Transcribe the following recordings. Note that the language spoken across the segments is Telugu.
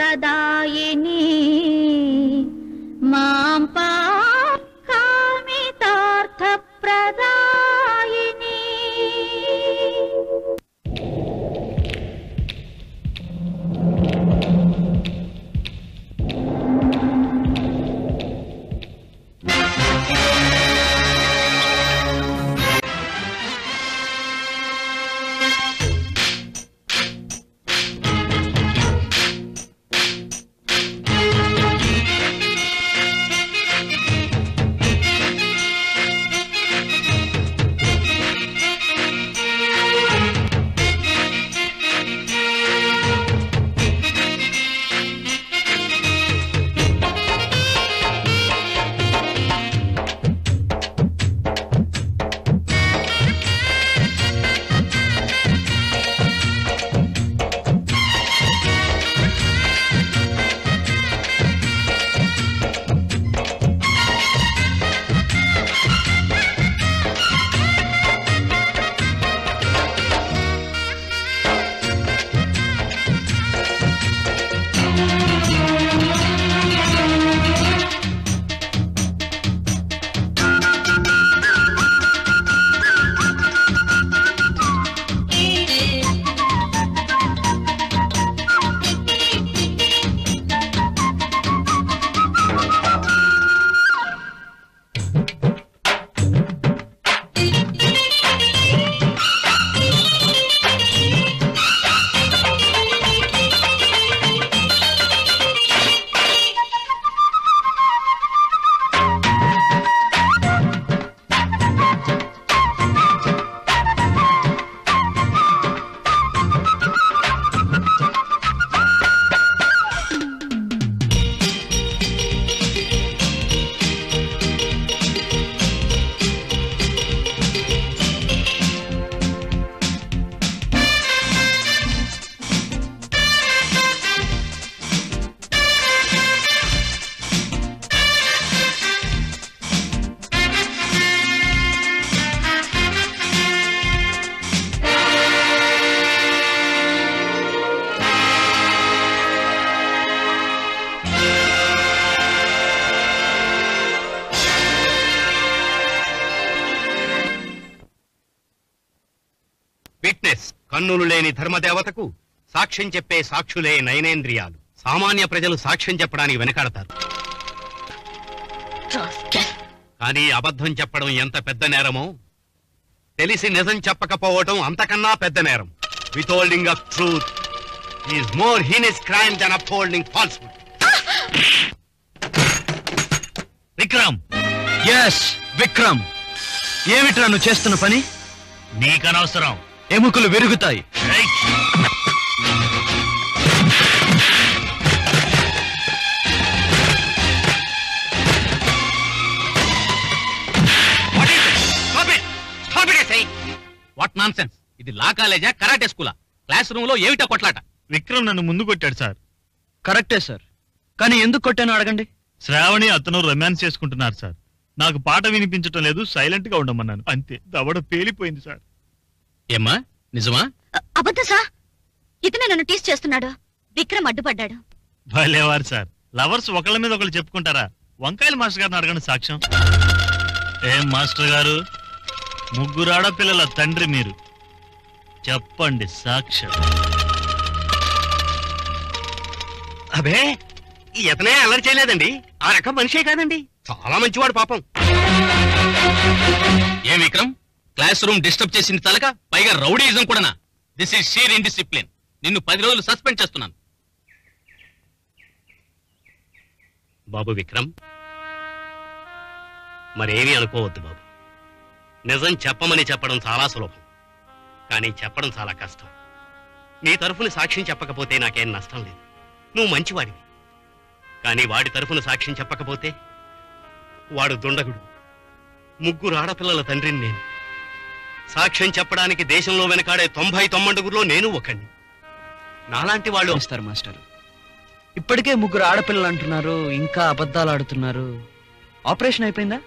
ప్రదాయిని మాం కామితార్థ ప్రదాయిని విట్నెస్ కన్నులు లేని ధర్మదేవతకు సాక్ష్యం చెప్పే సాక్షులే నయనేంద్రియాలు సామాన్య ప్రజలు సాక్ష్యం చెప్పడానికి వెనకాడతారు కానీ అబద్ధం చెప్పడం ఎంత పెద్ద నేరమో తెలిసి నిజం చెప్పకపోవటం అంతకన్నా పెద్ద నేరం withholding of truth is more heinous crime than upholding falsehood Vikram yes Vikram ఏమిట్రా నువ్వు చేస్తున్న పని నీకనవసరం ఎముకలు విరుగుతాయి రైట్ వాట్ నాన్ సెన్స్ ఇది లా కాలేజా కరాటే స్కూలా క్లాస్ రూమ్ లో ఏమిటా కొట్లాట విక్రమ్ నన్ను ముందు కొట్టాడు సార్ కరెక్టే సార్ కానీ ఎందుకు కొట్టానో అడగండి శ్రావణి అతను రొమాన్స్ చేసుకుంటున్నారు సార్ నాకు పాట వినిపించటం లేదు సైలెంట్ గా ఉండమన్నాను అంతే దవడ పేలిపోయింది సార్ ఏమ్మా నిజమా అబద్ధం సా ఇతనే నన్ను టీస్ చేస్తున్నాడు విక్రమ్ అడ్డుపడ్డాడు భలేవారు సార్ లవర్స్ ఒకళ్ళ మీద ఒకళ్ళు చెప్పుకుంటారా వంకాయల మాస్టర్ గారిని అడగండి సాక్ష్యం ఏం మాస్టర్ గారు ముగ్గురు ఆడపిల్లల తండ్రి మీరు చెప్పండి సాక్ష్యం అబే ఇతనే అల్లరి చేయలేదండి ఆ రకం మనిషే కాదండి చాలా మంచివాడు పాపం ఏం విక్రమ్ క్లాస్ రూమ్ డిస్టర్బ్ చేసింది తలక పైగా రౌడీయిజం కూడానా దిస్ ఈజ్ షీర్ ఇండిసిప్లిన్ నిన్ను పది రోజులు సస్పెండ్ చేస్తున్నాను బాబు విక్రమ్ మరేమీ అనుకోవద్దు బాబు నిజం చెప్పమని చెప్పడం చాలా సులభం కానీ చెప్పడం చాలా కష్టం నీ తరఫున సాక్ష్యం చెప్పకపోతే నాకేం నష్టం లేదు నువ్వు మంచివాడివి కానీ వాడి తరఫున సాక్ష్యం చెప్పకపోతే వాడు దుండగుడు ముగ్గురు ఆడపిల్లల తండ్రిని నేను సాక్ష్యం చెప్పడానికి దేశంలో వెనకాడే తొంభై తొమ్మండుగురులో నేను ఒకణ్ణి నాలాంటి వాళ్ళు ఇస్తారు మాస్టర్ ఇప్పటికే ముగ్గురు ఆడపిల్లలు అంటున్నారు ఇంకా అబద్ధాలు ఆడుతున్నారు ఆపరేషన్ అయిపోయిందా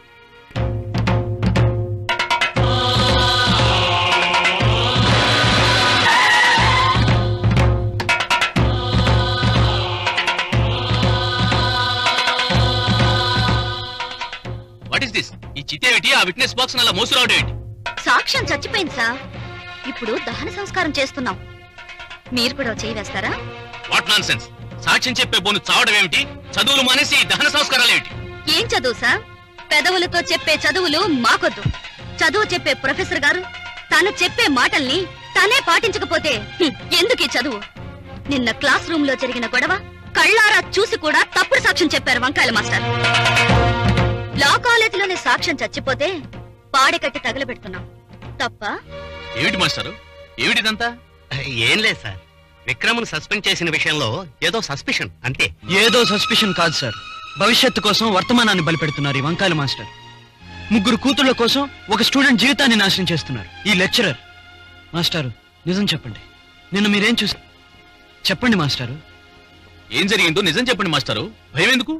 విట్నెస్ బాక్స్ అలా మోసురావడం ఏంటి సాక్ష్యం చచ్చిపోయింది సార్ ఇప్పుడు దహన సంస్కారం చేస్తున్నాం మీరు కూడా చేయి వేస్తారా వాట్ నాన్ సెన్స్ సాక్ష్యం చెప్పే బోను చావడం ఏమిటి చదువులు మానేసి దహన సంస్కారాలు ఏమిటి ఏం చదువు సార్ పెదవులతో చెప్పే చదువులు మాకొద్దు చదువు చెప్పే ప్రొఫెసర్ గారు తను చెప్పే మాటల్ని తనే పాటించకపోతే హ్మ్, ఎందుకు ఈ చదువు నిన్న క్లాస్ రూమ్ లో జరిగిన గొడవ కళ్ళారా చూసి కూడా తప్పుడు సాక్ష్యం చెప్పారు వంకాయల మాస్టర్ లా కాలేజీలోనే సాక్ష్యం చచ్చిపోతే పాడెకట్టి తగలబెడుతున్నాం తప్ప ఏమిటి మాస్టారు ఏమిటిదంతా ఏం లేదు సార్ విక్రమ్ను సస్పెండ్ చేసిన విషయంలో ఏదో సస్పిషన్ అంతే ఏదో సస్పిషన్ కాదు సార్ భవిష్యత్తు కోసం వర్తమానాన్ని బలిపెడుతున్నారు ఈ వంకాయల మాస్టర్ ముగ్గురు కూతుళ్ళ కోసం ఒక స్టూడెంట్ జీవితాన్ని నాశనం చేస్తున్నారు ఈ లెక్చరర్ మాస్టారు నిజం చెప్పండి నిన్న మీరేం చూసి చెప్పండి మాస్టారు ఏం జరిగిందో నిజం చెప్పండి మాస్టారు భయం ఎందుకు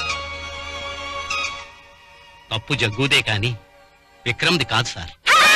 తప్పు జగ్గుదే కాని విక్రమ్ది కాదు sir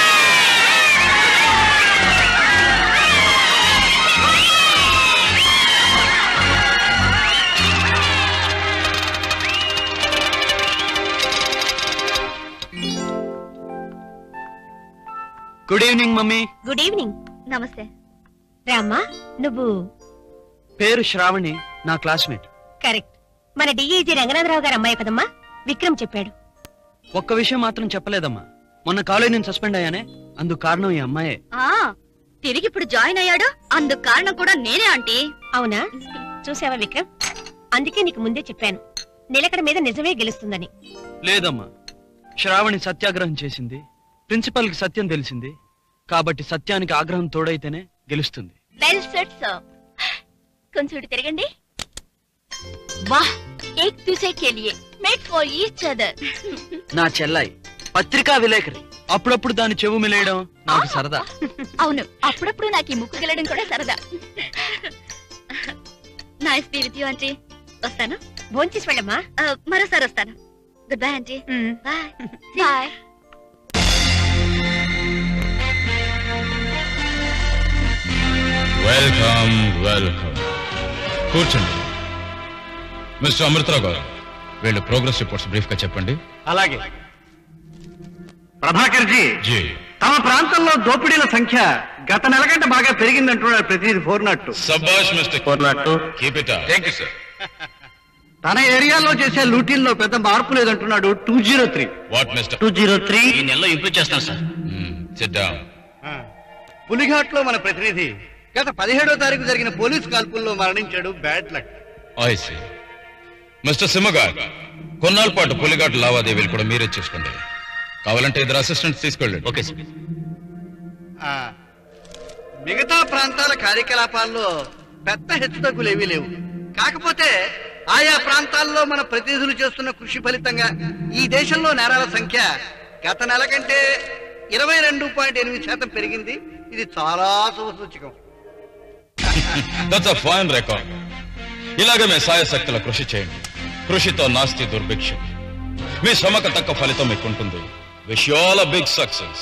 good evening mummy good evening నమస్తే రామ్మా నువ్వు పేరు శ్రావణి నా క్లాస్మేట్ కరెక్ట్ మన డిఐజీ రంగనాథరావు గారు అమ్మాయి కదమ్మా విక్రమ్ చెప్పాడు ఒక్క విషయం మాత్రం చెప్పలేదమ్మా మొన్న కాలేజ్ నుంచి సస్పెండ్ అయ్యానే అందుకు కారణం ఈ అమ్మాయే ఆ తిరిగి ఇప్పుడు జాయిన్ అయ్యాడు అందుకు కారణం కూడా నేనే ఆంటీ అవునా చూసావా విక్రమ్ అందుకే నీకు ముందే చెప్పాను నిలకడ మీద నిజమే గెలుస్తుందని లేదమ్మా శ్రావణి సత్యాగ్రహం చేసింది ప్రిన్సిపల్ కి సత్యం తెలిసింది కాబట్టి సత్యానికి ఆగ్రహం తోడైతేనే గెలుస్తుంది వెల్ సెట్ సార్ కొంచెం ఇటు తిరగండి వాహ్ Ek Duje Ke Liye made for each other నా చెల్లాయి పత్రికా విలేకరి అప్పుడప్పుడు దాని చెవు మిలేయడం నాకు సరదా అవును అప్పుడప్పుడు నాకు ఈ ముక్కు గెలడం కూడా సరదా nice be with you aunty వస్తాను భోంచేసి వెళ్ళమ్మా ఆ, మరోసారి వస్తాను good bye aunty um. Bye bye welcome welcome కూర్చోండి మిస్టర్ అమృతరావు గారు వీళ్ళు ప్రోగ్రెస్ రిపోర్ట్స్ బ్రీఫ్ గా చెప్పండి అలాగే ప్రభాకర్ జీ జీ తమ ప్రాంతంలో దోపిడీల సంఖ్య గత నెల కంటే బాగా పెరిగిందంటున్నాడు ప్రతినిధి ఫోర్ నాట్ సబాష్ mister four not keep it thank you sir తన ఏరియాలో చేసే లూటీల్లో పెద్ద మార్పు లేదంటున్నాడు two zero three what mister two zero three ఈ నెలలో ఇంప్రూవ్ చేస్తాను సార్ సిట్ డౌన్ పులిఘాట్ లో మన ప్రతినిధి గత పదిహేడో తారీఖు జరిగిన పోలీస్ కాల్పుల్లో మరణించాడు bad luck I see mister సింహగార్ కొన్నాళ్ళ పాటు పులిఘాట్ లావాదేవీలు కూడా మీరే చూసుకోండి కావాలంటే ఇద్దరు అసిస్టెంట్స్ తీసుకెళ్ళండి ఓకే సార్ ఆ, మిగతా ప్రాంతాల కార్యకలాపాల్లో పెద్ద హెచ్చుతగ్గులు ఏమీ లేవు కాకపోతే ఆయా ప్రాంతాల్లో మన ప్రతినిధులు చేస్తున్న కృషి ఫలితంగా ఈ దేశంలో నేరాల సంఖ్య గత నెల కంటే ఇరవై రెండు పాయింట్ ఎనిమిది శాతం పెరిగింది ఇది చాలా శుభసూచకం దట్స్ అ ఫైన్ రికార్డ్ ఇలాగే మీ సాయశక్తుల కృషి చేయండి కృషితో నాస్తి దుర్భిక్ష మీ శ్రమకు తక్క ఫలితం మీకు ఉంటుంది wish all big success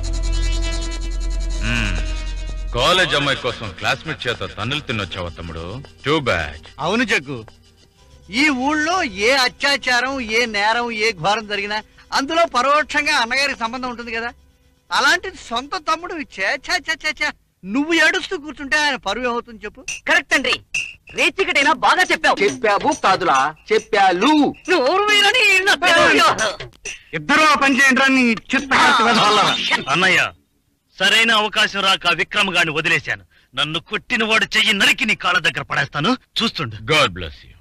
college అమ్మాయి కోసం క్లాస్మేట్ చేత తన్నులు తినొచ్చావా తమ్ముడు టూ బ్యాడ్ అవును జగ్గు ఈ ఊళ్ళో ఏ అత్యాచారం ఏ నేరం ఏ ఘోరం జరిగినా అందులో పరోక్షంగా అన్నగారికి సంబంధం ఉంటుంది కదా అలాంటిది సొంత తమ్ముడు ఛే, ఛే, ఛే, ఛే, ఛే. నువ్వు ఏడుస్తూ కూర్చుంటే ఆయన పరువు ఏమవుతుంది చెప్పు కరెక్ట్ అండి రేచికటైనా బాగా చెప్పావు చెప్పావు కాదులా చెప్పాలు ఇద్దరు ఆ పని చేయండి నీ చిత్తకార్తి వెధవల్లారా. అన్నయ్య సరైన అవకాశం రాక విక్రమ్ గాని వదిలేశాను నన్ను కొట్టిన వాడు చెయ్యి నరికి నీ కాళ్ళ దగ్గర పడేస్తాను చూస్తుండు గాడ్ బ్లెస్ యూ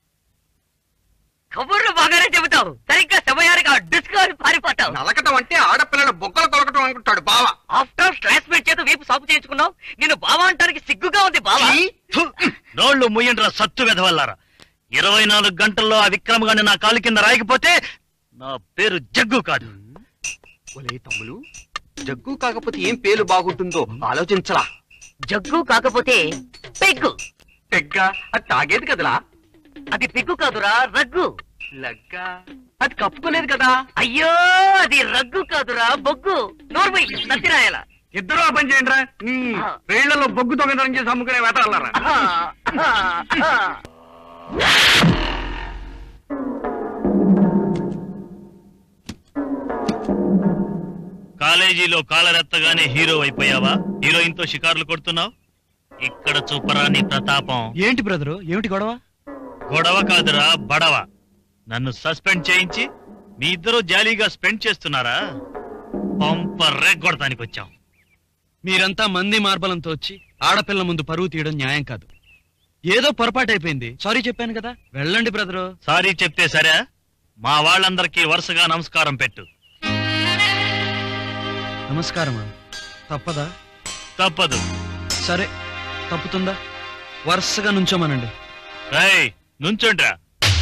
కబుర్లు బాగానే చెబుతావు సరిగ్గా సమయానికి డిస్కవర్ పారిపోతావు నలకటం అంటే ఆడపిల్లల బొక్కలు కొలకటం అనుకుంటాడు బావ ఆఫ్టర్ క్లాస్మేట్ చేత వీపు సాపు చేయించుకున్నావు నేను బావా అంటానికి సిగ్గుగా ఉంది బావా ఫు! నోళ్ళు ముయ్యండ్రా సత్తు వెధవల్లారా ఇరవై నాలుగు గంటల్లో ఆ విక్రమ్ గాని నా కాలు కింద రాయకపోతే నా పేరు జగ్గు కాదు ఒలే తమ్ములు జగ్గు కాకపోతే ఏం పేలు బాగుంటుందో ఆలోచించలా జగ్గు కాకపోతే పెగ్గు పెగ్గా అది తాగేది కదలా అది పెగ్గు కాదురా రగ్గు లగ్గా అది కప్పుకోలేదు కదా అయ్యో అది రగ్గు కాదురా బొగ్గు నోర్మై నత్తిరాయల ఇద్దరు ఆ పని చేయండి నీ రేళ్లలో బొగ్గు దొంగతనం చేసి అమ్ముకునే వేటాడారా కాలేజీలో కాలరెత్తగానే హీరో అయిపోయావా హీరోయిన్ తో షికార్లు కొడుతున్నావు ఇక్కడ చూపరా నీ ప్రతాపం ఏంటి బ్రదరు ఏమిటి గొడవ గొడవ కాదురా బడవ నన్ను సస్పెండ్ చేయించి మీ ఇద్దరు జాలీగా స్పెండ్ చేస్తున్నారా పంప రెగ్గొడటానికి వచ్చాం మీరంతా మంది మార్బలంతో వచ్చి ఆడపిల్ల ముందు పరువు తీయడం న్యాయం కాదు ఏదో పొరపాటు అయిపోయింది సారీ చెప్పాను కదా వెళ్ళండి బ్రదరు సారీ చెప్తే సరే మా వాళ్ళందరికీ వరుసగా నమస్కారం పెట్టు నమస్కారమా తప్పదా తప్పదు సరే తప్పుతుందా వరుసగా నుంచోమనండి రేయ్ నుంచుండ్రా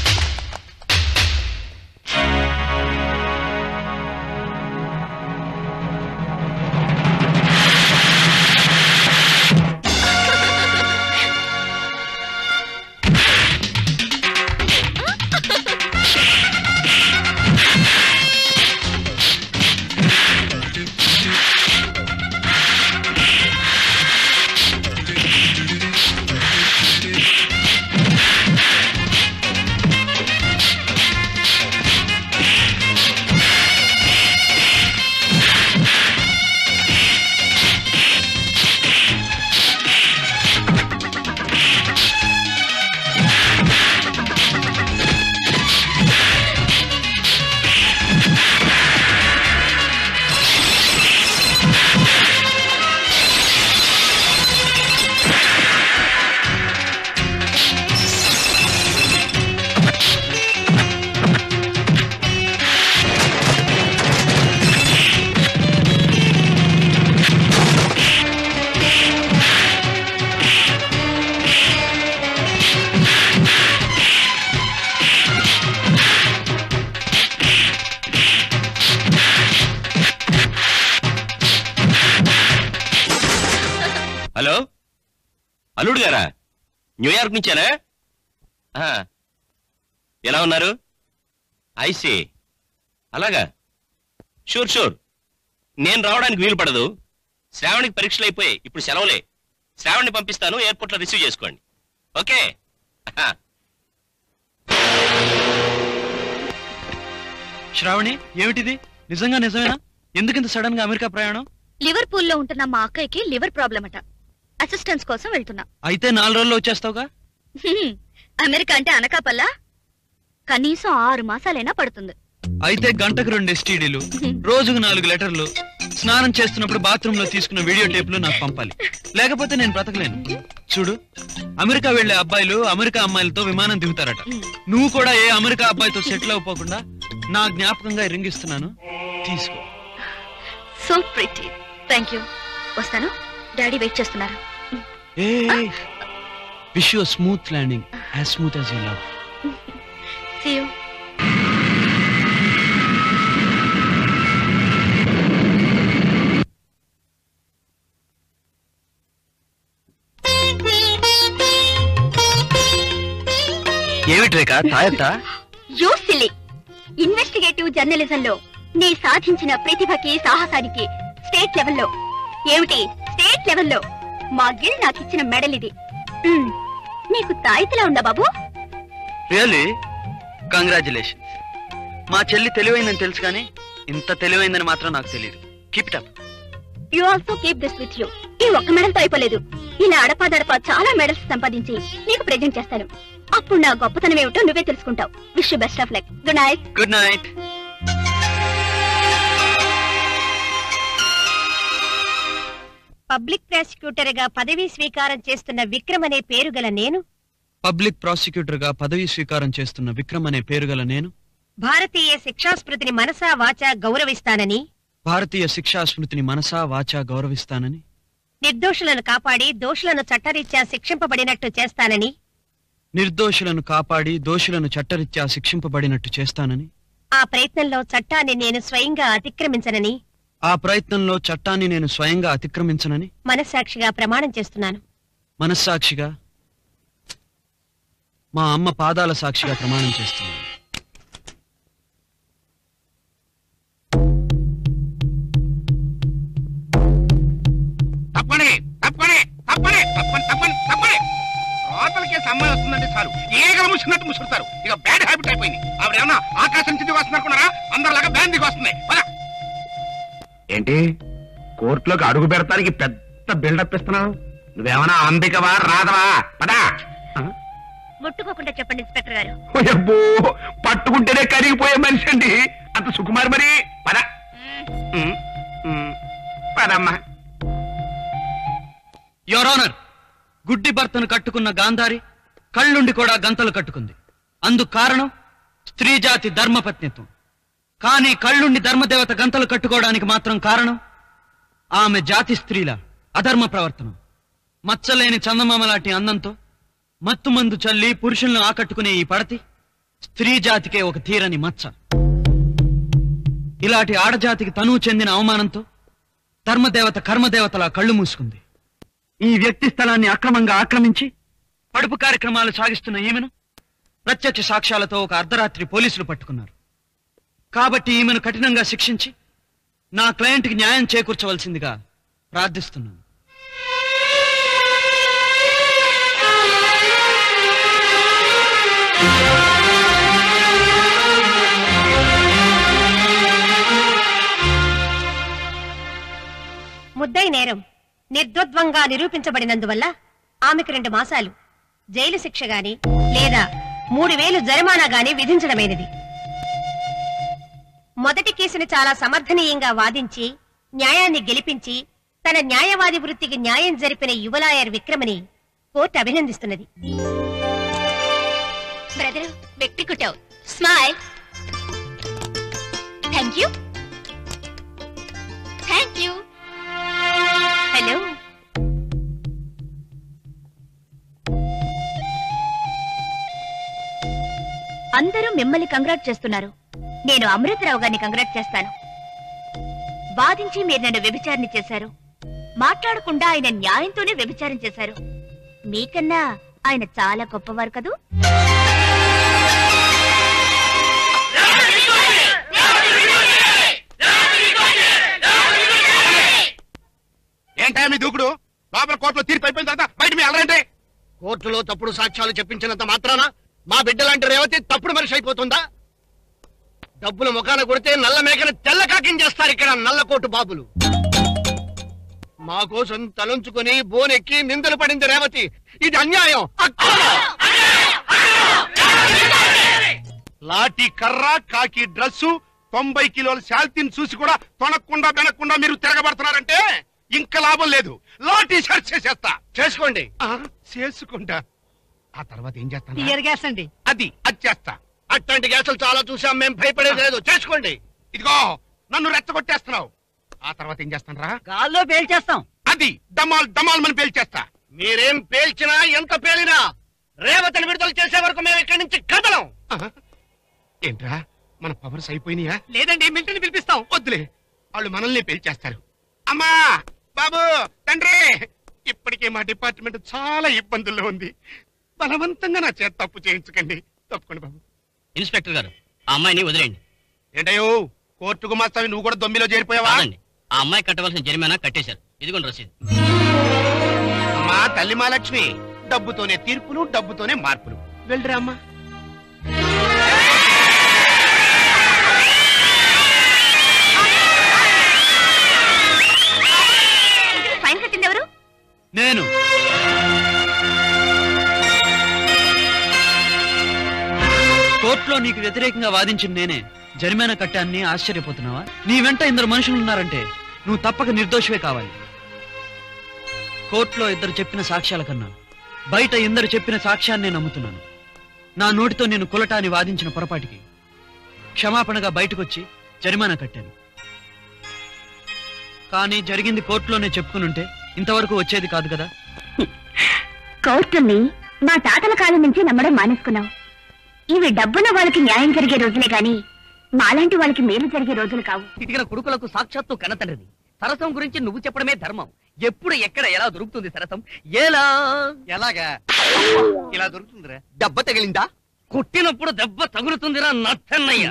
హలో అల్లుడు గారా న్యూయార్క్ నుంచేనా ఆ, ఎలా ఉన్నారు ఐసి అలాగా షూర్ షూర్ నేను రావడానికి వీలు పడదు శ్రావణికి పరీక్షలు అయిపోయాయి ఇప్పుడు సెలవులే శ్రావణ్ని పంపిస్తాను ఎయిర్పోర్ట్ లో రిసీవ్ చేసుకోండి ఓకే ఆహా. శ్రావణి ఏమిటిది నిజంగా నిజమేనా ఎందుకింత సడన్ గా అమెరికా ప్రయాణం లివర్పూల్ లో ఉంటున్న మా అక్కయ్యకి లివర్ ప్రాబ్లం అట అసిస్టెన్స్ కోసం వెళ్తున్నా అయితే నాలుగు రోజుల్లో వచ్చేస్తావుగా హ్మ్. అమెరికా అంటే అనకాపల్లా కనీసం ఆరు మాసాలైనా పడుతుంది అయితే గంటకు రెండు ఎస్టీడీలు రోజుకు నాలుగు లెటర్లు స్నానం చేస్తున్నప్పుడు బాత్రూమ్ లో తీసుకున్న వీడియో టేపులు నాకు పంపాలి లేకపోతే నేను బ్రతకలేను చూడు అమెరికా వెళ్లే అబ్బాయిలు అమెరికా అమ్మాయిలతో విమానం దిగుతారట నువ్వు కూడా ఏ అమెరికా అబ్బాయితో సెటిల్ అవ్వకుండా నా జ్ఞాపకంగా ఈ రింగ్ ఇస్తున్నాను తీసుకో సో ప్రిటీ థ్యాంక్ యూ వస్తాను డాడీ వెయిట్ చేస్తున్నారు a wish you smooth landing as smooth as you love See you. ఏమిటి రేఖ తాయత్తా యూ సిల్లీ ఇన్వెస్టిగేటివ్ జర్నలిజం లో నీ సాధించిన ప్రతిభకి సాహసానికి స్టేట్ లెవెల్లో ఏమిటి స్టేట్ లెవెల్లో మా గిల్ నాకు ఇచ్చిన మెడల్ ఇది మ్, నీకు తాయితలా ఉందా బాబు రియల్లీ కంగ్రాచులేషన్స్ మా చెల్లి తెలివైందని తెలుసు కానీ ఇంత తెలివైందని మాత్రం నాకు తెలియదు keep it up you also keep this with you ఈ ఒక్క మెడల్ తో అయిపోలేదు ఇలా అడపాదడపా చాలా మెడల్స్ సంపాదించి నీకు ప్రెజెంట్ చేస్తాను అప్పుడు నా గొప్పతనం ఏమిటో నువ్వే తెలుసుకుంటావు wish best of luck good night good night public prosecutor గా పదవీ స్వీకారం చేస్తున్న విక్రమ్ అనే పేరు గల నేను పబ్లిక్ ప్రాసిక్యూటర్ గా పదవి స్వీకారం చేస్తున్న విక్రమ్ అనే పేరు గల నేను భారతీయ శిక్షాస్మృతిని మనసా వాచా గౌరవిస్తానని భారతీయ శిక్షా స్మృతిని మనసా వాచా గౌరవిస్తానని నిర్దోషులను కాపాడి దోషులను చట్టరీత్యా శిక్షింపబడినట్టు చేస్తానని నిర్దోషులను కాపాడి దోషులను చట్టరీత్యా శిక్షింపబడినట్టు చేస్తానని ఆ ప్రయత్నంలో చట్టాన్ని నేను స్వయంగా అతిక్రమించనని ఆ ప్రయత్నంలో చట్టాన్ని నేను స్వయంగా అతిక్రమించనని మనస్సాక్షిగా ప్రమాణం చేస్తున్నాను మనస్సాక్షిగా మా అమ్మ పాదాల సాక్షిగా ప్రమాణం చేస్తున్నాను తప్పని తప్పని తప్పని తప్పని తప్పని తప్పని లోపలికి అమ్మాయి వస్తుందంటే చాలు ఏగల ముసుకున్నట్టు ముసుకుతారు ఇక బ్యాడ్ హ్యాబిట్ అయిపోయింది ఆవిడ ఏమన్నా ఆకాశం నుంచి దిగి వస్తున్నారు అనుకున్నారా అందరిలాగా బ్యాన్ దిగి వస్తుంది పద ఏంటి కోర్టులోకి అడుగు పెడతానికి పెద్ద బిల్డప్ ఇస్తున్నావు నువ్వేమన్నా అంబికవా రాదవా పదా ముట్టుకోకుండా చెప్పండి ఇన్స్పెక్టర్ గారు అబ్బో పట్టుకుంటేనే కరిగిపోయే మనిషి అండి అంత సుకుమార్ మరి పద ఉమ్, ఉమ్, పదమ్మా యువర్ ఆనర్ గుడ్డి భర్తను కట్టుకున్న గాంధారి కళ్ళుండి కూడా గంతలు కట్టుకుంది అందుకు కారణం స్త్రీ జాతి ధర్మపత్నిత్వం కానీ కళ్ళుండి ధర్మదేవత గంతలు కట్టుకోవడానికి మాత్రం కారణం ఆమె జాతి స్త్రీల అధర్మ ప్రవర్తనం మచ్చలేని చందమామ లాంటి అందంతో మత్తుమందు చల్లి పురుషులను ఆకట్టుకునే ఈ పడతి స్త్రీ జాతికే ఒక తీరని మచ్చ ఇలాంటి ఆడజాతికి తనువు చెందిన అవమానంతో ధర్మదేవత కర్మదేవతలా కళ్ళు మూసుకుంది ఈ వ్యక్తి స్థలాన్ని అక్రమంగా ఆక్రమించి పడుపు కార్యక్రమాలు సాగిస్తున్న ఈమెను ప్రత్యక్ష సాక్ష్యాలతో ఒక అర్ధరాత్రి పోలీసులు పట్టుకున్నారు కాబట్టి ఈమెను కఠినంగా శిక్షించి నా క్లయింట్కి న్యాయం చేకూర్చవలసిందిగా ప్రార్థిస్తున్నాను ముద్దై నేరం నిర్ద్వంద్వంగా నిరూపించబడినందువల్ల ఆమెకు రెండు మాసాలు జైలు శిక్ష గాని లేదా మూడు వేలు జరిమానా గాని విధించడమైనది మొదటి కేసును చాలా సమర్థనీయంగా వాదించి న్యాయాన్ని గెలిపించి తన న్యాయవాది వృత్తికి న్యాయం జరిపిన యువలాయర్ విక్రమని కోర్టు అభినందిస్తున్నది బ్రదర్ వ్యక్తి కుట్టావు smile thank you thank you hello అందరూ మిమ్మల్ని కంగ్రాట్ చేస్తున్నారు నేను అమృతరావు గారిని కంగ్రాట్ చేస్తాను వాదించి మీరు నన్ను వ్యభిచారణ చేశారు మాట్లాడకుండా ఆయన న్యాయంతోనే వ్యభిచారం చేశారు మీకన్నా ఆయన చాలా గొప్పవారు కదూ ఏంటా మీ దూకుడు లోపల కోర్టులో తీర్పు అయిపోయిన తర్వాత బయట మీ అలరంటే కోర్టులో తప్పుడు సాక్ష్యాలు చెప్పించినంత మాత్రాన మా బిడ్డ లాంటి రేవతి తప్పుడు మనిషి అయిపోతుందా డబ్బులు ముఖాన కొడితే నల్ల మేకను తెల్ల కాకించేస్తారు ఇక్కడ నల్ల కోటు బాబులు మా కోసం తలంచుకుని బోనెక్కి నిందలు పడింది రేవతి ఇది అన్యాయం అక్రమం. లాఠీ కర్ర కాకి డ్రస్సు తొంభై కిలోల శాల్తీని చూసి కూడా తొనకుండా బెనకుండా మీరు తిరగబడుతున్నారంటే ఇంకా లాభం లేదు లాఠీ షర్ట్ చేసేస్తా చేసుకోండి ఆ, చేసుకుంటా ఆ తర్వాత ఏం చేస్తాను టియర్ గ్యాస్ అండి అది అది చేస్తా అట్లాంటి గ్యాసులు చాలా చూసాం మేము భయపడేది లేదు చేసుకోండి ఇదిగో నన్ను రెచ్చగొట్టేస్తున్నావు ఆ తర్వాత ఏం చేస్తాను రా గాల్లో పేల్చేస్తాం అది డమాల్ డమాల్ మని పేల్చేస్తా మీరేం పేల్చినా ఎంత పేలినా రేవతిని విడుదల చేసే వరకు మేము ఇక్కడి నుంచి కదలం ఆ, ఏంట్రా మన పవర్స్ అయిపోయినాయా లేదండి మిల్టన్ పిలిపిస్తాం వద్దులే వాళ్ళు మనల్ని పేల్చేస్తారు అమ్మా బాబు తండ్రి ఇప్పటికే మా డిపార్ట్మెంట్ చాలా ఇబ్బందుల్లో ఉంది బలవంతంగా నా చేత తప్పు చేయించకండి తప్పుకోండి బాబు ఇన్స్పెక్టర్ గారు ఆ అమ్మాయిని వదిలేయండి ఏంటయ్యో కోర్టుకు మాస్తావి నువ్వు కూడా దొమ్మిలో చేరిపోయావా కాదండి ఆ అమ్మాయి కట్టవలసిన జరిమానా కట్టేశారు ఇదిగోండి రసీదు అమ్మా తల్లి మహాలక్ష్మి డబ్బుతోనే తీర్పులు డబ్బుతోనే మార్పులు వెళ్ళరా అమ్మా ఫైన్ కట్టింది ఎవరు నేను కోర్టులో నీకు వ్యతిరేకంగా వాదించిన నేనే జరిమానా కట్టాన్ని ఆశ్చర్యపోతున్నావా నీ వెంట ఇద్దరు మనుషులు ఉన్నారంటే నువ్వు తప్పక నిర్దోషివే కావాలి కోర్టులో ఇద్దరు చెప్పిన సాక్ష్యాల కన్నా బయట ఇందరు చెప్పిన సాక్ష్యాన్ని నమ్ముతున్నాను నా నోటితో నేను కులటాన్ని వాదించిన పొరపాటికి క్షమాపణగా బయటకొచ్చి జరిమానా కట్టాను కానీ జరిగింది కోర్టులోనే చెప్పుకునుంటే ఇంతవరకు వచ్చేది కాదు కదా కోర్టుల్ని మా తాతల కాలం నుంచి నమ్మడం మానేసుకున్నాం ఇవి డబ్బున్న వాళ్ళకి న్యాయం జరిగే రోజులే గాని మాలాంటి వాళ్ళకి మేలు జరిగే రోజులు కావు ఇదిగిన కొడుకులకు సాక్షాత్తు కనతండ్రిది సరసం గురించి నువ్వు చెప్పడమే ధర్మం ఎప్పుడు ఎక్కడ ఎలా దొరుకుతుంది సరసం ఎలా ఎలాగా ఇలా దొరుకుతుందిరా దెబ్బ తగిలిందా కొట్టినప్పుడు దెబ్బ తగులుతుందిరా నచ్చన్నయ్య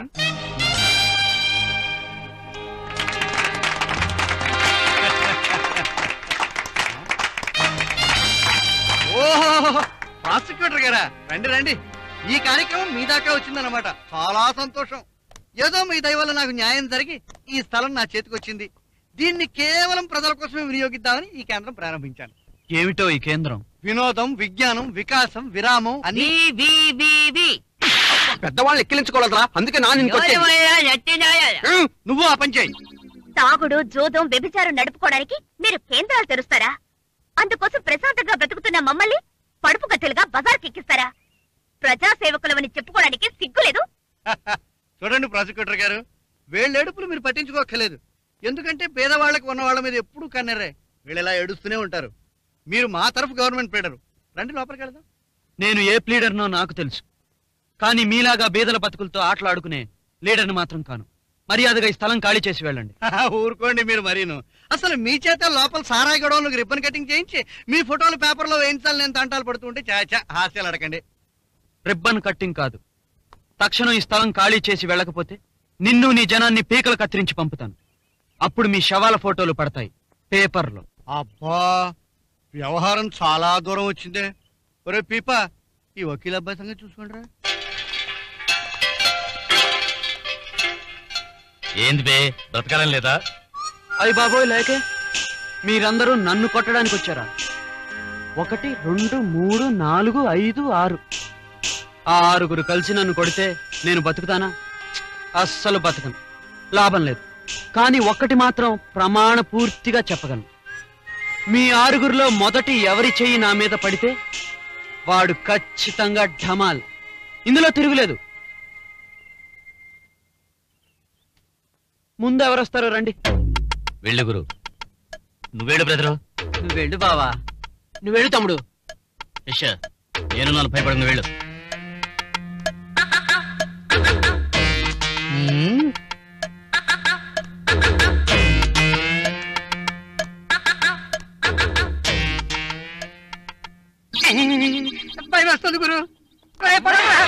ఓహో ప్రాసిక్యూటర్ గారా రండి రండి ఈ కార్యక్రమం మీ దాకా వచ్చిందన్నమాట చాలా సంతోషం ఏదో మీ దయ వల్ల నాకు న్యాయం జరిగి ఈ స్థలం నా చేతికి వచ్చింది దీన్ని కేవలం ప్రజల కోసమే వినియోగిద్దామని ఈ కేంద్రం ప్రారంభించాను ఏమిటో ఈ కేంద్రం వినోదం విజ్ఞానం వికాసం విరామం అన్ని వి వి వి వి పెద్దవాళ్ళు ఎక్కిలించుకోలేదురా అందుకే నా నిన్ను కొట్టేది. ఎవరయ్యా నెట్టినాయాల? ఉం, నువ్వు ఆ పని చేయి తాగుడు జోదం వ్యభిచారం నడుపుకోవడానికి మీరు కేంద్రాలు తెరుస్తారా అందుకోసం ప్రశాంతంగా బ్రతుకుతున్న మమ్మల్ని పడుపు కట్టెలుగా బజార్కి ఎక్కిస్తారా ప్రజా సేవకులమని చెప్పుకోవడానికి సిగ్గులేదు చూడండి ప్రాసిక్యూటర్ గారు వీళ్ళేడుపులు మీరు పట్టించుకోక్కర్లేదు ఎందుకంటే పేదవాళ్ళకి ఉన్న వాళ్ళ మీద ఎప్పుడూ కన్నెర్రే వీళ్ళు ఇలా ఏడుస్తూనే ఉంటారు మీరు మా తరఫు గవర్నమెంట్ పీడరు రండి లోపలికి వెళ్దాం నేను ఏ ప్లీడర్నో నాకు తెలుసు కానీ మీలాగా బీదల బతుకులతో ఆటలాడుకునే లీడర్ని మాత్రం కాను మర్యాదగా ఈ స్థలం ఖాళీ చేసి వెళ్ళండి హహ, ఊరుకోండి మీరు మరీను అసలు మీ చేత లోపల సారాయి గొడవలకు రిబ్బన్ కటింగ్ చేయించి మీ ఫోటోలు పేపర్లో వేయించాలి నేను తంటాలు పడుతుంటే చాచా హాస్యాలు అడగండి రిబ్బన్ కట్టింగ్ కాదు తక్షణం ఈ స్థలం ఖాళీ చేసి వెళ్ళకపోతే నిన్ను నీ జనాన్ని పీకలు కత్తిరించి పంపుతాను అప్పుడు మీ శవాల ఫోటోలు పడతాయి పేపర్లో అబ్బా వ్యవహారం చాలా దూరం వచ్చిందే ఒరే పీపా ఈ వకీల్ అబ్బాయి సంగతి చూసుకోండిరా ఏంది బే బ్రతకాలం లేదా అయ్య బాబోయ్ లేకే మీరందరూ నన్ను కొట్టడానికి వచ్చారా ఒకటి రెండు మూడు నాలుగు ఐదు ఆరు ఆ ఆరుగురు కలిసి నన్ను కొడితే నేను బతుకుతానా అస్సలు బతకను లాభం లేదు కానీ ఒక్కటి మాత్రం ప్రమాణ పూర్తిగా చెప్పగలను మీ ఆరుగురిలో మొదటి ఎవరి చెయ్యి నా మీద పడితే వాడు ఖచ్చితంగా ఢమాల్ ఇందులో తిరుగులేదు ముందు ఎవరొస్తారో రండి వెళ్ళు గురు నువ్వేడు బ్రదరు నువ్వు వెళ్ళు బావా నువ్వు వెళ్ళు తమ్ముడు యశ నేను నన్ను భయపడను వెళ్ళు భయం వస్తుంది గురు భయపడరా.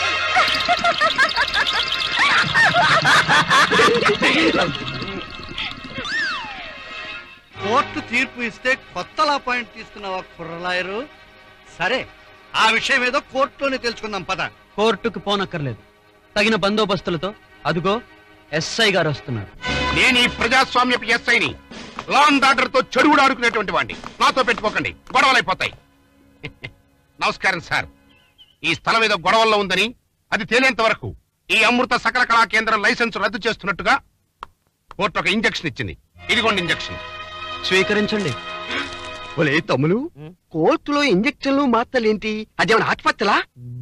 కోర్టు తీర్పు ఇస్తే కొత్త లా పాయింట్ తీసుకున్నావా కుర్రలాయరు సరే ఆ విషయం ఏదో కోర్టులోనే తెలుసుకుందాం పద కోర్టుకు పోనక్కర్లేదు తగిన బందోబస్తులతో అదుగో ఎస్ఐ గారు వస్తున్నారు నేను ఈ ప్రజాస్వామ్యపు ఎస్ఐని లా అండ్ ఆర్డర్ తో చెడుగుడు ఆడుకునేటువంటి వాడిని నాతో పెట్టుకోకండి గొడవలైపోతాయి నమస్కారం సార్ ఈ స్థలం ఏదో గొడవల్లో ఉందని అది తేలేంత వరకు ఈ అమృత సకల కళా కేంద్రం లైసెన్స్ రద్దు చేస్తున్నట్టుగా కోర్టు ఒక ఇంజక్షన్ ఇచ్చింది ఇదిగోండి ఇంజక్షన్ స్వీకరించండి ఒలే తమ్ములు కోర్టులో ఇంజక్షన్లు మాత్రలేంటి అదేమన్నా ఆత్మహత్యలా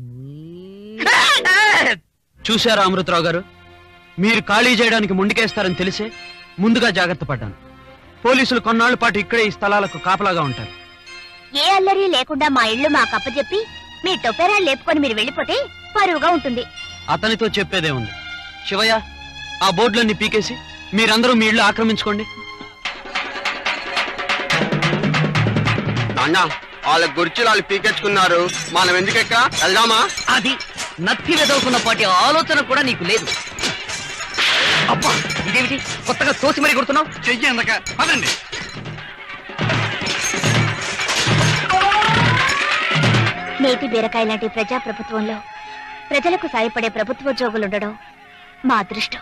చూశారా అమృతరావు గారు మీరు ఖాళీ చేయడానికి ముందుకేస్తారని తెలిసే ముందుగా జాగ్రత్త పడ్డాను పోలీసులు కొన్నాళ్ల పాటు ఇక్కడే ఈ స్థలాలకు కాపలాగా ఉంటారు ఏ అల్లరి లేకుండా మా ఇల్లు మాకు అప్పచెప్పి మీ టొపెరాలు లేపుకొని మీరు వెళ్ళిపోతే పరువుగా ఉంటుంది అతనితో చెప్పేదే ఉంది శివయ్య ఆ బోర్డులన్నీ పీకేసి మీరందరూ మీ ఇల్లు ఆక్రమించుకోండి నాన్న వాళ్ళ గురించి వాళ్ళు పీకెచ్చుకున్నారు మనం ఎందుకెక్క వెళ్దామా అది నత్తి వెదవుకున్న పాటి ఆలోచన కూడా నీకు లేదు అబ్బా ఇదేమిటి కొత్తగా తోసి మరీ కొడుతున్నావు చెయ్యి అందక పదండి నేతి బీరకాయ లాంటి ప్రజా ప్రభుత్వంలో ప్రజలకు సాయపడే ప్రభుత్వోద్యోగులుండడం మా అదృష్టం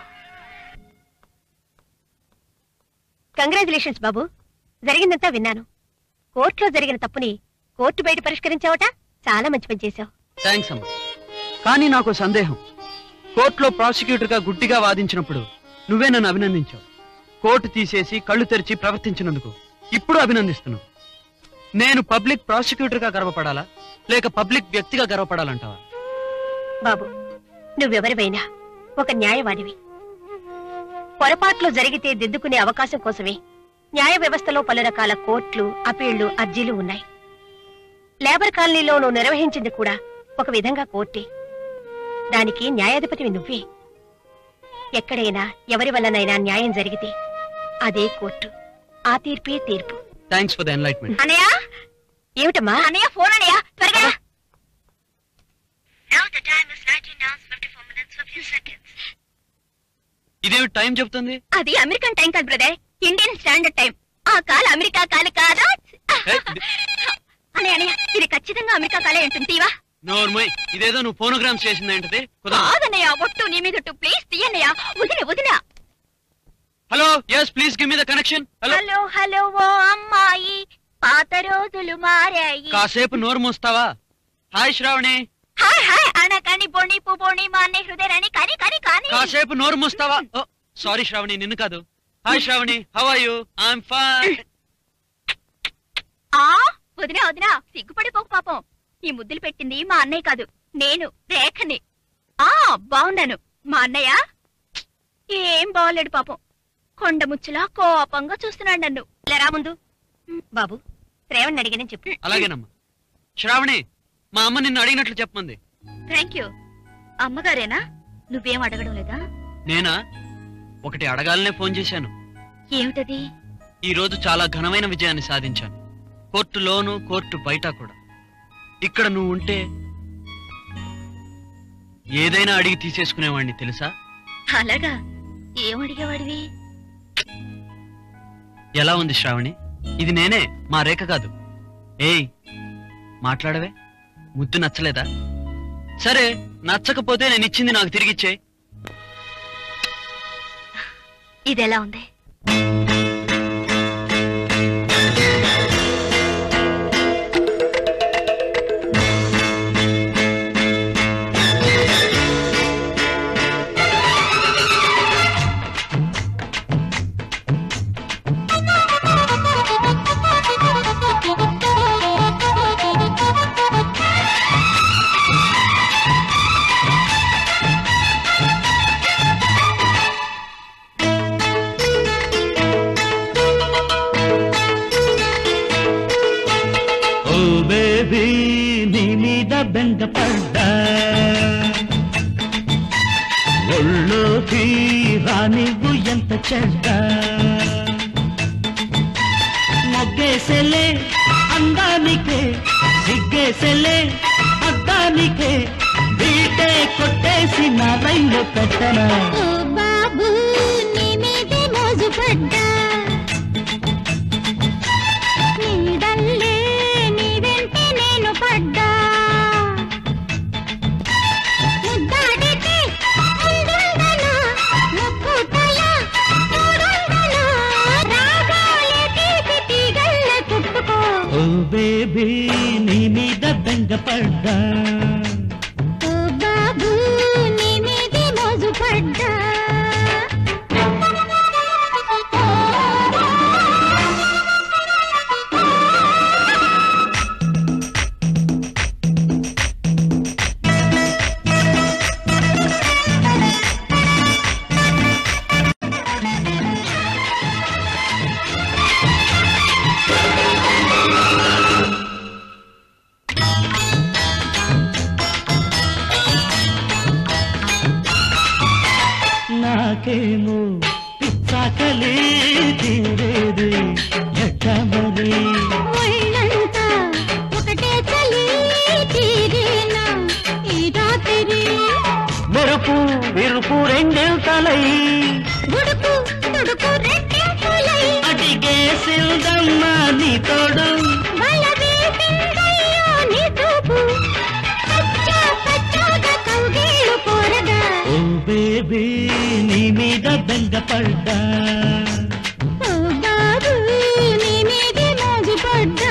కంగ్రాచులేషన్స్ బాబు జరిగిందంతా విన్నాను కోర్టులో జరిగిన తప్పుని కోర్టు బయట పరిష్కరించావట చాలా మంచి పని చేశావు థ్యాంక్స్ అమ్మా కానీ నాకు సందేహం కోర్టులో ప్రాసిక్యూటర్గా గుడ్డిగా వాదించినప్పుడు నువ్వే నన్ను అభినందించావు కోర్టు తీసేసి కళ్ళు తెరిచి ప్రవర్తించినందుకు ఇప్పుడు అభినందిస్తున్నావు నేను పబ్లిక్ ప్రాసిక్యూటర్గా గర్వపడాలా లేక పబ్లిక్ వ్యక్తిగా గర్వపడాలంటావా బాబు నువ్వెవరివైనా ఒక న్యాయవాదివి పొరపాట్లు జరిగితే దిద్దుకునే అవకాశం కోసమే న్యాయ వ్యవస్థలో పలు రకాల కోర్టులు అపీళ్లు అర్జీలు ఉన్నాయి లేబర్ కాలనీలో నువ్వు నిర్వహించింది కూడా ఒక విధంగా కోర్టే దానికి న్యాయాధిపతివి నువ్వే ఎక్కడైనా ఎవరి వల్లనైనా న్యాయం జరిగితే అదే కోర్టు ఆ తీర్పే తీర్పు థ్యాంక్స్ ఫర్ ద ఎన్లైట్మెంట్ అనయ్య ఏమిటమ్మా అనయ్య ఫోన్ అనయ్య త్వరగా రా. ఇదేమి టైం చెప్తుంది అది అమెరికన్ టైం కాదు బ్రదర్ ఇండియన్ స్టాండర్డ్ టైం ఆ కాల అమెరికా కాలు కాదా అనే అనయ్య ఇది ఖచ్చితంగా అమెరికా కాలే ఉంటుంది తీవా నోర్మోయ్ ఇదేదో నువ్వు ఫోనోగ్రామ్స్ చేసింది ఏంటది కుదరదు కాదన్నయ్య ఒట్టు నీ మీద ప్లీజ్ తీయన్నయ్య వదిన వదిన hello yes please give me the connection hello hello hello ఓ అమ్మాయి పాత రోజులు మారాయి కాసేపు నోరు మూస్తావా హాయ్ శ్రావణి హాయ్ హాయ్ అనకని బొణి పుబోణి మా అన్నయ్య హృదయాన్ని కని కని కని కాసేపు నోరు మూస్తావా ఓ సారీ శ్రావణి నిన్ను కాదు hi Shravani how are you I'm fine ఆ వదినా వదినా సిగ్గుపడిపోకు పాపం ఈ ముద్దులు పెట్టింది మా అన్నయ్య కాదు నేను రేఖని ఆ బాగున్నాను మా అన్నయ్య ఏం బాగోలేడు పాపం కొండ ముచ్చులా కోపంగా చూస్తున్నాడు నన్ను లేరా ముందు బాబు శ్రేవణ్ అడిగానని చెప్పు అలాగేనమ్మా శ్రావణి మా అమ్మ నిన్ను అడిగినట్లు చెప్పమంది థ్యాంక్ యూ అమ్మగారేనా నువ్వేం అడగడం లేదా నేనా ఒకటి అడగాలనే ఫోన్ చేశాను ఏమిటది ఈ రోజు చాలా ఘనమైన విజయాన్ని సాధించాను కోర్టులోను కోర్టు బయట కూడా ఇక్కడ నువ్వు ఉంటే ఏదైనా అడిగి తీసేసుకునేవాడిని తెలుసా అలాగా ఏం అడిగేవాడివి ఎలా ఉంది శ్రావణి ఇది నేనే మా రేఖ కాదు ఏయ్ మాట్లాడవే ముద్దు నచ్చలేదా సరే నచ్చకపోతే నేను ఇచ్చింది నాకు తిరిగిచ్చే ఇది ఎలా ఉంది ఓ బేబీ నీ మీద బెంగ పడ్డా ఒళ్ళోకి రానివ్వు ఎంత చెడ్డ మొగ్గేసెలే అందానికే సిగ్గేసెలే అద్దానికే బీటే కొట్టేసి నా రైలు పెట్టనా బాబు నీ మీదే మోజు పడ్డా నీడల్లే నీ వెంటే నేను పడ్డా ముద్దాడితే ముందుండనా, ముక్కుతలా తోడుండనా, రాగాలే తీపి తీగల్ల చుట్టుకో ఓ బేబీ నీ మీద బెంగ పడ్డా ఓ బాబు నీ మీదే మోజు పడ్డా నాకేమో పిచ్చాకలే తీరేది ఎట్టమరి ఒళ్ళంతా ఒకటే చలి తీరేనా ఈ రాత్రి మెరుపు విరుపు రెండెంతలై గుడుకు తుడుకు రెట్టింపులై అడిగేసిందమ్మా నీ తోడు బలవేసిందయ్యో నీ చూపు పచ్చ పచ్చగా కౌగిళ్ళు కోరగా ఓ బేబీ నీ మీద బెంగ పడ్డా ఓ బాబు నీ మీదే మోజు పడ్డా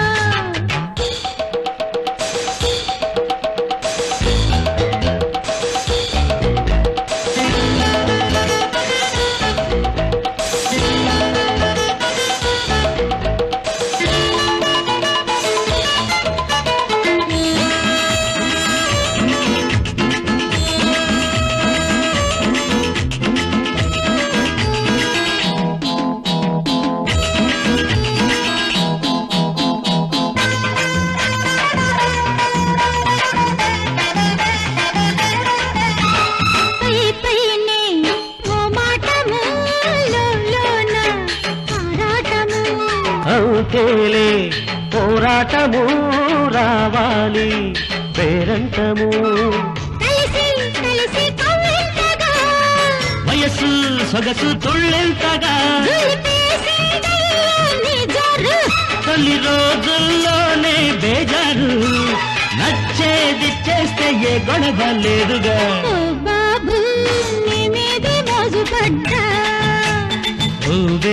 పై పైనే ఓ మాటము లోలోన ఆరాటము అవుకేలే పోరాటము రావాలి పేరంటము కలిసి కలిసి కవ్వింతగా వయస్సు సొగసు తుళ్ళెంతగా దులిపేసిందయ్యో నీ జరు తొలి రోజుల్లోనే బేజారు నచ్చేది చేస్తే ఏ గొడవ లేదుగా ఓ బాబు నీ మీదే మోజు పడ్డా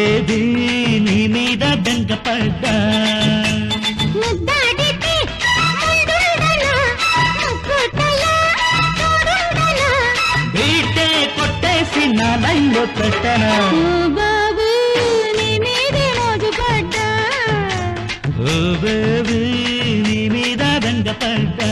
బేబీ నీ మీద బెంగపడ్డా బీటే కొట్టేసి నా లైన్లో పెట్టనా ఓ బేబీ నీ మీద బెంగపడ్డా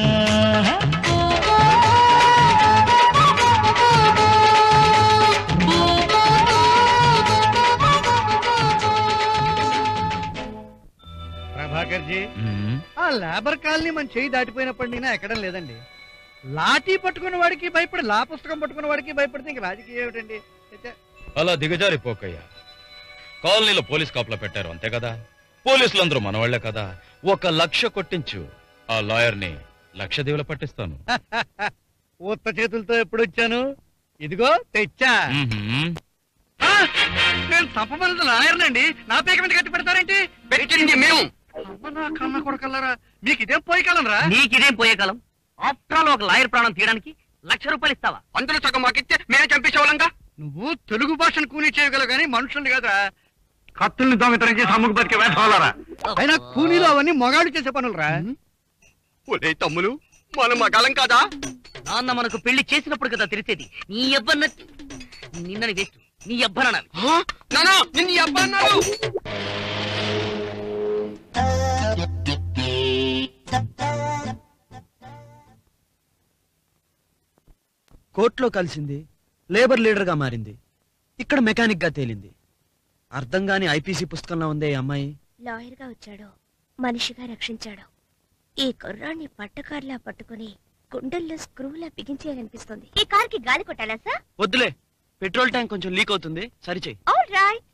ప్రభాకర్ జీ ఆ లేబర్ కాలనీ మన చేయి దాటిపోయినప్పటి నేను ఎక్కడం లేదండి లాఠీ పట్టుకున్న వాడికి భయపడి లా పుస్తకం పట్టుకున్న వాడికి భయపడితే ఇంక రాజకీయం ఏమిటండి ఛే, అలా దిగజారి పోకయ్యా కాలనీలో పోలీస్ కాపులా పెట్టారు అంతే కదా పోలీసులందరూ మనవాళ్లే కదా ఒక లక్ష కొట్టించు ఆ లాయర్ని లక్ష దీవుల పట్టిస్తాను ఉత్త చేతులతో ఎప్పుడు వచ్చాను ఇదిగో తెచ్చా ఆ, నేను తప్పమన్నది లాయర్నండి నా పేక మీద కట్టి పెడతారేంటి పెట్టింది మేము అమ్మ నా కన్న కొడకల్లారా మీకు ఇదేం పోయి కాలంరా నీకిదేం పోయే కాలం ఆఫ్టర్ ఆల్ ఒక లాయర్ ప్రాణం తీయడానికి లక్ష రూపాయలు ఇస్తావా అందులో సగం మాకిస్తే మేమే చంపేసేవాళ్ళంగా నువ్వు తెలుగు భాషను కూనీ చేయగలవు కానీ మనుషుల్ని కదా కత్తుల్ని దొంగతనం చేసి అమ్ముకు బతికే వేధవాలరా అయినా కూలీలు అవన్నీ మొగాడు చేసే పనులరా ఒరే తమ్ములు మనం మగాలం కాదా నాన్న మనకు పెళ్లి చేసినప్పుడు కదా తెలిసేది నీ అబ్బన్న నిన్నని వేస్ట్ నీ అబ్బన నానా నిన్ను ఈ అబ్బా అన్నాడు కోర్టులో కలిసింది లేబర్ లీడర్ గా మారింది ఇక్కడ మెకానిక్ గా తేలింది అర్థం కాని ఐపీసీ పుస్తకంలో ఉందే ఈ అమ్మాయి లాయర్ గా వచ్చాడు మనిషిగా రక్షించాడు ఈ కుర్రాన్ని పట్టకారులా పట్టుకుని గుండెల్లో స్క్రూలా బిగించేయాలనిపిస్తుంది ఈ కార్ కి గాలి కొట్టాలా సార్ వద్దులే పెట్రోల్ ట్యాంక్ కొంచెం లీక్ అవుతుంది సరిచేయి ఆల్ రైట్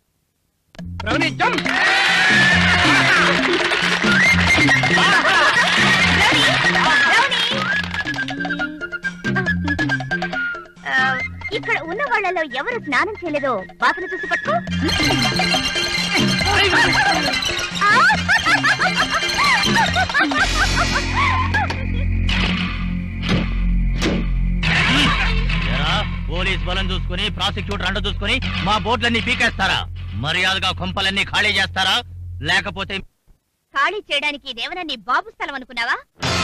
ఇక్కడ ఉన్న వాళ్ళలో ఎవరు స్నానం చేయలేదో వాసన చూసి పట్టుకో పోలీస్ బలం చూసుకుని ప్రాసిక్యూటర్ అండ చూసుకుని మా బోట్లన్నీ పీకేస్తారా మర్యాదగా కొంపలన్నీ ఖాళీ చేస్తారా లేకపోతే ఖాళీ చేయడానికి ఇదేమన్నా నీ బాబు స్థలం అనుకున్నావా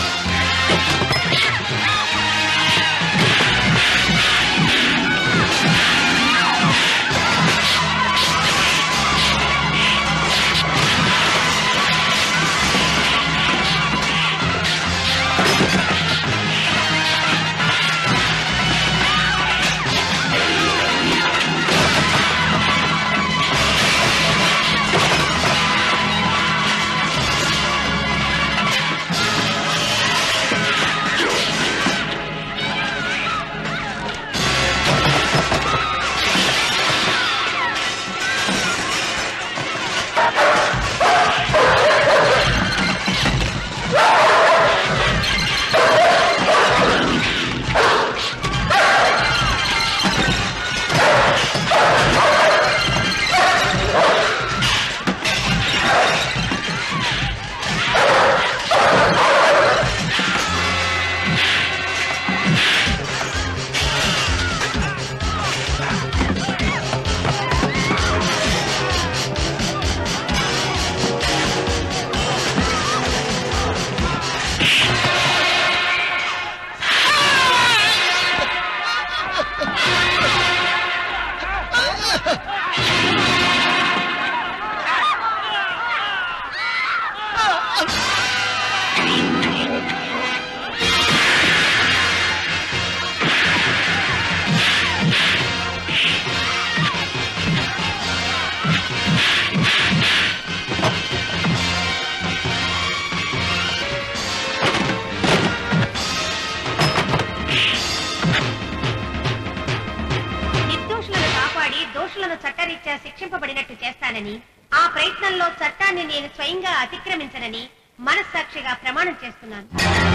నిర్దోషులను కాపాడి దోషులను చట్టరీత్యా శిక్షింపబడినట్టు చేస్తానని ఆ ప్రయత్నంలో చట్టాన్ని నేను స్వయంగా అతిక్రమించనని మనస్సాక్షిగా ప్రమాణం చేస్తున్నాను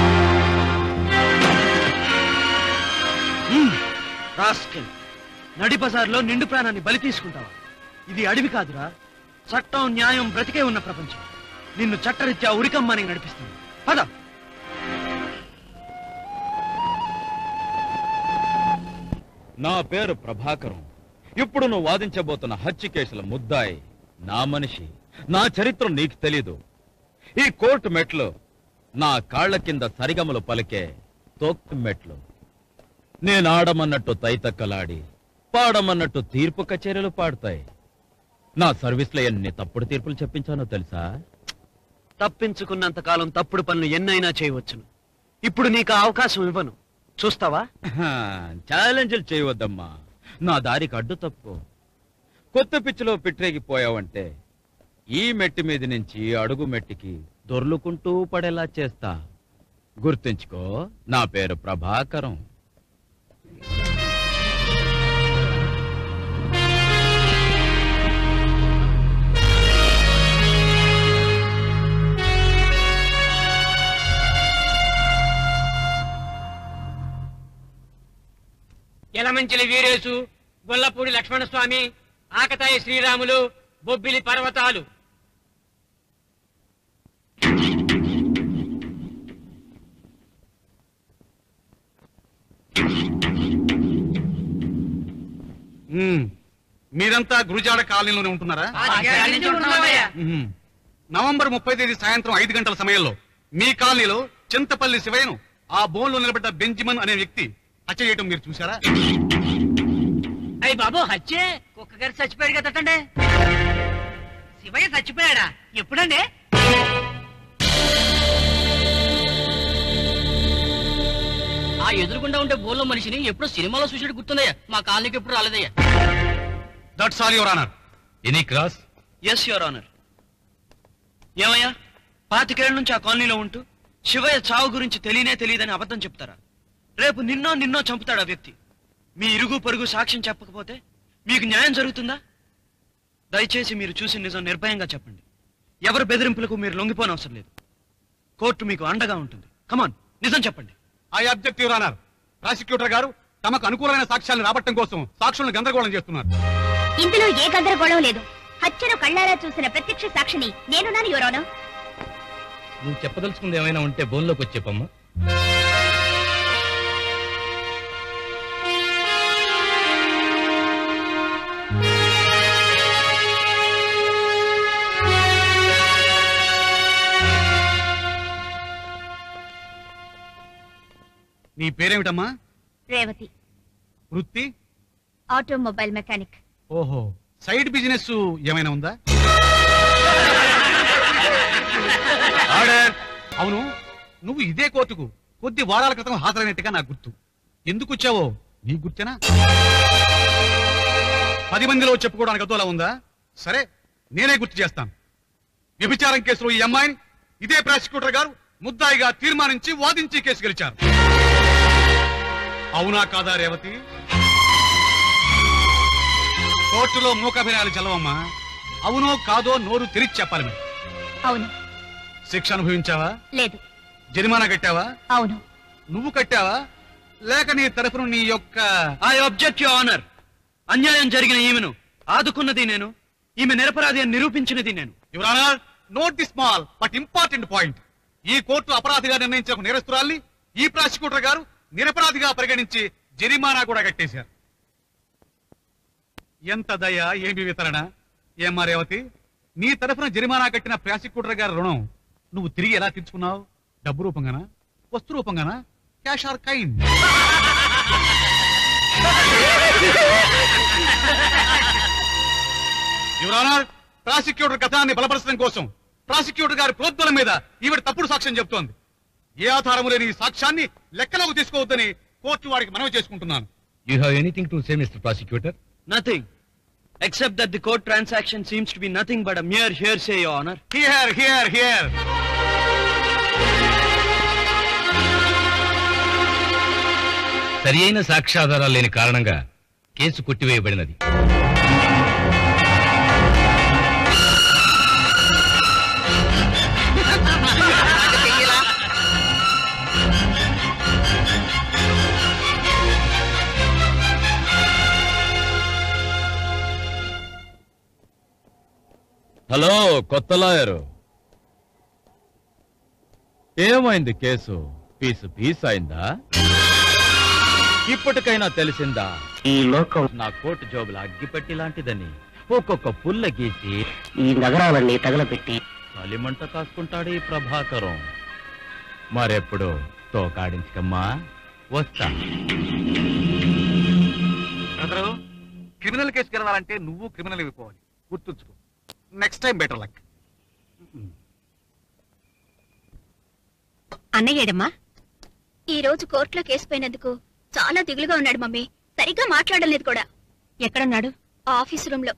రాస్కెల్ నడి బజార్లో నిండు ప్రాణాన్ని బలి తీసుకుంటావా ఇది అడవి కాదురా చట్టం న్యాయం బ్రతికే ఉన్న ప్రపంచం నిన్ను చట్టరీత్యా ఉరికమ్మని నడిపిస్తుంది పద నా పేరు ప్రభాకరం ఇప్పుడు నువ్వు వాదించబోతున్న హత్య కేసుల ముద్దాయి నా మనిషి నా చరిత్ర నీకు తెలీదు ఈ కోర్టు మెట్లు నా కాళ్ల కింద సరిగమలు పలికే తోక్కు మెట్లు నేను ఆడమన్నట్టు తైతక్కలాడి పాడమన్నట్టు తీర్పు కచేరీలు పాడతాయి నా సర్వీస్లో ఎన్ని తప్పుడు తీర్పులు చెప్పించానో తెలుసా తప్పించుకున్నంత కాలం తప్పుడు పనులు ఎన్నైనా చేయవచ్చును ఇప్పుడు నీకు ఆ అవకాశం ఇవ్వను చూస్తావా ఛాలెంజ్లు చేయవద్దమ్మా నా దారికి అడ్డు తప్పు కొత్త పిచ్చిలో పిట్రేగిపోయావంటే ఈ మెట్టి మీద నుంచి అడుగు మెట్టికి దొర్లుకుంటూ పడేలా చేస్తా గుర్తుంచుకో నా పేరు ప్రభాకరం యలమంచిలి వీరేసు గొల్లపూడి లక్ష్మణస్వామి ఆకతాయి శ్రీరాములు బొబ్బిలి పర్వతాలు మ్మ్. మీరంతా గురుజాడ కాలనీలోనే ఉంటున్నారా మ్మ్. నవంబర్ ముప్పై తేదీ సాయంత్రం ఐదు గంటల సమయంలో మీ కాలనీలో చింతపల్లి శివయ్యను ఆ బోన్లో నిలబడ్డ బెంజిమన్ అనే వ్యక్తి హత్య చేయటం మీరు చూసారా అయ్యి బాబు హత్యే కుక్క గారు చచ్చిపోయాడు కదండి శివయ్య చచ్చిపోయాడా ఎప్పుడండి ఆ ఎదురుగుండా ఉండే బోల్లో మనిషిని ఎప్పుడో సినిమాలో చూసినట్టు గుర్తుందయ్యా మా కాలనీకి ఎప్పుడు రాలేదయ్యా that's all your honour any cross yes your honour ఏమయ్యా పాతికేళ్ల నుంచి ఆ కాలనీలో ఉంటూ శివయ్య చావు గురించి తెలియనే తెలియదని అబద్ధం చెప్తారా రేపు నిన్నో నిన్నో చంపుతాడు ఆ వ్యక్తి మీ ఇరుగు పొరుగు సాక్ష్యం చెప్పకపోతే మీకు న్యాయం జరుగుతుందా దయచేసి మీరు చూసి నిజం నిర్భయంగా చెప్పండి ఎవరి బెదిరింపులకు మీరు లొంగిపోనవసరం లేదు కోర్టు మీకు అండగా ఉంటుంది కమాన్ నిజం చెప్పండి I object your honour prosecutor గారు తమకు అనుకూలమైన సాక్ష్యాలను రాబట్టం కోసం సాక్షులను గందరగోళం చేస్తున్నారు ఇందులో ఏ గందరగోళం లేదు హత్యను కళ్ళారా చూసిన ప్రత్యక్ష సాక్షిని నేనున్నాను యువరాను నువ్వు చెప్పదలుచుకుంది ఏమైనా ఉంటే బోన్లోకి వచ్చి చెప్పమ్మా నీ పేరేమిటమ్మా రేవతి వృత్తి ఆటోమొబైల్ మెకానిక్ ఓహో సైడ్ బిజినెస్ ఏమైనా ఉందా ఆర్డర్ అవును నువ్వు ఇదే కోర్టుకు కొద్ది వారాల క్రితం హాజరైనట్టుగా నాకు గుర్తు ఎందుకు వచ్చావో నీకు గుర్తేనా పది మందిలో చెప్పుకోవడానికి అదోలా ఉందా సరే నేనే గుర్తు చేస్తాను వ్యభిచారం కేసులో ఈ అమ్మాయిని ఇదే ప్రాసిక్యూటర్ గారు ముద్దాయిగా తీర్మానించి వాదించి కేసు గెలిచారు అవునా కాదా రేవతి కోర్టులో మూకభినయాలు చల్లవమ్మా అవునో కాదో నోరు తెరిచి చెప్పాలి మరి అవును శిక్ష అనుభవించావా లేదు జరిమానా కట్టావా అవును నువ్వు కట్టావా లేక నీ తరఫున నీ యొక్క ఐ అబ్జెక్ట్ యు ఆనర్ అన్యాయం జరిగిన ఈమెను ఆదుకున్నది నేను ఈమె నిరపరాధి అని నిరూపించినది నేను your honour note the small but important point ఈ కోర్టు అపరాధిగా నిర్ణయించిన ఒక నేరస్తురాల్ని ఈ ప్రాసిక్యూటర్ గారు నిరపరాధిగా పరిగణించి జరిమానా కూడా కట్టేశారు ఎంత దయ ఏమి వితరణ ఏమ్మా రేవతి నీ తరఫున జరిమానా కట్టిన ప్రాసిక్యూటర్ గారి రుణం నువ్వు తిరిగి ఎలా తీర్చుకున్నావు డబ్బు రూపంగానా వస్తు రూపంగానా cash or kind your honour prosecutor కథనాన్ని బలపరచడం కోసం ప్రాసిక్యూటర్ గారి ప్రోద్బలం మీద ఈవిడ తప్పుడు సాక్ష్యం చెబుతోంది ఏ ఆధారము లేని ఈ సాక్ష్యాన్ని లెక్కలోకి తీసుకోవద్దని కోర్టు వారికి మనవి చేసుకుంటున్నాను you have anything to say mister prosecutor nothing except that the court transaction seems to be nothing but mere hearsay your honour here here here సరి అయిన సాక్ష్యాధారాలు లేని కారణంగా కేసు కొట్టివేయబడినది హలో కొత్త లాయరు ఏమైంది కేసు పీసు పీస్ అయిందా ఇప్పటికైనా తెలిసిందా ఈ లోకం నా కోటు జోబుల అగ్గిపెట్టి లాంటిదని ఒక్కొక్క పుల్ల గీసి ఈ నగరాలన్నీ తగలబెట్టి చలిమంట కాసుకుంటాడు ఈ ప్రభాకరం మరెప్పుడు తోకాడించకమ్మా వస్తా బ్రదరు క్రిమినల్ కేసు గెలవాలంటే నువ్వు క్రిమినల్ అయిపోవాలి గుర్తుంచుకో నెక్స్ట్ టైం బెటర్ లక్ అన్నయ్యేడమ్మా ఈ రోజు కోర్టులో కేసు పోయినందుకు చాలా దిగులుగా ఉన్నాడు మమ్మీ సరిగ్గా మాట్లాడలేదు కూడా ఎక్కడున్నాడు ఆఫీస్ రూమ్ లో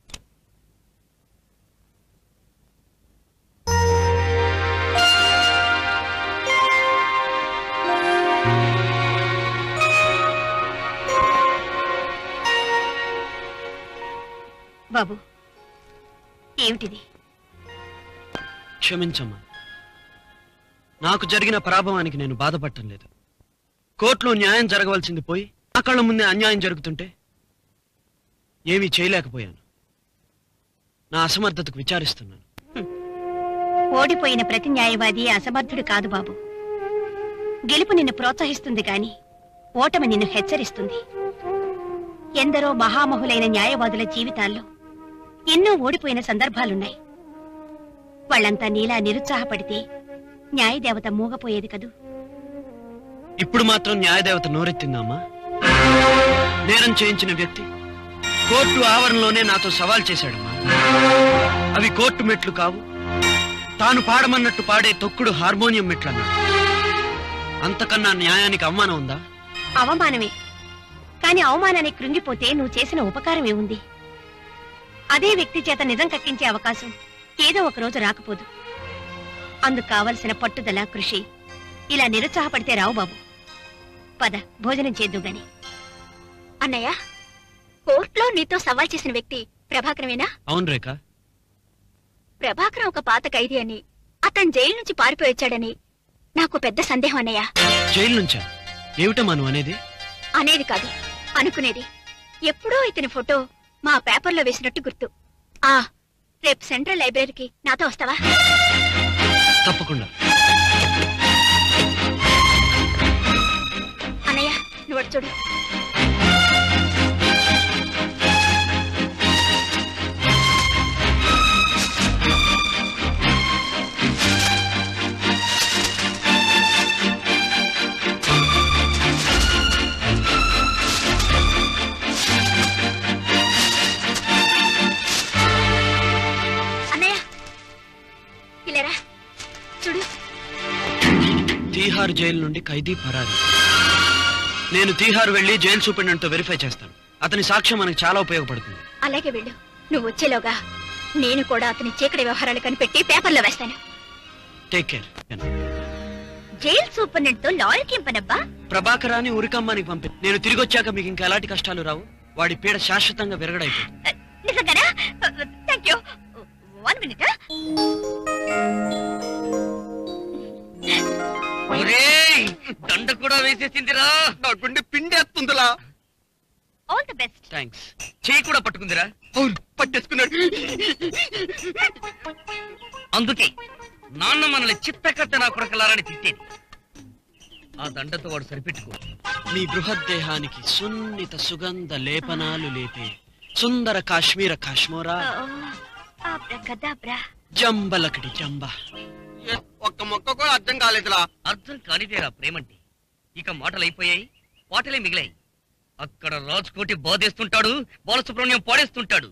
బాబు ఏమిటిది క్షమించమ్మా నాకు జరిగిన పరాభవానికి నేను బాధపడటం లేదు కోర్టులో న్యాయం జరగవలసింది పోయి నా కళ్ళ ముందే అన్యాయం జరుగుతుంటే ఏమీ చేయలేకపోయాను నా అసమర్థతకు విచారిస్తున్నాను ఓడిపోయిన ప్రతి న్యాయవాది అసమర్థుడు కాదు బాబు గెలుపు నిన్ను ప్రోత్సహిస్తుంది గాని ఓటమి నిన్ను హెచ్చరిస్తుంది ఎందరో మహామహులైన న్యాయవాదుల జీవితాల్లో ఎన్నో ఓడిపోయిన సందర్భాలున్నాయి వాళ్ళంతా నీలా నిరుత్సాహపడితే న్యాయదేవత మూగపోయేది కదూ ఇప్పుడు మాత్రం న్యాయదేవత నోరెత్తిందమ్మా నేరం చేయించిన వ్యక్తి కోర్టు ఆవరణలోనే నాతో సవాల్ చేశాడమ్మా అవి కోర్టు మెట్లు కావు తాను పాడమన్నట్టు పాడే తొక్కుడు హార్మోనియం మెట్లు అన్నాడు అంతకన్నా న్యాయానికి అవమానం ఉందా అవమానమే కాని అవమానానికి కృంగిపోతే నువ్వు చేసిన ఉపకారం ఏముంది అదే వ్యక్తి చేత నిజం కక్కించే అవకాశం ఏదో ఒక రోజు రాకపోదు అందుకు కావలసిన పట్టుదల కృషి ఇలా నిరుత్సాహపడితే రావు బాబు పద భోజనం చేద్దు గాని అన్నయ్య కోర్టులో నీతో సవాల్ చేసిన వ్యక్తి ప్రభాకరమేనా అవును రేఖ ప్రభాకరం ఒక పాత ఖైదీ అని అతను జైలు నుంచి పారిపోయి వచ్చాడని నాకు పెద్ద సందేహం అన్నయ్య జైలు నుంచా ఏమిటమ్మా నువ్వు అనేది అనేది కాదు అనుకునేది ఎప్పుడో ఇతని ఫోటో మా పేపర్లో వేసినట్టు గుర్తు ఆ రేపు సెంట్రల్ లైబ్రరీకి నాతో వస్తావా తప్పకుండా అన్నయ్య నువ్వు అటు చూడు అన్నయ్య ఇలారా చూడు తీహార్ జైలు నుండి ఖైదీ పరారి నేను తీహార్ వెళ్లి జైలు సూపరింటెండెంట్ తో వెరిఫై చేస్తాను అతని సాక్ష్యం మనకు చాలా ఉపయోగపడుతుంది అలాగే వెళ్ళు నువ్వు వచ్చేలోగా నేను కూడా అతని చీకటి వ్యవహారాలు కనిపెట్టి పేపర్లో వేస్తాను టేక్ కేర్ జైల్ సూపరింటెండెంట్ తో లాయర్కి ఏం పనబ్బా ప్రభాకరాన్ని ఉరికమ్మానికి పంపి నేను తిరిగి వచ్చాక మీకు ఇంకా ఎలాంటి కష్టాలు రావు వాడి పీడ శాశ్వతంగా విరగడైపోతుంది నిజంగానా థ్యాంక్ యూ వన్ మినిట్ దండ కూడా వేసేసిందిరా నా గుండె పిండేస్తుందిలా ఆల్ ది బెస్ట్ థ్యాంక్స్ చేయి కూడా పట్టుకుందిరా పట్టేసుకున్నాడు అందుకే నాన్న మనల్ని చిత్తకట్ట నా కొడకలారని తిట్టేది ఆ దండతో వాడు సరిపెట్టుకో మీ బృహద్దేహానికి సున్నిత సుగంధ లేపనాలు లేపే సుందర కాశ్మీర కాశ్మోరా అబ్రకదబ్రా జంబలకడి జంబ ఒక్క మొక్క కూడా అర్థం కాలేదురా అర్థం కానిదేరా ప్రేమంటే ఇక మాటలు అయిపోయాయి పాటలే మిగిలాయి అక్కడ రాజ్కోటి బాధేస్తుంటాడు బాలసుబ్రహ్మణ్యం పాడేస్తుంటాడు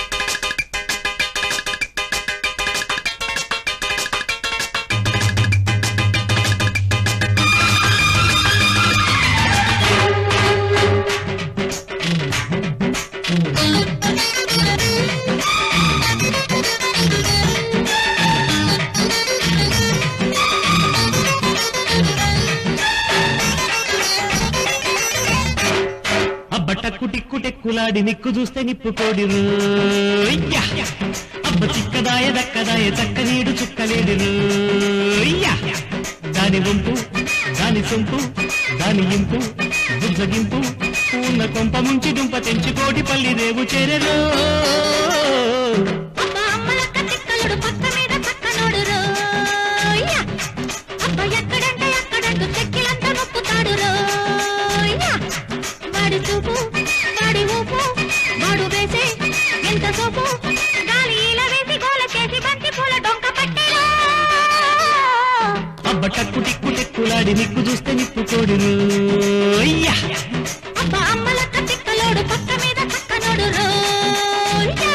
అబ్బ టిక్కు టెక్కులాడి నిక్కు చూస్తే నిప్పు కోడి రోయ్య. అబ్బ చిక్కదాయ దక్కదాయ చక్కనీడు చుక్కలేడు రోయ్య. దాని వంపు దాని సొంపు దాని ఇంపు బుజ్జగింపు పూర్ణ కొంప ముంచి దుంప తెంచి కోటి పల్లి రేవు చేరెలో ఎక్కడంటే ఎక్కడంటూ చెక్కిలంతా నొప్పుతాడు రోయ్య. వాడి చూపు టక్కు టిక్కు టెక్కులాడి నిక్కు చూస్తే నిప్పుకోడు అయ్యా అబ్బా అమ్మలక్క తిక్కలోడు పక్క మీద చక్కనోడు రోయ్యా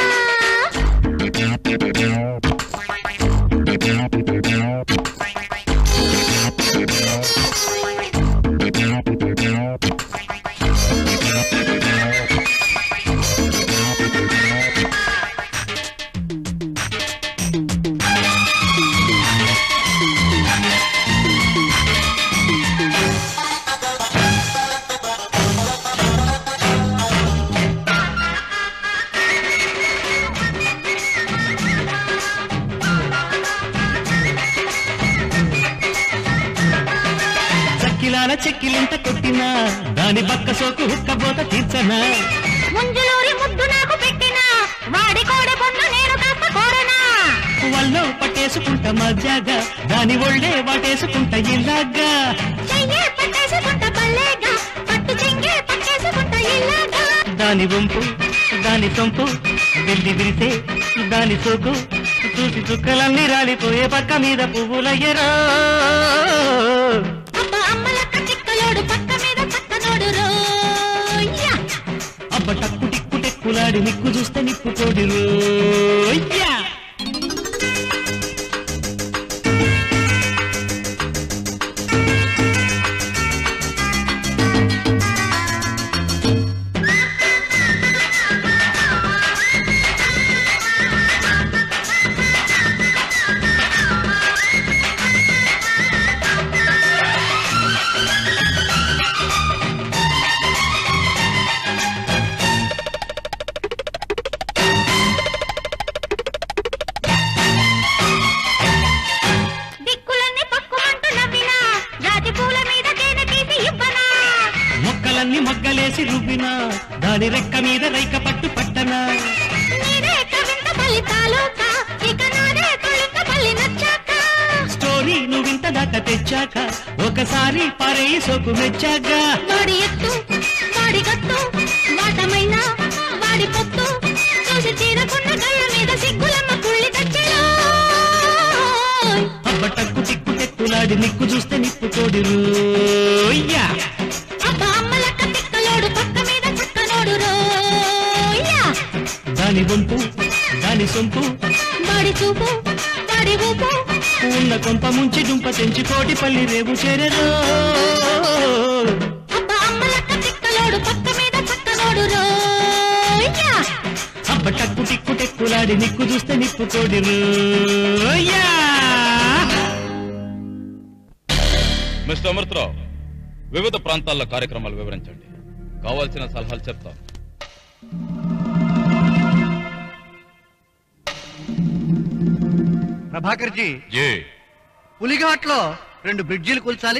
చక్కిలాల చెక్కిలింత కొట్టినా దాని బక్క సోకు హుక్కబోత తీర్చనా ముంజులూరి ముద్దు నాకు పెట్టిన వాడి కోడ బొందు నేను కాస్త కోరనా వల్లో పట్టేసుకుంటా మజాగా దాని ఒళ్ళే వాటేసుకుంటా ఇలాగా చెయ్యే పట్టేసుకుంటా పల్లేగా పట్టు చెంగే పట్టేసుకుంటా ఇల్లాగా దాని వంపు దాని సొంపు వెళ్ళి విరితే దాని సోకు చూసి చుక్కలన్నీ రాలిపోయే పక్క మీద పువ్వులయ్యరా అబ్బా అమ్మలక్క చిక్కలోడు పక్క మీద చక్కనోడు రోయ్యా అబ్బ టక్కు టిక్కు టెక్కులాడి నిక్కు చూస్తే నిప్పు కోడి రోయ్యా దిక్కులన్నీ పక్కుమంటూ నవ్వినా జాతి పూల మీద తేనె తీసి ఇవ్వనా మొక్కలన్నీ మొగ్గలేసి రువ్వినా దాని రెక్క మీద రైక పట్టు పట్టనా నీదే కవింత ఫలితాలోక ఇక నాదే తొలిత పల్లి నచ్చాక స్టోరీ నువ్వింత దాకా తెచ్చాక ఒకసారి పారేయి సోకు మెచ్చాక వాడి ఎత్తు వాడి గత్తు వాటమైనా వాడి పొత్తు చూసి తీరకున్న కళ్ళ మీద సిగ్గులమ్మ కుళ్ళి తెచ్చలో అబ్బ టక్కు టిక్కు టెక్కులాడి నిక్కు చూస్తే నిప్పు కోడి రోయ్యా అబ్బా అమ్మలక్క తిక్కలోడు పక్క మీద చక్కనోడు రోయ్యా దాని వంపు దాని సొంపు వాడి చూపు వాడి ఊపు ఉన్న కొంప ముంచి దుంప తెంచి కోటి పల్లి రేవు చేరరో అబ్బా అమ్మలక్క తిక్కలోడు పక్క మీద చక్కనోడు రోయ్యా అబ్బ టక్కు టిక్కు టెక్కులాడి నిక్కు చూస్తే నిప్పు కోడి రోయ్యా మిస్టర్ అమృతరావు వివిధ ప్రాంతాల్లో కార్యక్రమాలు వివరించండి కావాల్సిన సలహాలు చెప్తాను ప్రభాకర్ జీ జీ పులిఘాట్లో రెండు బ్రిడ్జిలు కూల్చాలి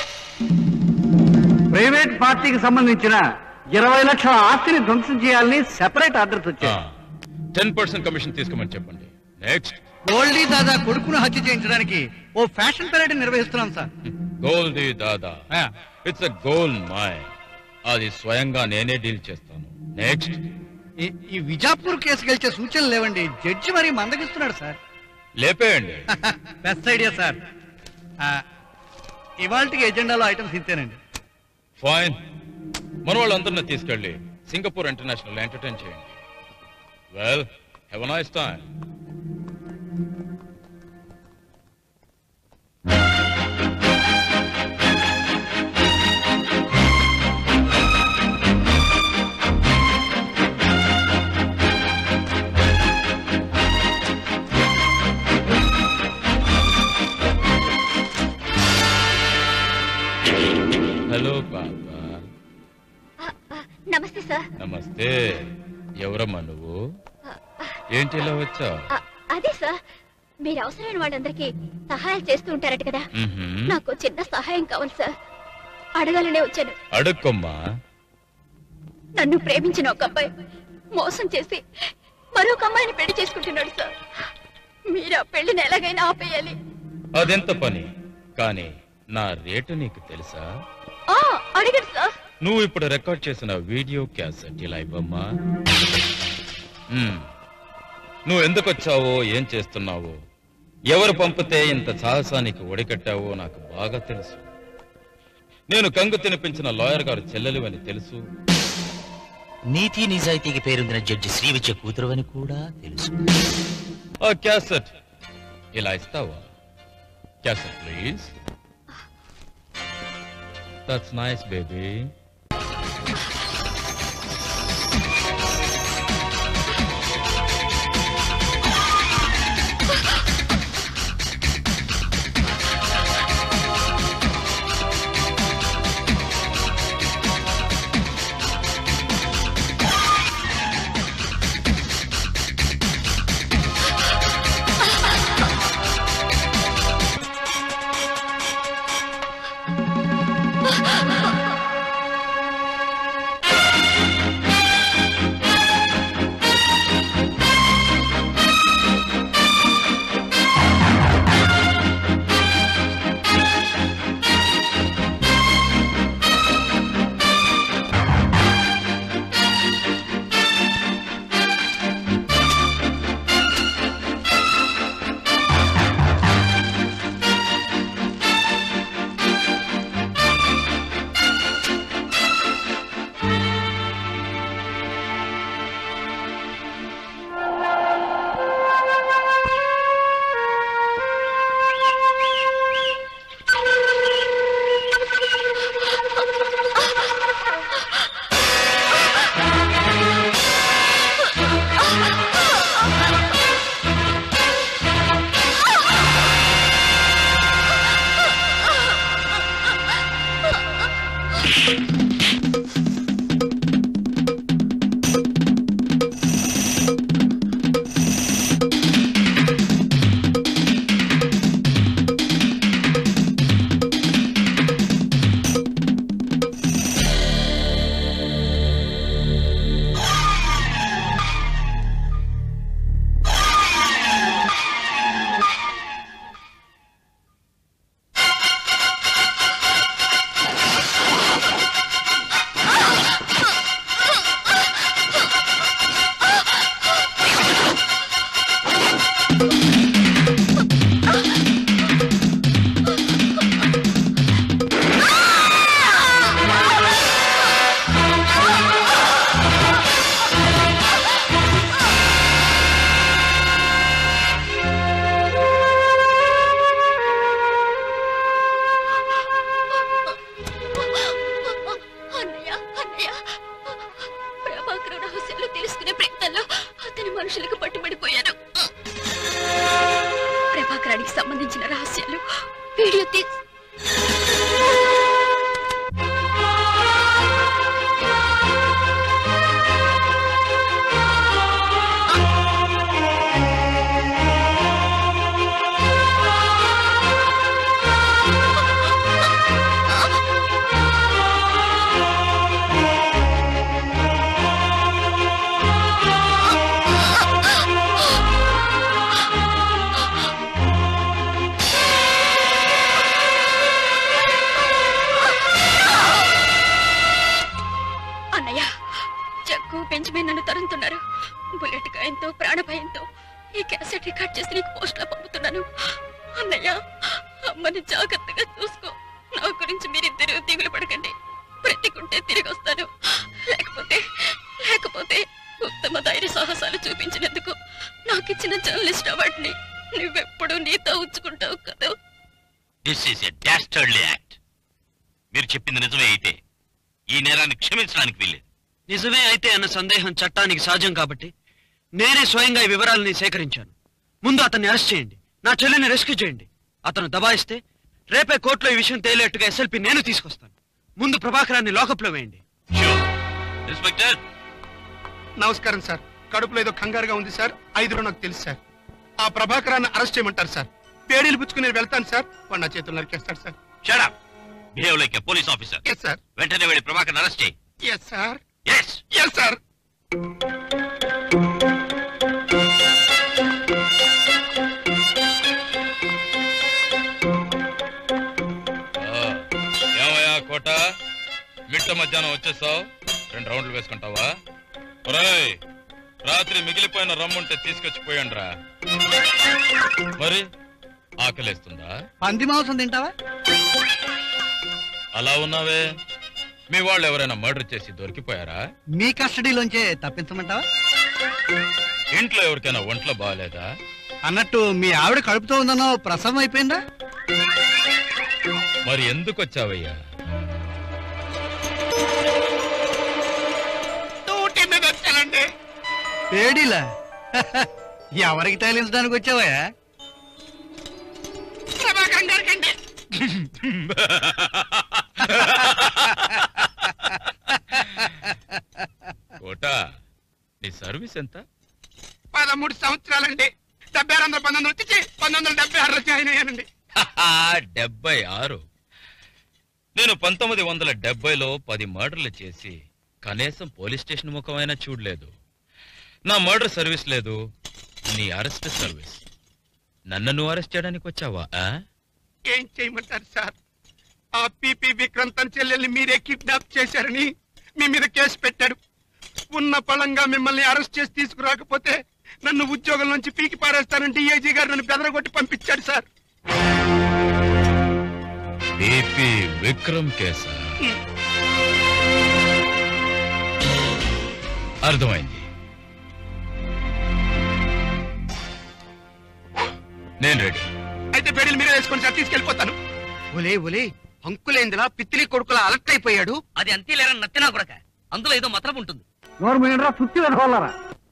ప్రైవేట్ పార్టీకి సంబంధించిన ఇరవై లక్షల ఆస్తిని ధ్వంసం చేయాలని సెపరేట్ ఆర్డర్స్ వచ్చాయి టెన్ పర్సెంట్ కమిషన్ తీసుకోమని చెప్పండి నెక్స్ట్ గోల్డీ దాదా కొడుకును హత్య చేయించడానికి ఓ ఫ్యాషన్ పెరేడ్ నిర్వహిస్తున్నాం sir Goldie Dada it's a gold mine అది స్వయంగా నేనే డీల్ చేస్తాను నెక్స్ట్ ఈ- ఈ విజాపూర్ కేసు గెలిచే సూచనలు లేవండి జడ్జి మరి మందగిస్తున్నాడు సార్ లేపేయండి బెస్ట్ ఐడియా సార్ ఇవాళకి ఎజెండాలో ఐటమ్స్ ఇంతేనండి ఫైన్ మన వాళ్ళందరినీ తీసుకెళ్ళి సింగపూర్ ఇంటర్నేషనల్ ఎంటర్టైన్ చేయండి well have nice time hello బాబా నమస్తే సార్ నమస్తే ఎవరమ్మా నువ్వు ఏంటి ఇలా వచ్చా అ- అదే సార్ మీరు అవసరమైన వాళ్ళందరికీ సహాయాలు చేస్తూ ఉంటారట కదా నాకు చిన్న సహాయం కావాలి సార్ అడగాలనే వచ్చాను అడుక్కొమ్మా నన్ను ప్రేమించిన ఒక అబ్బాయి మోసం చేసి మరొక అమ్మాయిని పెళ్లి చేసుకుంటున్నాడు సార్ మీరు ఆ పెళ్లిని ఎలాగైనా ఆపేయాలి అదెంత పని కానీ నా రేటు నీకు తెలుసా ఆ అడిగండి సార్ నువ్వు ఇప్పుడు రికార్డ్ చేసిన వీడియో క్యాసెట్ ఇలా ఇవ్వమ్మా మ్మ్. నువ్వు ఎందుకు వచ్చావో ఏం చేస్తున్నావో ఎవరు పంపితే ఇంత సాహసానికి ఒడికట్టావో నాకు బాగా తెలుసు నేను కంగు తినిపించిన లాయర్ గారు చెల్లెలు అని తెలుసు నీతి నిజాయితీకి పేరొందిన జడ్జి శ్రీవిద్య కూతురు అని కూడా తెలుసు ఆ క్యాసెట్ ఇలా ఇస్తావా cassette please that's nice baby అన్నయ్య అన్నయ్య ప్రభాకర రహస్యాలు తెలుసుకునే ప్రయత్నంలో అతని మనుషులకు పట్టుబడిపోయాను ప్రభాకరానికి సంబంధించిన రహస్యాలు వీడియో తీసి అన్నయ్య జగ్గు బెంచమిన్ నన్ను తరుముతున్నారు బుల్లెట్ గాయంతో ప్రాణభయంతో ఈ క్యాసెట్ రికార్డ్ చేసి నీకు పోస్ట్ లో పంపుతున్నాను అన్నయ్య అమ్మని జాగ్రత్తగా చూసుకో నా గురించి మీరిద్దరూ దిగులు పడకండి బ్రతికుంటే తిరిగి వస్తాను లేకపోతే లేకపోతే ఉత్తమ ధైర్య సాహసాలు చూపించినందుకు నాకు ఇచ్చిన జర్నలిస్ట్ అవార్డుని నువ్వెప్పుడు నీతో ఉంచుకుంటావు కదా this is a dastardly act మీరు చెప్పింది నిజమే అయితే ఈ నేరాన్ని క్షమించడానికి వీల్లేదు నిజమే అయితే అన్న సందేహం చట్టానికి సహజం కాబట్టి నేనే స్వయంగా ఈ వివరాలని సేకరించాను ముందు అతన్ని అరెస్ట్ చేయండి నా చెల్లిని రెస్క్యూ చేయండి అతను దబాయిస్తే రేపే కోర్టులో ఈ విషయం తేలేట్టుగా ఎస్ఎల్పి నేను తీసుకొస్తాను ముందు ప్రభాకరాన్ని లోకప్లో వేయండి ఇన్స్పెక్టర్ నమస్కారం సార్ కడుపులో ఏదో కంగారుగా ఉంది సార్ ఐదులో నాకు తెలుసు సార్ ఆ ప్రభాకరాన్ని అరెస్ట్ చేయమంటారు సార్ పేడీలు పుచ్చుకుని నేను వెళ్తాను సార్ వాడు నా చేతులు నరికేస్తాడు సార్ షడా behave like a police officer yes sir వెంటనే వెళ్ళి ప్రభాకర్ అరెస్ట్ చేయి yes sir yes yes sir ఏమయ్యా కోట మిట్ట మధ్యాహ్నం వచ్చేసావు రెండు రౌండ్లు వేసుకుంటావా ఒరేయ్ రాత్రి మిగిలిపోయిన రమ్ముంటే తీసుకొచ్చి పోయండిరా మరి ఆకలేస్తుందా పంది మాంసం తింటావా అలా ఉన్నావే మీ వాళ్ళు ఎవరైనా మర్డర్ చేసి దొరికిపోయారా మీ కస్టడీలోంచే తప్పించమంటావా ఇంట్లో ఎవరికైనా ఒంట్లో బాగాలేదా అన్నట్టు మీ ఆవిడ కడుపుతో ఉందనో ప్రసవం అయిపోయిందా మరి ఎందుకు వచ్చావయ్యా టూటీ మీద వచ్చానండి పేడీలా ఎవరికి తగిలించడానికి వచ్చావా ప్రభాకరం గారికండి కోటా నీ సర్వీస్ ఎంత పదమూడు సంవత్సరాలండి డెబ్బై ఆరు వందల పంతొమ్మిది వచ్చి పంతొమ్మిది వందల డెబ్బై ఆరులో జాయిన్ అయ్యానండి డెబ్బై ఆరు నేను పంతొమ్మిది వందల డెబ్బైలో పది మర్డర్లు చేసి కనీసం పోలీస్ స్టేషన్ ముఖమైనా చూడలేదు నా మర్డర్ సర్వీస్ లేదు నీ అరెస్ట్ సర్వీస్ నన్ను నువ్వు అరెస్ట్ చేయడానికి వచ్చావా ఆ? ఏం చేయమంటారు సార్ ఆ పిపి విక్రమ్ తన చెల్లెల్ని మీరే కిడ్నాప్ చేశారని మీ మీద కేసు పెట్టాడు ఉన్న పళంగా మిమ్మల్ని అరెస్ట్ చేసి తీసుకురాకపోతే నన్ను ఉద్యోగం నుంచి పీకి పారేస్తానని డిఐజీ గారు నన్ను బెదరగొట్టి పంపించాడు సార్ బీపీ విక్రమ్ కేసా అర్థమైంది నేను రెడీ అయితే బెడీలు మీరే వేసుకోండి సార్ తీసుకెళ్ళిపోతాను ఒలే ఒలే అంకులేందిలా పిత్తిలి కొడుకులా అలర్ట్ అయిపోయాడు అది అంతేలేరా నత్తినా కొడక అందులో ఏదో మతలబు ఉంటుంది నోరు మీనరా సుత్తి వెనకాలరా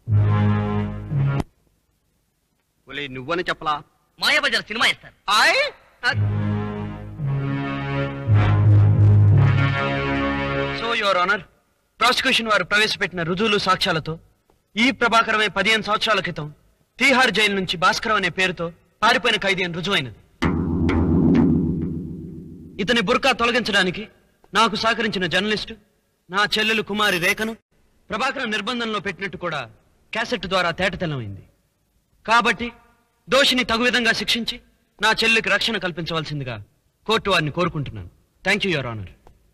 ఒలే నువ్వని చెప్పలా మాయాబజార్ సినిమా ఇస్తారు సో యువర్ ఆనర్ ప్రాసిక్యూషన్ వారు ప్రవేశపెట్టిన రుజువులు సాక్ష్యాలతో ఈ ప్రభాకరమే పదిహేను సంవత్సరాల క్రితం తీహార్ జైలు నుంచి భాస్కరం అనే పేరుతో పారిపోయిన ఖైదీ అని రుజువైనది ఇతని బుర్కా తొలగించడానికి నాకు సహకరించిన జర్నలిస్టు నా చెల్లెలు కుమారి రేఖను ప్రభాకరం నిర్బంధంలో పెట్టినట్టు కూడా క్యాసెట్ ద్వారా తేటతెల్లమైంది కాబట్టి దోషిని తగు విధంగా శిక్షించి నా చెల్లెలికి రక్షణ కల్పించవలసిందిగా కోర్టు వారిని కోరుకుంటున్నాను thank you your honour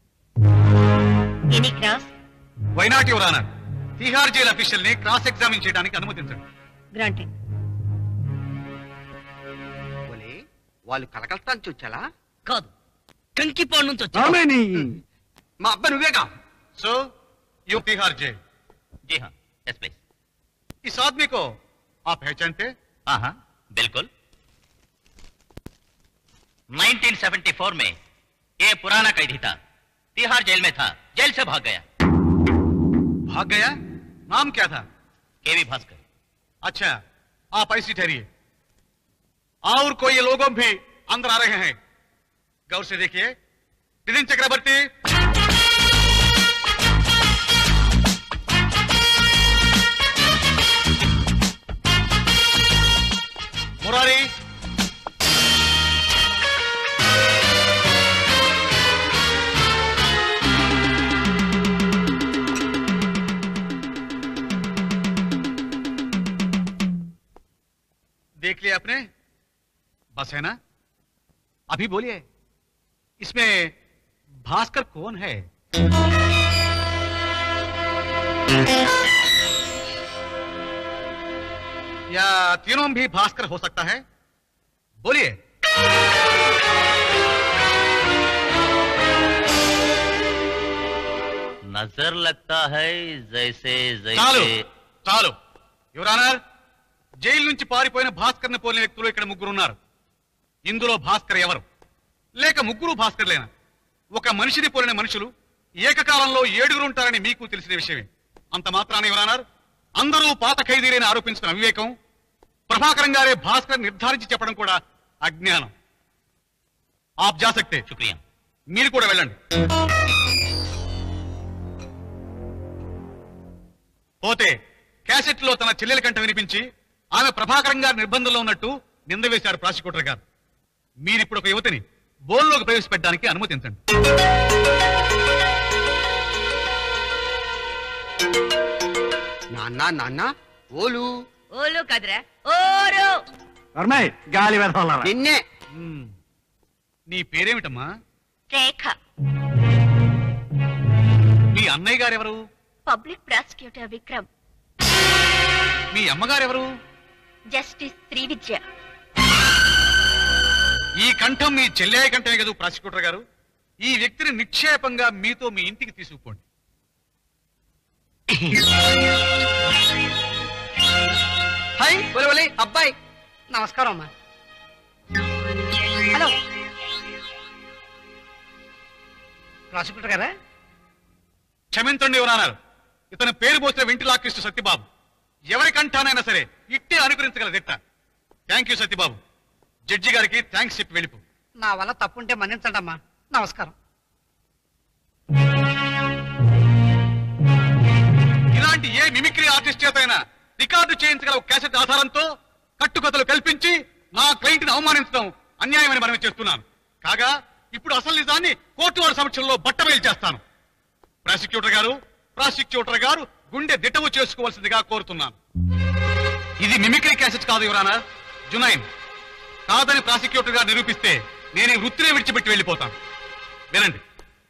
any cross why not your honour Tihar jail official ని క్రాస్ ఎగ్జామిన్ చేయడానికి అనుమతించండి గ్రాంటెడ్ ఒలే వాళ్ళు కలకత్తా నుంచి వచ్చాలా కాదు కంకిపాడు నుంచి వచ్చా ఆమెని మా అబ్బాయి నువ్వేగా సో यू तिहाड़ जेल जी हाँ यस प्लीज इस आदमी को आप पहचानते हाँ हाँ बिल्कुल 1974 में ये पुराना कैदी था तिहाड़ जेल में था जेल से भाग गया भाग गया नाम क्या था केवी भास्कर अच्छा आप ऐसी ठहरिए और कोई लोगों भी अंदर आ रहे हैं गौर से देखिए नितिन चक्रवर्ती मुरारी देख लिया आपने बस है ना अभी बोलिए इसमें भास्कर कौन है या तीनों भी भास्कर हो सकता है बोलिए नजर लगता है जैसे చాలు जैसे చాలు యువరానర్ జైలు నుంచి పారిపోయిన భాస్కర్ ని పోలిన వ్యక్తులు ఇక్కడ ముగ్గురు ఉన్నారు ఇందులో భాస్కర్ ఎవరు లేక ముగ్గురు భాస్కర్లేనా ఒక మనిషిని పోలిన మనుషులు ఏకకాలంలో ఏడుగురు ఉంటారని మీకు తెలిసిన విషయమే అంత మాత్రాన యువరానర్ అందరూ పాత ఖైదీలని ఆరోపించుకున్న అవివేకం ప్రభాకరం గారే భాస్కర్ నిర్ధారించి చెప్పడం కూడా అజ్ఞానం ఆప్ జా సక్తే శుక్రియా మీరు కూడా వెళ్ళండి పోతే క్యాసెట్ లో తన చెల్లెల కంట వినిపించి ఆమె ప్రభాకరం గారి నిర్బంధంలో ఉన్నట్టు నింద వేశారు ప్రాసిక్యూటర్ గారు మీరిప్పుడు ఒక యువతిని బోల్లోకి ప్రవేశపెట్టడానికి అనుమతించండి నాన్న నాన్న ఓలు ఓలు కదరా ఓరు వర్మయ్ గాలి వెధవలారా నిన్నే నీ పేరేమిటమ్మా రేఖ మీ అన్నయ్య గారెవరు పబ్లిక్ ప్రాసిక్యూటర్ విక్రమ్ మీ అమ్మగారెవరు జస్టిస్ శ్రీవిద్య కంఠం మీ చెల్లె కంఠమే కదా ప్రాసిక్యూటర్ గారు ఈ వ్యక్తిని నిక్షేపంగా మీతో మీ ఇంటికి తీసుకుపోండి హాయ్ ఒలి ఒలి అబ్బాయి నమస్కారం అమ్మా హలో ప్రాసిక్యూటర్ గారా క్షమించండి ఎవరన్నారు ఇతని పేరు పోసిన వెంటిలాకృష్ణ సత్యబాబు ఎవరి కంఠానైనా సరే ఇట్టే అనుకరించగల దిట్ట థ్యాంక్ యూ సత్యబాబు జడ్జి గారికి థ్యాంక్స్ చెప్పి వెళ్ళిపో నా వల్ల తప్పుంటే మన్నించండి అమ్మా నమస్కారం ఇలాంటి ఏ మిమిక్రీ ఆర్టిస్ట్ చేతైనా రికార్డు చేయించగల ఒక క్యాసెట్ ఆధారంతో కట్టుకథలు కల్పించి నా క్లయింట్ ని అవమానించడం అన్యాయమని మనవి చేస్తున్నాను కాగా ఇప్పుడు అసలు నిజాన్ని కోర్టు వారి సమక్షంలో బట్టబయలు చేస్తాను ప్రాసిక్యూటర్ గారు ప్రాసిక్యూటర్ గారు గుండె దిట్టవు చేసుకోవాల్సిందిగా కోరుతున్నాను ఇది మిమిక్రీ క్యాసెట్ కాదు యువరానా జునైన్ కాదని ప్రాసిక్యూటర్ గారు నిరూపిస్తే నేను ఈ వృత్తినే విడిచిపెట్టి వెళ్ళిపోతాను వినండి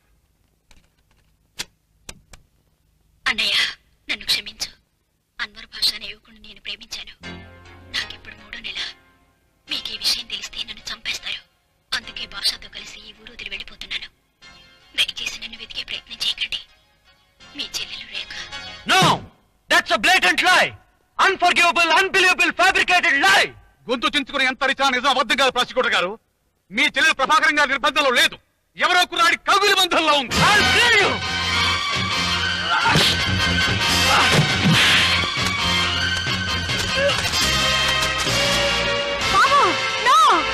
అన్నయ్య నన్ను క్షమించు అన్వర్ భాష అనే యువకుడిని నేను ప్రేమించాను నాకిప్పుడు మూడో నెల మీకు ఈ విషయం తెలిస్తే నన్ను చంపేస్తారు అందుకే భాషతో కలిసి ఈ ఊరు వదిలి వెళ్ళిపోతున్నాను దయచేసి నన్ను వెతికే ప్రయత్నం చేయకండి మీ చెల్లెలు Rekha no that's a blatant lie unforgivable unbelievable fabricated lie గొంతు చించుకుని ఎంత రిచా నిజం అబద్ధం కాదు ప్రాసిక్యూటర్ గారు మీ చెల్లెలు ప్రభాకరం గారి నిర్బంధంలో లేదు ఎవరో కురాడి కగులి బంధంలో ఉంది బాబు నో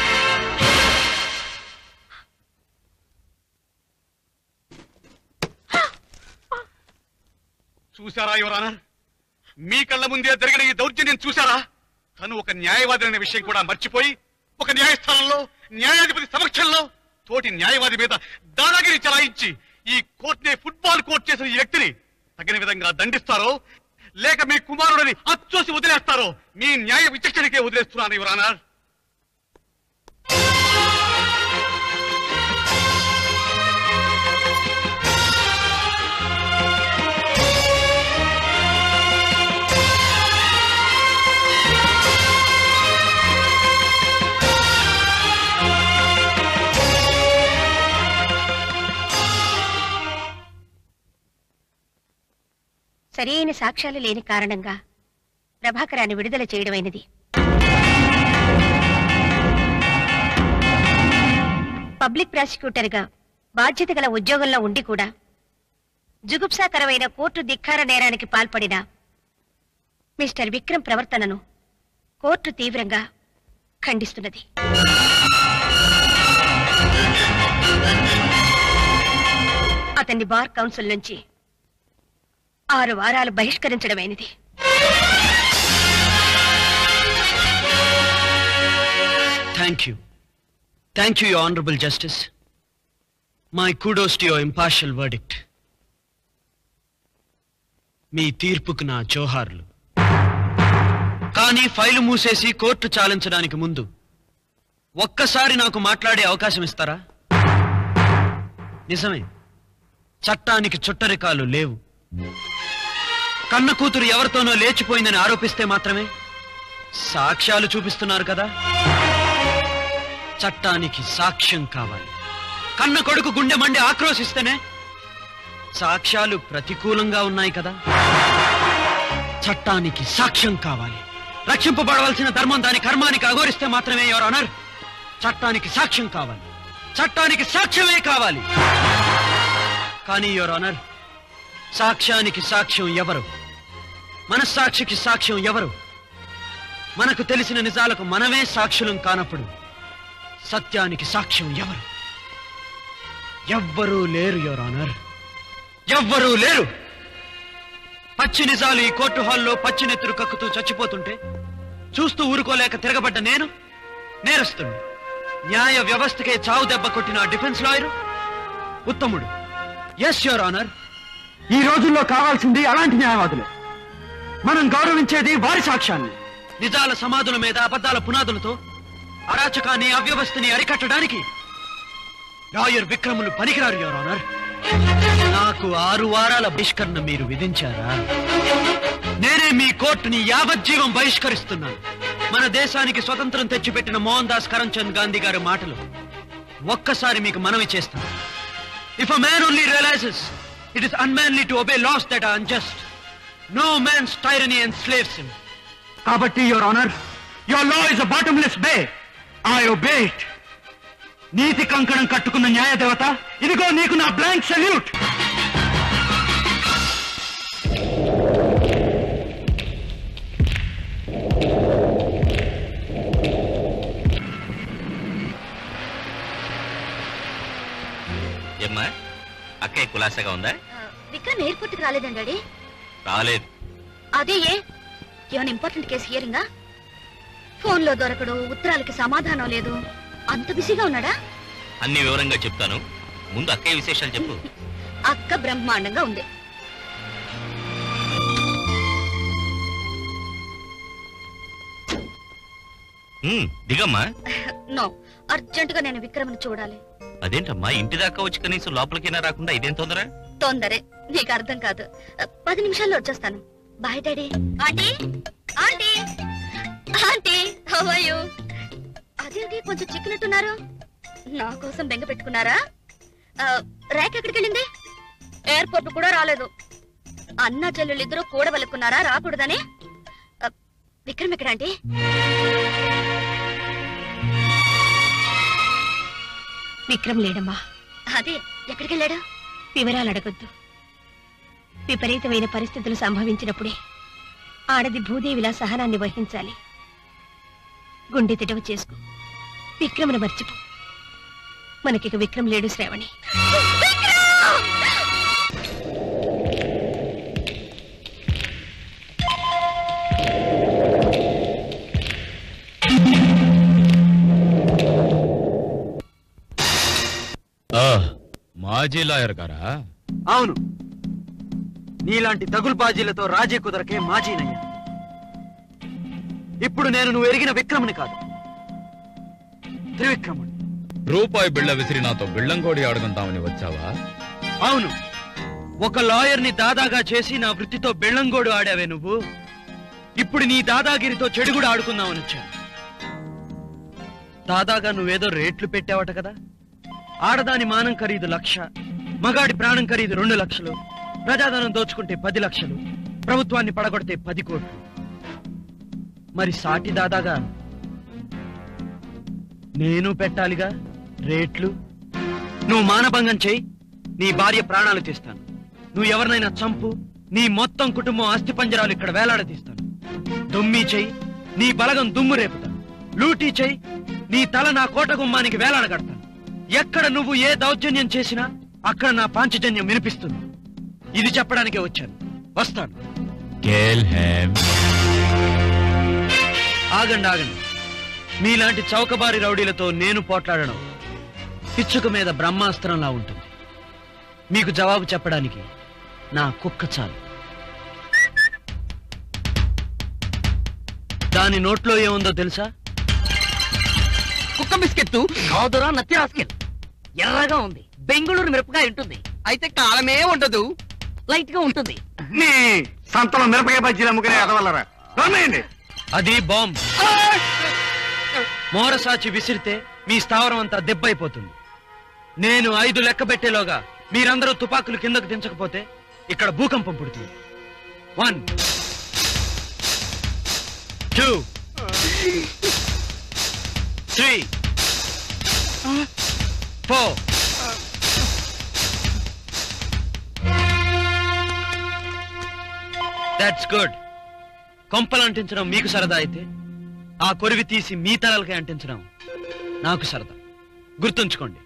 చూశారా యువరానా మీ కళ్ళ ముందే జరిగిన ఈ దౌర్జన్యం చూశారా తను ఒక న్యాయవాది అనే విషయం కూడా మర్చిపోయి ఒక న్యాయస్థానంలో న్యాయాధిపతి సమక్షంలో తోటి న్యాయవాది మీద దాదాగిరి చలాయించి ఈ కోర్టునే ఫుట్బాల్ కోర్ట్ చేసిన ఈ వ్యక్తిని తగిన విధంగా దండిస్తారో లేక మీ కుమారుడిని అచ్చోసి వదిలేస్తారో మీ న్యాయ విచక్షణకే వదిలేస్తున్నాను యువరానా సరైన సాక్ష్యాలు లేని కారణంగా ప్రభాకరాన్ని విడుదల చేయడమైనది పబ్లిక్ ప్రాసిక్యూటర్గా బాధ్యత గల ఉద్యోగంలో ఉండి కూడా జుగుప్సాకరమైన కోర్టు ధిక్కార నేరానికి పాల్పడిన మిస్టర్ విక్రమ్ ప్రవర్తనను కోర్టు తీవ్రంగా ఖండిస్తున్నది అతన్ని బార్ కౌన్సిల్ నుంచి ఆరు వారాలు బహిష్కరించడమైనది thank you thank you your honourable justice my kudos to your impartial verdict మీ తీర్పుకు నా జోహార్లు కానీ ఫైలు మూసేసి కోర్టు చాలించడానికి ముందు ఒక్కసారి నాకు మాట్లాడే అవకాశం ఇస్తారా నిజమే చట్టానికి చుట్టరికాలు లేవు కన్న కూతురు ఎవరితోనో లేచిపోయిందని ఆరోపిస్తే మాత్రమే సాక్ష్యాలు చూపిస్తున్నారు కదా చట్టానికి సాక్ష్యం కావాలి కన్న కొడుకు గుండె మండి ఆక్రోశిస్తేనే సాక్ష్యాలు ప్రతికూలంగా ఉన్నాయి కదా చట్టానికి సాక్ష్యం కావాలి రక్షింపబడవలసిన ధర్మం దాని కర్మానికి అఘోరిస్తే మాత్రమే ఎవరు అనర్ చట్టానికి సాక్ష్యం కావాలి చట్టానికి సాక్ష్యమే కావాలి కానీ యువర్ ఆనర్ సాక్ష్యానికి సాక్ష్యం ఎవరు మనస్సాక్షికి సాక్ష్యం ఎవరు మనకు తెలిసిన నిజాలకు మనమే సాక్షులం కానప్పుడు సత్యానికి సాక్ష్యం ఎవరు ఎవ్వరూ లేరు యువర్ ఆనర్ ఎవ్వరూ లేరు పచ్చి నిజాలు ఈ కోర్టు హాల్లో పచ్చి నెత్తురు కక్కుతూ చచ్చిపోతుంటే చూస్తూ ఊరుకోలేక తిరగబడ్డ నేను నేరస్తుణ్ణి న్యాయ వ్యవస్థకే చావు దెబ్బ కొట్టిన ఆ డిఫెన్స్ లాయరు ఉత్తముడు ఎస్ యువర్ ఆనర్ ఈ రోజుల్లో కావాల్సింది అలాంటి న్యాయవాదులే మనం గౌరవించేది వారి సాక్ష్యాన్ని నిజాల సమాధుల మీద అబద్ధాల పునాదులతో అరాచకాన్ని అవ్యవస్థని అరికట్టడానికి లాయర్ విక్రములు పనికిరారు యువర్ ఆనర్ నాకు ఆరు వారాల బహిష్కరణ మీరు విధించారా నేనే మీ కోర్టుని యావజ్జీవం బహిష్కరిస్తున్నాను మన దేశానికి స్వతంత్రం తెచ్చిపెట్టిన మోహన్ దాస్ కరంచంద్ గాంధీ గారి మాటలు ఒక్కసారి మీకు మనవి చేస్తాను if a man only realises it is unmanly to obey laws that are unjust no man's tyranny and slaves him కాబట్టి your honour your law is a bottomless bay I obey it నీతి కంకణం కట్టుకున్న న్యాయదేవత ఇదిగో నీకు నా బ్లాంక్ సల్యూట్ ఏమ్మా అక్కయ్య కులాసగా ఉందా విక్రమ్ ఎయిర్పోర్ట్ కి రాలేదండి డాడీ రాలేదు అదే ఏ ఏమైనా ఇంపార్టెంట్ కేసు హియరింగా ఫోన్ లో దొరకడు ఉత్తరాలకి సమాధానం లేదు అంత బిజీగా ఉన్నాడా అన్ని వివరంగా చెప్తాను ముందు అక్కయ్య విశేషాలు చెప్పు అక్క బ్రహ్మాండంగా ఉంది ఉమ్, దిగమ్మా నో అర్జెంట్ గా నేను విక్రమ్ని చూడాలి అదేంటమ్మా ఇంటి దాకా వచ్చి కనీసం లోపలికైనా రాకుండా ఇదేం తొందర తొందరే నీకు అర్థం కాదు పది నిమిషాల్లో వచ్చేస్తాను bye daddy aunty aunty aunty how are you అదేంటి కొంచెం చిక్కినట్టున్నారు నా కోసం బెంగ పెట్టుకున్నారా ఆ, రేఖ ఎక్కడికి వెళ్ళింది ఎయిర్పోర్ట్ కూడా రాలేదు అన్న చెల్లెళ్ళు ఇద్దరు కూడా వెళ్తున్నారా రాకూడదని ఆ, విక్రమ్ ఎక్కడ ఆంటీ విక్రమ్ లేడమ్మా అదే ఎక్కడికి వెళ్ళాడు వివరాలు అడగొద్దు విపరీతమైన పరిస్థితులు సంభవించినప్పుడే ఆడది భూదేవిలా సహనాన్ని వహించాలి గుండె తిటవ చేసుకో విక్రమ్ను మర్చిపో మనకిక విక్రమ్ లేడు శ్రావణి మాజీ లాయర్ గారా అవును నీలాంటి తగుల్బాజీలతో రాజీ కుదరకే మాజీనయ్యా ఇప్పుడు నేను నువ్వు ఎరిగిన విక్రముని కాదు త్రివిక్రముడు రూపాయి బిళ్ళ విసిరి నాతో బిళ్ళంగోడి ఆడుకుందామని వచ్చావా అవును ఒక లాయర్ని దాదాగా చేసి నా వృత్తితో బెళ్ళంగోడు ఆడావే నువ్వు ఇప్పుడు నీ దాదాగిరితో చెడు కూడా ఆడుకుందామని వచ్చాను దాదాగా నువ్వేదో రేట్లు పెట్టావట కదా ఆడదాని మానం ఖరీదు లక్ష మగాడి ప్రాణం ఖరీదు రెండు లక్షలు ప్రజాధనం దోచుకుంటే పది లక్షలు ప్రభుత్వాన్ని పడగొడితే పది కోట్లు మరి సాటి దాదాగా నేను పెట్టాలిగా రేట్లు నువ్వు మానభంగం చేయి నీ భార్య ప్రాణాలు తీస్తాను నువ్వు ఎవరినైనా చంపు నీ మొత్తం కుటుంబం అస్థి పంజరాలు ఇక్కడ వేలాడదీస్తాను దుమ్మి చెయ్యి నీ బలగం దుమ్ము రేపుతాను లూటీ చెయ్యి నీ తల నా కోట గుమ్మానికి వేలాడగడతాను ఎక్కడ నువ్వు ఏ దౌర్జన్యం చేసినా అక్కడ నా పాంచజన్యం వినిపిస్తుంది ఇది చెప్పడానికే వచ్చాను వస్తాను ఆగండి ఆగండి మీలాంటి చౌకబారి రౌడీలతో నేను పోట్లాడడం పిచ్చుక మీద బ్రహ్మాస్త్రంలా ఉంటుంది మీకు జవాబు చెప్పడానికి నా కుక్క చాలు దాని నోట్లో ఏముందో తెలుసా కుక్క బిస్కెట్ కాదురా నత్తి రాస్కెల్ ఎర్రగా ఉంది బెంగళూరు మిరపకాయ ఉంటుంది అయితే కాలమే ఉండదు లైట్ గా ఉంటుంది నీ సంతలో మిరపకాయ బజ్జీలు అమ్ముకునే ఎదవల్లరా రమ్మేయండి అది బాంబ్ మోరసాచి విసిరితే మీ స్థావరం అంతా దెబ్బైపోతుంది నేను ఐదు లెక్క పెట్టేలోగా మీరందరూ తుపాకులు కిందకు దించకపోతే ఇక్కడ భూకంపం పుడుతుంది one two three four that's good కొంపలు అంటించడం మీకు సరదా అయితే ఆ కొరివి తీసి మీ తలలకి అంటించడం నాకు సరదా గుర్తుంచుకోండి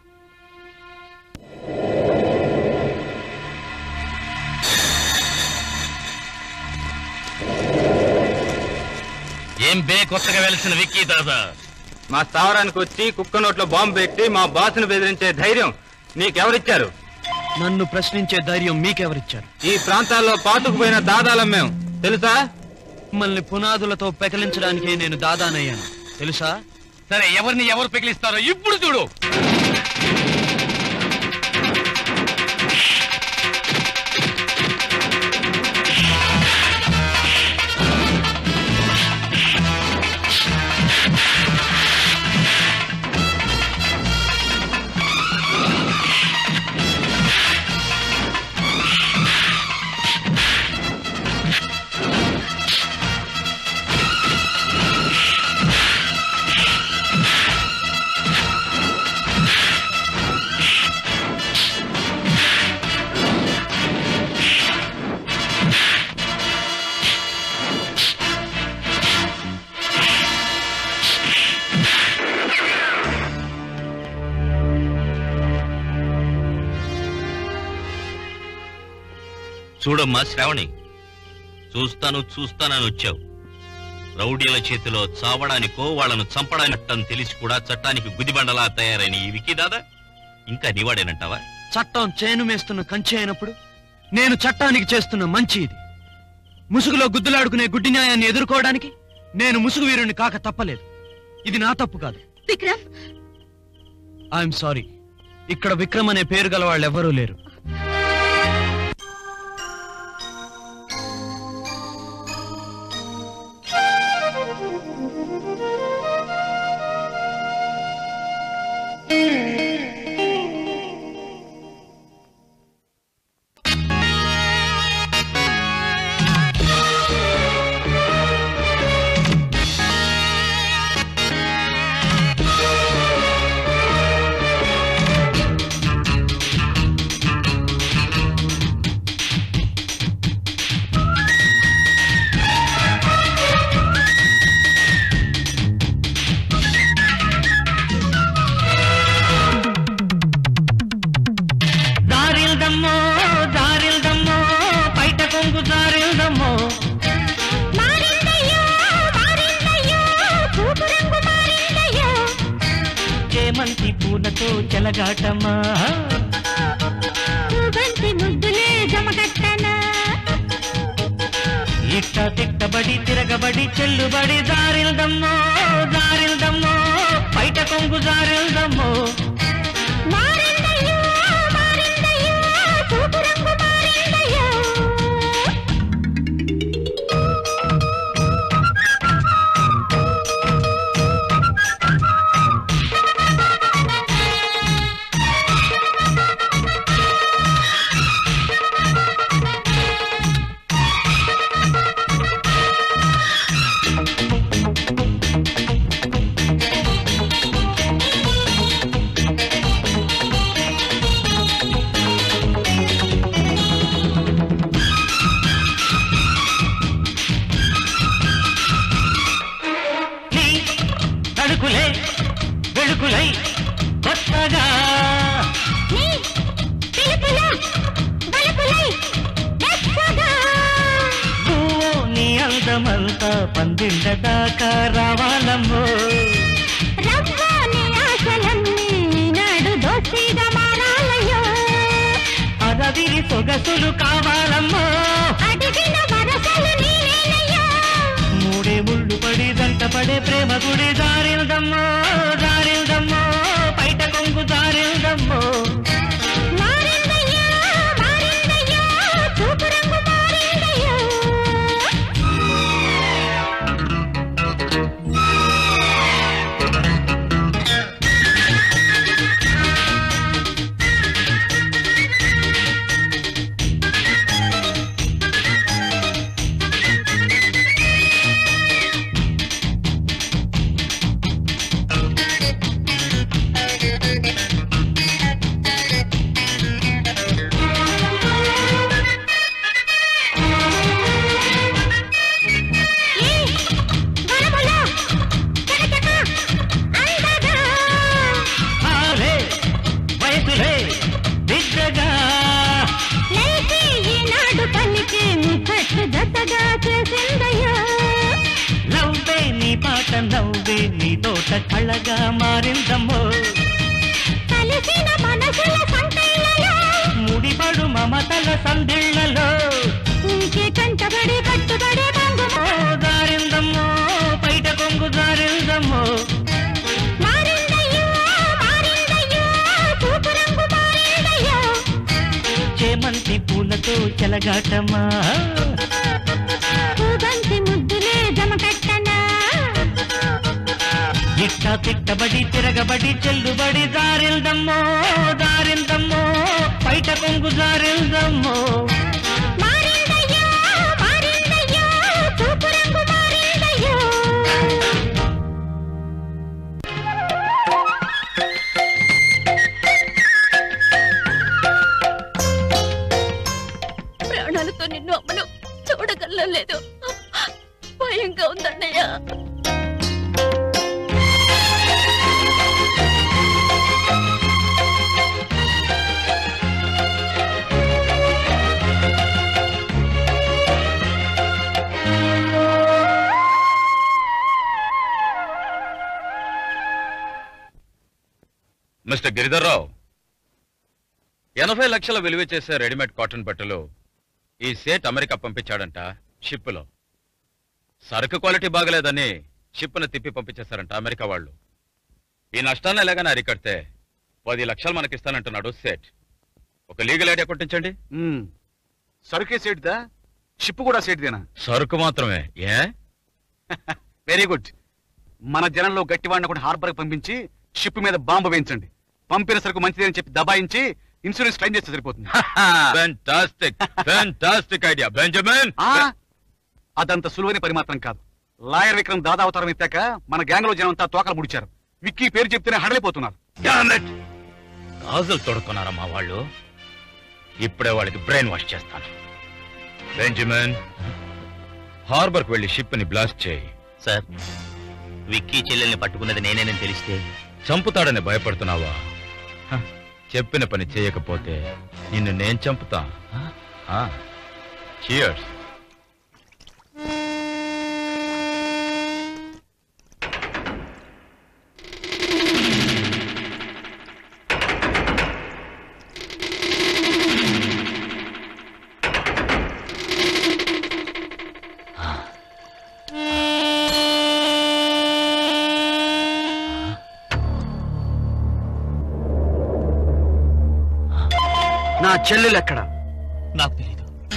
ఏం బే కొత్తగా వెలిసిన విక్కీ దాదా మా స్థావరానికి వచ్చి కుక్క నోట్లో బాంబు పెట్టి మా బాసును బెదిరించే ధైర్యం నీకెవరిచ్చారు నన్ను ప్రశ్నించే ధైర్యం మీకెవరిచ్చారు ఈ ప్రాంతాల్లో పాతుకుపోయిన దాదాలం మేము తెలుసా మిమ్మల్ని పునాదులతో పెకలించడానికే నేను దాదానయ్యాను తెలుసా సరే ఎవరిని ఎవరు పెకిలిస్తారో ఇప్పుడు చూడు చూడమ్మా శ్రావణి చూస్తాను చూస్తానని వచ్చావు రౌడీల చేతిలో చావడానికో వాళ్ళను చంపడానికట్టని తెలిసి కూడా చట్టానికి గుదిబండలా తయారైన ఈ వికీ దాదా ఇంకా నివాడేనంటావా చట్టం చేను మేస్తున్న కంచె అయినప్పుడు నేను చట్టానికి చేస్తున్న మంచి ఇది ముసుగులో గుద్దులాడుకునే గుడ్డి న్యాయాన్ని ఎదుర్కోవడానికి నేను ముసుగు వీరుణ్ణి కాక తప్పలేదు ఇది నా తప్పు కాదు విక్రమ్ ఐఎమ్ సారీ ఇక్కడ విక్రమ్ అనే పేరు గల వాళ్ళు ఎవరూ లేరు దారిల్దమ్మో దారిల్దమ్మో పైట కొంగు దారిల్దమ్మో చేమంతి పూలతో చెలగాటమా ముద్దులే జమగట్టనా ఇట్ట తిట్టబడి తిరగబడి చెల్లుబడి దారిల్దమ్మో దారిల్దమ్మో పైట కొంగు దారిల్దమ్మో మారిందయ్యో మారిందయ్యో చూపు రంగు మారిందయ్యో నీ తడుకులే వెడుకులై కొత్తగా నీ పిలుపుల బలుపులై మెచ్చగా నువ్వు నీ అందమంతా పందిళ్ళ దాకా రావాలమ్మో రవ్వ నీ ఆశలన్నీ ఈనాడు దోషిగా మారాలయ్యో అదవిరి సొగసులు కావాలమ్మో అడిగిన వరసలు నీవేనయ్యో మూడే ముళ్ళు పడి దంట పడే ప్రేమ గుడి దారిల్దమ్మో దారిల్దమ్మో పైట కొంగు దారిల్దమ్మో మారిందయ్యో మారిందయ్యో చూపు రంగు మారిందయ్యో ఈ వనములో చకచక అందగా ఆలే వయసులే బిడ్డగా లేచి ఈనాడు పనికి ముచ్చట్లు జతగా చేసిందయ్యో నవ్వే నీ పాట నవ్వే నీ తోట కళ్ళగా మారిందమ్మో కలిసిన మనసుల సంకైలలో ముడిపడు మమతల సందిళ్లలో ఇంకే కంటబడి కట్టుబడి బంగుమో ఓ దారిందమ్మో పైట కొంగు దారిందమ్మో మారిందయ్యో మారిందయ్యో చూపు రంగు మారిందయ్యో చేమంతి పూలతో చెలగాటమా పూబంతి ముద్దులే జమకట్టనా ఇట్ట తిట్టబడి తిరగబడి చెల్లుబడి దారిల్దమ్మో దారిందమ్మో పైట కొంగు దారిల్దమ్మో మారిందయ్యో మారిందయ్యో చూపు రంగు మారిందయ్యో ప్రాణాలతో నిన్ను అమ్మను చూడగలలేదు భయంగా ఉందన్నయ్య ఆ మిస్టర్ గిరిధర్రావు ఎనభై లక్షల విలువ చేసే రెడీమేడ్ కాటన్ బట్టలు ఈ సేట్ అమెరికా పంపించాడంట షిప్లో సరుకు క్వాలిటీ బాగలేదని షిప్ను తిప్పి పంపించేశారంట అమెరికా వాళ్ళు ఈ నష్టాన్ని ఎలాగైనా అరికడితే పది లక్షలు మనకిస్తానంటున్నాడు సేట్ ఒక లీగల్ ఐడియా కొట్టించండి సరుకే సేట్దా షిప్ కూడా సేట్దేనా సరుకు మాత్రమే ఏ వెరీ గుడ్ మన జనంలో గట్టివాడిని కూడా హార్బర్ పంపించి షిప్ మీద బాంబు వేయించండి పంపిన సరుకు మంచిదని చెప్పి దబాయించి ఇన్సూరెన్స్ క్లెయిమ్ చేస్తే సరిపోతుంది ఫెంటాస్టిక్ ఫెంటాస్టిక్ ఐడియా బెంజమిన్ ఆ, అదంత సులువైన పని మాత్రం కాదు లాయర్ విక్రమ్ దాదా అవతారం ఎత్తాక మన గ్యాంగ్ లో జనం అంతా తోకలు ముడిచారు విక్కీ పేరు చెప్తేనే హడలిపోతున్నారు గాజులు తొడుక్కున్నారా మా వాళ్ళు ఇప్పుడే వాళ్ళకి బ్రెయిన్ వాష్ చేస్తాను బెంజమిన్ హార్బర్కి వెళ్ళి షిప్ ని బ్లాస్ట్ చేయి సార్ విక్కీ చెల్లెల్ని పట్టుకున్నది నేనేనని తెలిస్తే చంపుతాడని భయపడుతున్నావా హ, చెప్పిన పని చేయకపోతే నిన్ను నేను చంపుతా చియర్స్ నా చెల్లెలు ఎక్కడ నాకు తెలియదు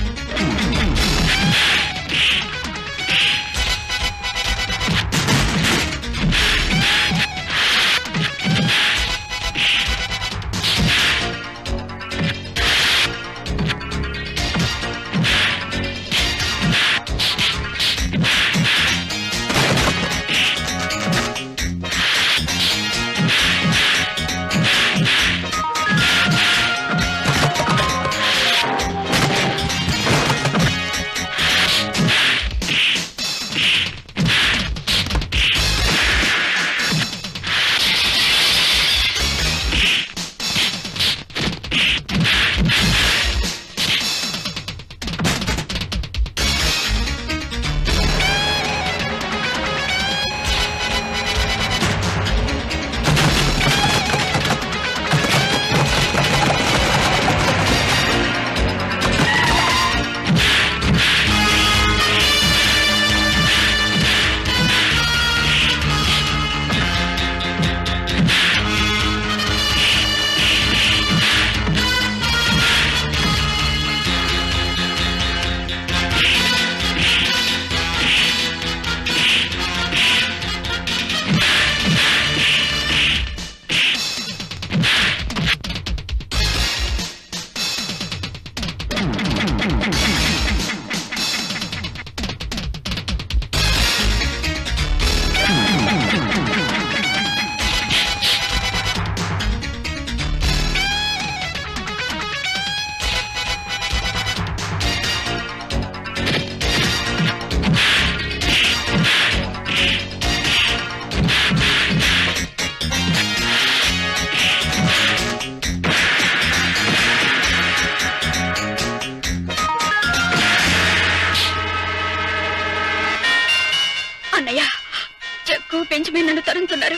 అన్నయ్య చెక్కు పెంచి మీద నన్ను తరుముతున్నారు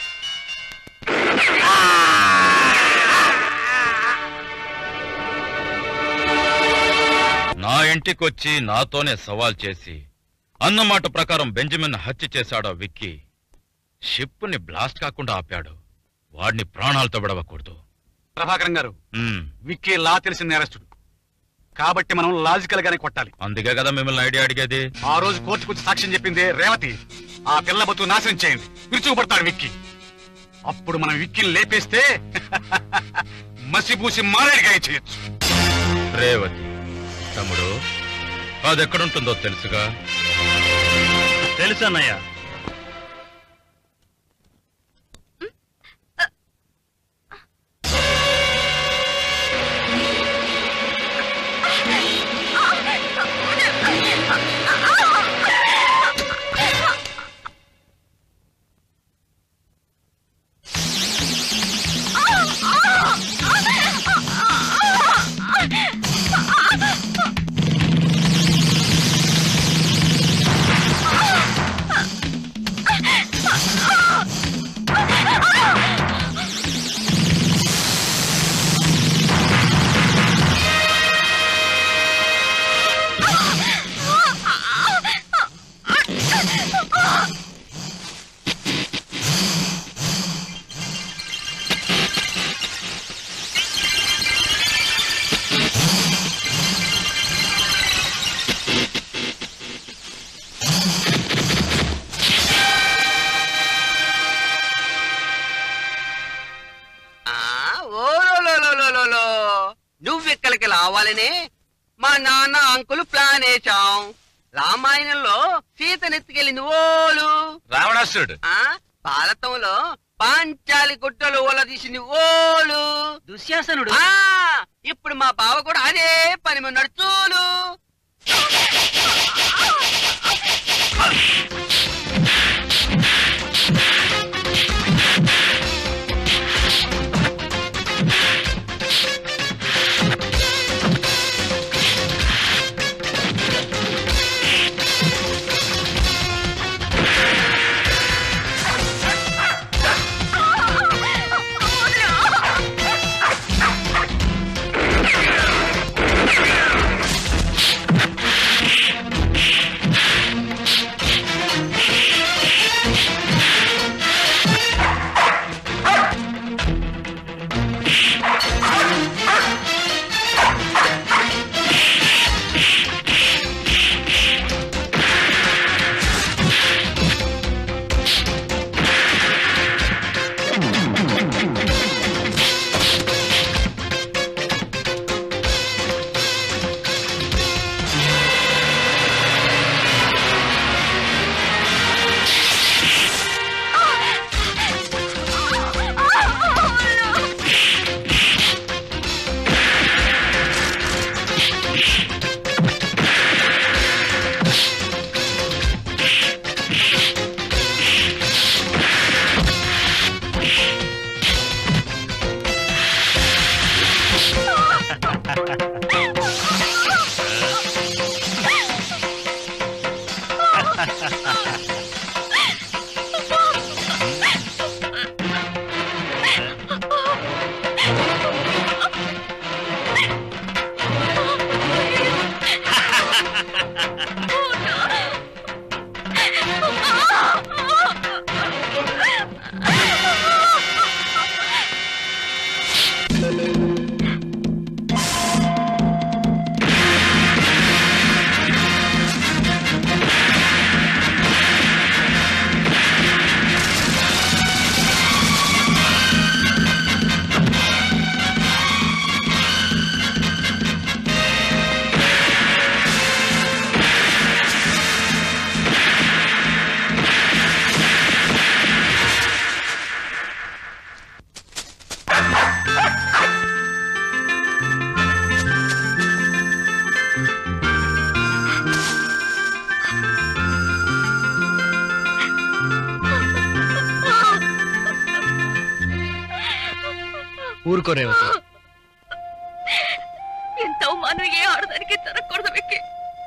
నా ఇంటికొచ్చి నాతోనే సవాల్ చేసి అన్నమాట ప్రకారం బెంజమిన్ హత్య చేశాడో విక్కీ షిప్ ని బ్లాస్ట్ కాకుండా ఆపాడు వాడిని ప్రాణాలతో విడవకూడదు ప్రభాకరం గారు మ్మ్. విక్కీ లా తెలిసిన నేరస్తుడు కాబట్టి మనం లాజికల్ గానే కొట్టాలి అందుకే కదా మిమ్మల్ని ఐడియా అడిగేది ఆ రోజు కోర్టుకు వచ్చి సాక్ష్యం చెప్పింది రేవతి ఆ పిల్ల బతు నాశనం చేయండి విరుచుకుపడతాడు విక్కీ అప్పుడు మనం విక్కీని లేపేస్తే మసిబూసి మారేడుగా చేయొచ్చు రేవతి తమ్ముడు అది ఎక్కడుంటుందో తెలుసుగా తెలుసు అన్నయ్య ఆ లో నువ్వెక్కడికి రావాలని మా నాన్న అంకులు ప్లాన్ వేశాం రామాయణంలో సీతనెత్తుకెళ్ళింది ఓలు రావణాసురుడు ఆ భారతంలో పాంచాలి గుట్టలు ఓల తీసింది ఓలు దుశ్శాసనుడు ఆ ఇప్పుడు మా బావ కూడా అదే పని మీద నడుచూలు ఊరుకో రేవతి ఇంత అవమానం ఏ ఆడదానికి జరగకూడదు వెక్కి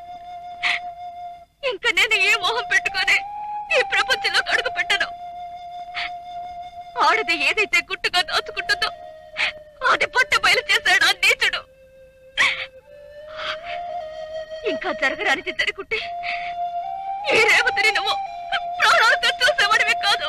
ఇంకా నేను ఏ మోహం పెట్టుకొని ఈ ప్రపంచంలో కడుగు పెట్టను ఆడది ఏదైతే గుట్టుగా దాచుకుంటుందో అది పొట్ట బయలు చేశాడు ఆ నీచుడు ఇంకా జరగరానిది జరుగుంటే ఈ రేవతిని నువ్వు ప్రాణాలతో చూసేవాడివి కాదు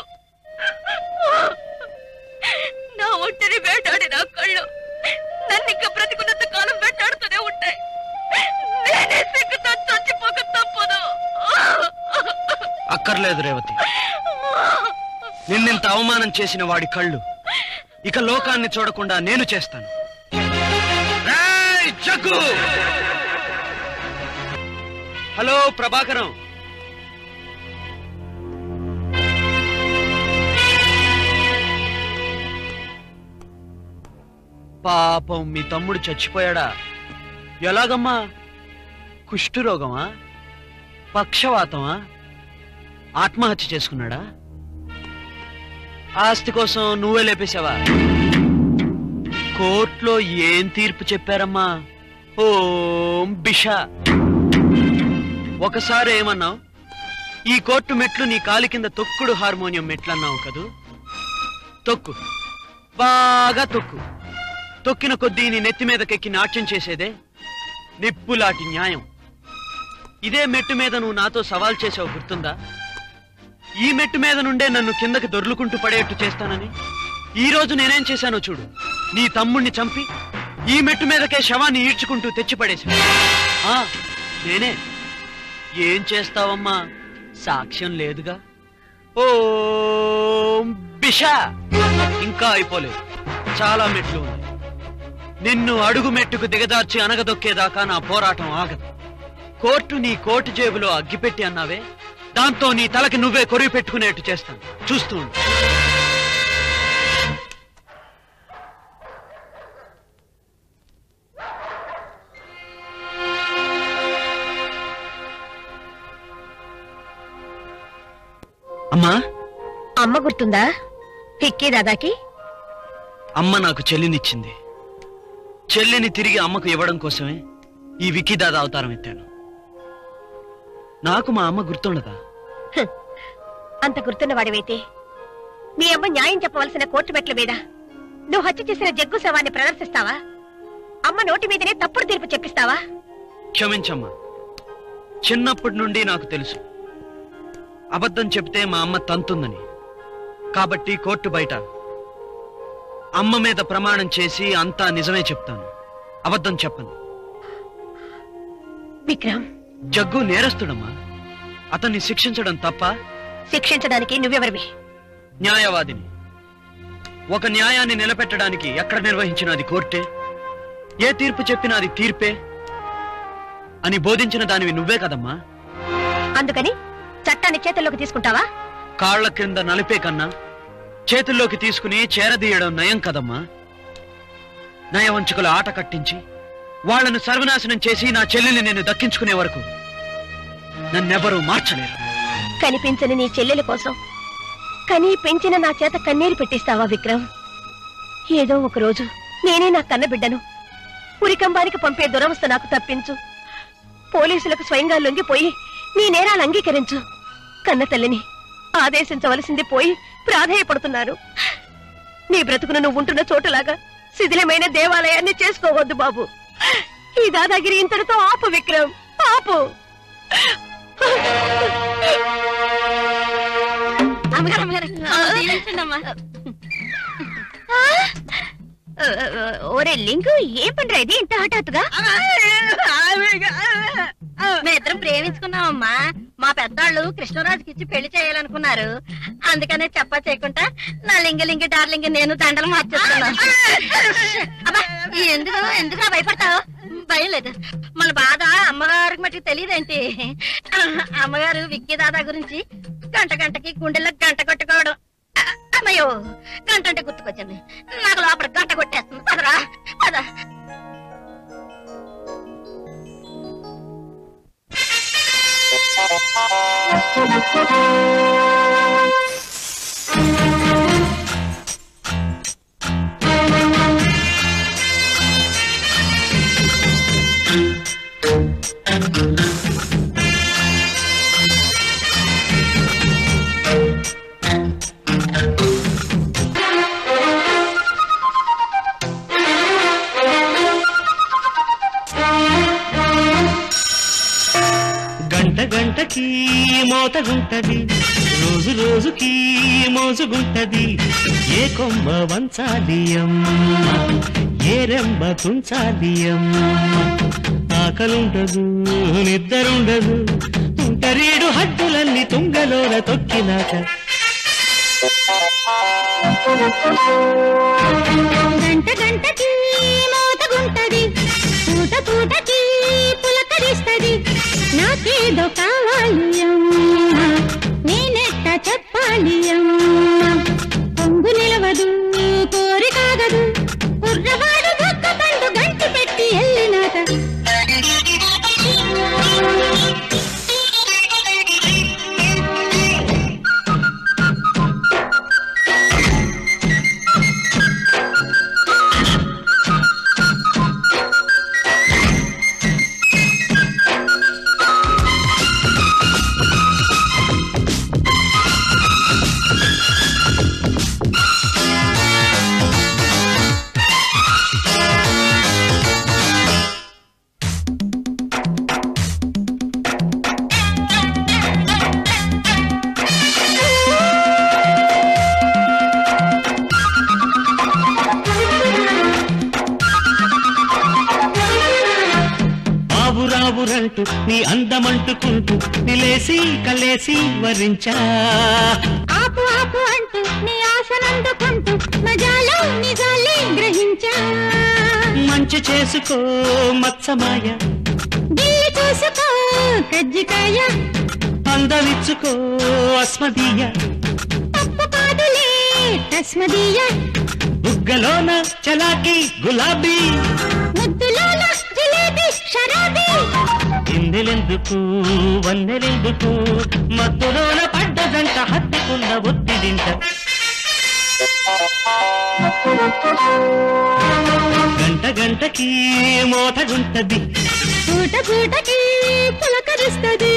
నా ఒంటిని వేటాడి నా కళ్ళు నన్ను ఇంకా బ్రతికున్నంత కాలం వెంటాడుతూనే ఉంటాయి నేనే సిగ్గుతో చచ్చిపోక తప్పదు అక్కర్లేదు రేవతి నిన్నింత అవమానం చేసిన వాడి కళ్ళు ఇక లోకాన్ని చూడకుండా నేను చేస్తాను రేయ్, జగ్గు! హలో ప్రభాకరం పాపం మీ తమ్ముడు చచ్చిపోయాడా ఎలాగమ్మా కుష్ఠరోగమా పక్షవాతమా ఆత్మహత్య చేసుకున్నాడా ఆస్తి కోసం నువ్వే లేపేశావా కోర్టులో ఏం తీర్పు చెప్పారమ్మా ఓం బిషా ఒకసారి ఏమన్నావు ఈ కోర్టు మెట్లు నీ కాలి కింద తొక్కుడు హార్మోనియం మెట్లు అన్నావు కదూ తొక్కు బాగా తొక్కు తొక్కిన కొద్దీ నీ నెత్తి మీదకెక్కి నాట్యం చేసేదే నిప్పులాంటి న్యాయం ఇదే మెట్టు మీద నువ్వు నాతో సవాల్ చేసావు గుర్తుందా ఈ మెట్టు మీద నుండే నన్ను కిందకి దొర్లుకుంటూ పడేట్టు చేస్తానని ఈ రోజు నేనేం చేశానో చూడు నీ తమ్ముణ్ణి చంపి ఈ మెట్టు మీదకే శవాన్ని ఈడ్చుకుంటూ తెచ్చి పడేశాను ఆ, నేనే ఏం చేస్తావమ్మా సాక్ష్యం లేదుగా ఓ బిషా ఇంకా అయిపోలేదు చాలా మెట్లు ఉన్నాయి నిన్ను అడుగు మెట్టుకు దిగదార్చి అనగదొక్కేదాకా నా పోరాటం ఆగదు కోర్టు నీ కోటు జేబులో అగ్గిపెట్టి అన్నావే దాంతో నీ తలకి నువ్వే కొరివి పెట్టుకునేట్టు చేస్తాను చూస్తూ ఉండు అమ్మా అమ్మ గుర్తుందా హిక్కీ దాదాకి అమ్మ నాకు చెల్లినిచ్చింది చెల్లిని తిరిగి అమ్మకు ఇవ్వడం కోసమే ఈ వికీదాద అవతారం ఎత్తాను నాకు మా అమ్మ గుర్తుండదా హ్, అంత గుర్తున్న వాడివైతే మీ అమ్మ న్యాయం చెప్పవలసిన కోర్టు మెట్ల మీద నువ్వు హత్య చేసిన జగ్గు శవాన్ని ప్రదర్శిస్తావా అమ్మ నోటి మీదనే తప్పుడు తీర్పు చెప్పిస్తావా క్షమించమ్మా చిన్నప్పటి నుండి నాకు తెలుసు అబద్ధం చెప్తే మా అమ్మ తంతుందని కాబట్టి కోర్టు బయట అమ్మ మీద ప్రమాణం చేసి అంతా నిజమే చెప్తాను అబద్ధం చెప్పను విక్రమ్ జగ్గు నేరస్తుడమ్మా అతన్ని శిక్షించడం తప్ప శిక్షించడానికి నువ్వెవరివి న్యాయవాదిని ఒక న్యాయాన్ని నిలబెట్టడానికి ఎక్కడ నిర్వహించినది కోర్టే ఏ తీర్పు చెప్పినా అది తీర్పే అని బోధించిన దానివి నువ్వే కదమ్మా అందుకని చట్టాన్ని చేతుల్లోకి తీసుకుంటావా కాళ్ల క్రింద నలిపే కన్నా చేతుల్లోకి తీసుకుని చేరదీయడం నయం కదమ్మా నయవంచుకుల ఆట కట్టించి వాళ్లను సర్వనాశనం చేసి నా చెల్లెల్ని నేను దక్కించుకునే వరకు నన్నెవరూ మార్చలేరు కనిపించని నీ చెల్లెల కోసం కనీ పెంచిన నా చేత కన్నీరు పెట్టిస్తావా విక్రమ్ ఏదో ఒక రోజు నేనే నా కన్న బిడ్డను ఉరికంబానికి పంపే దురవస్థ నాకు తప్పించు పోలీసులకు స్వయంగా లొంగిపోయి నీ నేరాలు అంగీకరించు కన్న తల్లిని ఆదేశించవలసింది పోయి ప్రాధేయపడుతున్నారు నీ బ్రతుకును నువ్వు ఉంటున్న చోటులాగా శిథిలమైన దేవాలయాన్ని చేసుకోవద్దు బాబు ఈ దాదాగిరి ఇంతటితో ఆపు విక్రమ్ ఆపు అమ్మగారు అమ్మగారు దీవించండి అమ్మా ఒరే లింగు ఏం పండ్రా ఇది ఇంత హఠాత్తుగా మేమిద్దరం ప్రేమించుకున్నామమ్మా మా పెద్దాళ్ళు కృష్ణరాజుకి ఇచ్చి పెళ్లి చేయాలనుకున్నారు అందుకనే చెప్పా చేయకుండా నా లింగ లింగ డార్లింగ నేను దండలు మార్చేస్తున్నాను అబ్బా ఎందుకు ఎందుకు భయపడతావు భయం లేదు మన బాధ అమ్మగారికి మటుకు తెలియదేంటి అమ్మగారు విక్కీ దాదా గురించి గంట గంటకి గుండెల్లో గంట కొట్టుకోవడం అ- అమ్మయ్యో గంట అంటే గుర్తుకొచ్చింది నాకు లోపల గంట కొట్టేస్తుంది పదరా పద గంట గంటకి మోతగుంటది రోజు రోజుకి మోజుగుంటది ఏ కొమ్మ వంచాలి అమ్మ ఏ రెంబ తుంచాలి అమ్మ ఆకలుండదు నిద్రుండదు తుంటరీడు హద్దులన్నీ తుంగలోన తొక్కినాక గంట గంటకి మోతగుంటది పూట పూటకి పులకరిస్తది నాకేదో కావాలి అమ్మా నేనెట్ట చెప్పాలి అమ్మా పొంగు నిలవదు కోరి కాగదు కుర్రవాడు దొక్క పండు గంటి పెట్టి వెళ్ళినాక ఆవురావురంటూ నీ అందమంటుకుంటూ నిలేసి కలేసి వరించా ఆపు ఆపు అంటూ నీ ఆశనందుకుంటూ మజాలో నిజాలే గ్రహించా మచ్చి చేసుకో మత్సమాయ గిల్లి చూసుకో కజ్జికాయ అందవిచ్చుకో అస్మదీయ తప్పు కాదులే తస్మదీయ బుగ్గలోన చలాకి గులాబీ ముద్దులోన జిలేబీ షరాబీ ఇందెలెందుకు వన్నెలెందుకు మత్తులోన పడ్డదంట హత్తుకున్న ఒత్తిడింట గంట గంటకి మోతగుంటది పూట పూటకి పులకరిస్తది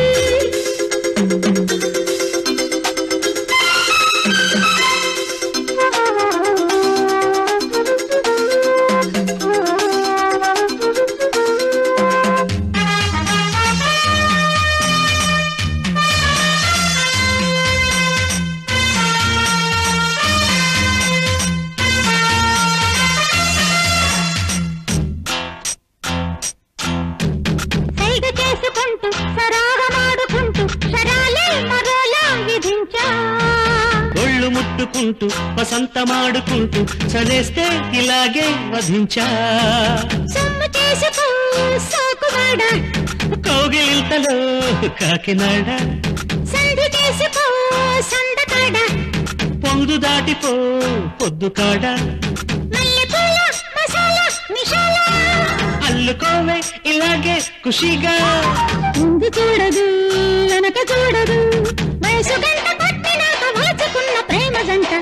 సైగ చేసుకుంటూ సరాగమాడుకుంటూ శరాలే మరోలా విధించా ఒళ్ళు ముట్టుకుంటూ వసంతమాడుకుంటూ చలేస్తే ఇలాగే వధించా సొమ్ము చేసుకో సోకువాడ కౌగిలింతలో కాకినాడ సంధి చేసుకో సందకాడ పొందు దాటిపో పొద్దు కాడ మల్లెపూల మసాలా మిషాల అల్లుకోవే ఇలాగే ఖుషిగా ముందు చూడదు వెనక చూడదు వయసు గంట పట్టినాక వలచుకున్న ప్రేమ జంట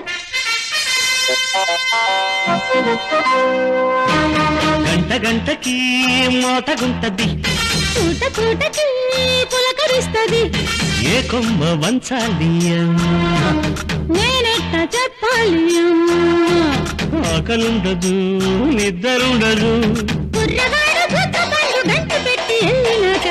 గంట గంటకి మోతగుంటది పూట పూటకి పులకరిస్తది ఏ కొమ్మ వంచాలి అమ్మా? నేనెట్ట చెప్పాలి అమ్మా? ఆకలుండదు నిద్రుండదు కుర్రవాడు గుక్క పళ్ళు గంట పెట్టి వెళ్ళినాక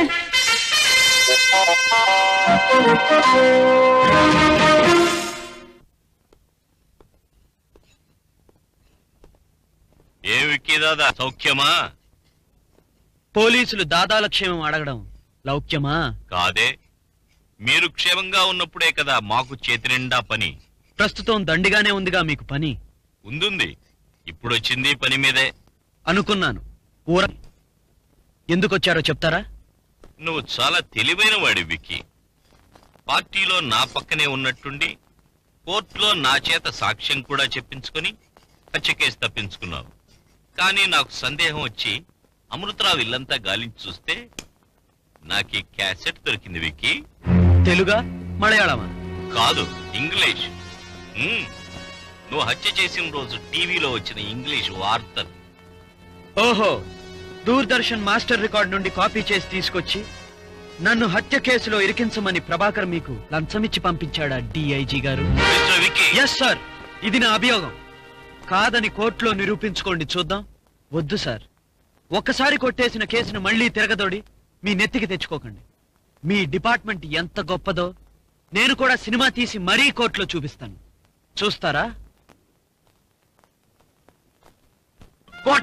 ఏ విక్కీ దాదా సౌఖ్యమా పోలీసులు దాదాల క్షేమం అడగడం లౌక్యమా కాదే మీరు క్షేమంగా ఉన్నప్పుడే కదా మాకు చేతి నిండా పని ప్రస్తుతం దండిగానే ఉందిగా మీకు పని ఉందుంది ఇప్పుడు వచ్చింది పని మీదే అనుకున్నాను ఊర ఎందుకు వచ్చారో చెప్తారా నువ్వు చాలా తెలివైన వాడి విక్కీ పార్టీలో నా పక్కనే ఉన్నట్టుండి కోర్టులో నా చేత సాక్ష్యం కూడా చెప్పించుకొని హత్య కేసు తప్పించుకున్నావు కానీ నాకు సందేహం వచ్చి అమృతరావు ఇల్లంతా గాలించి చూస్తే నాకు ఈ క్యాసెట్ దొరికింది విక్కీ తెలుగా మలయాళమా కాదు ఇంగ్లీష్ ఉమ్, నువ్వు హత్య చేసిన రోజు టీవీలో వచ్చిన ఇంగ్లీష్ వార్తలు ఓహో దూరదర్శన్ మాస్టర్ రికార్డ్ నుండి కాపీ చేసి తీసుకొచ్చి నన్ను హత్య కేసులో ఇరికించమని ప్రభాకర్ మీకు లంచమిచ్చి పంపించాడా డిఐజీ గారు ఎస్ సార్ ఇది నా అభియోగం కాదని కోర్టులో నిరూపించుకోండి చూద్దాం వద్దు సార్ ఒక్కసారి కొట్టేసిన కేసును మళ్ళీ తిరగదోడి మీ నెత్తికి తెచ్చుకోకండి మీ డిపార్ట్మెంట్ ఎంత గొప్పదో నేను కూడా సినిమా తీసి మరీ కోర్టులో చూపిస్తాను చూస్తారా కోట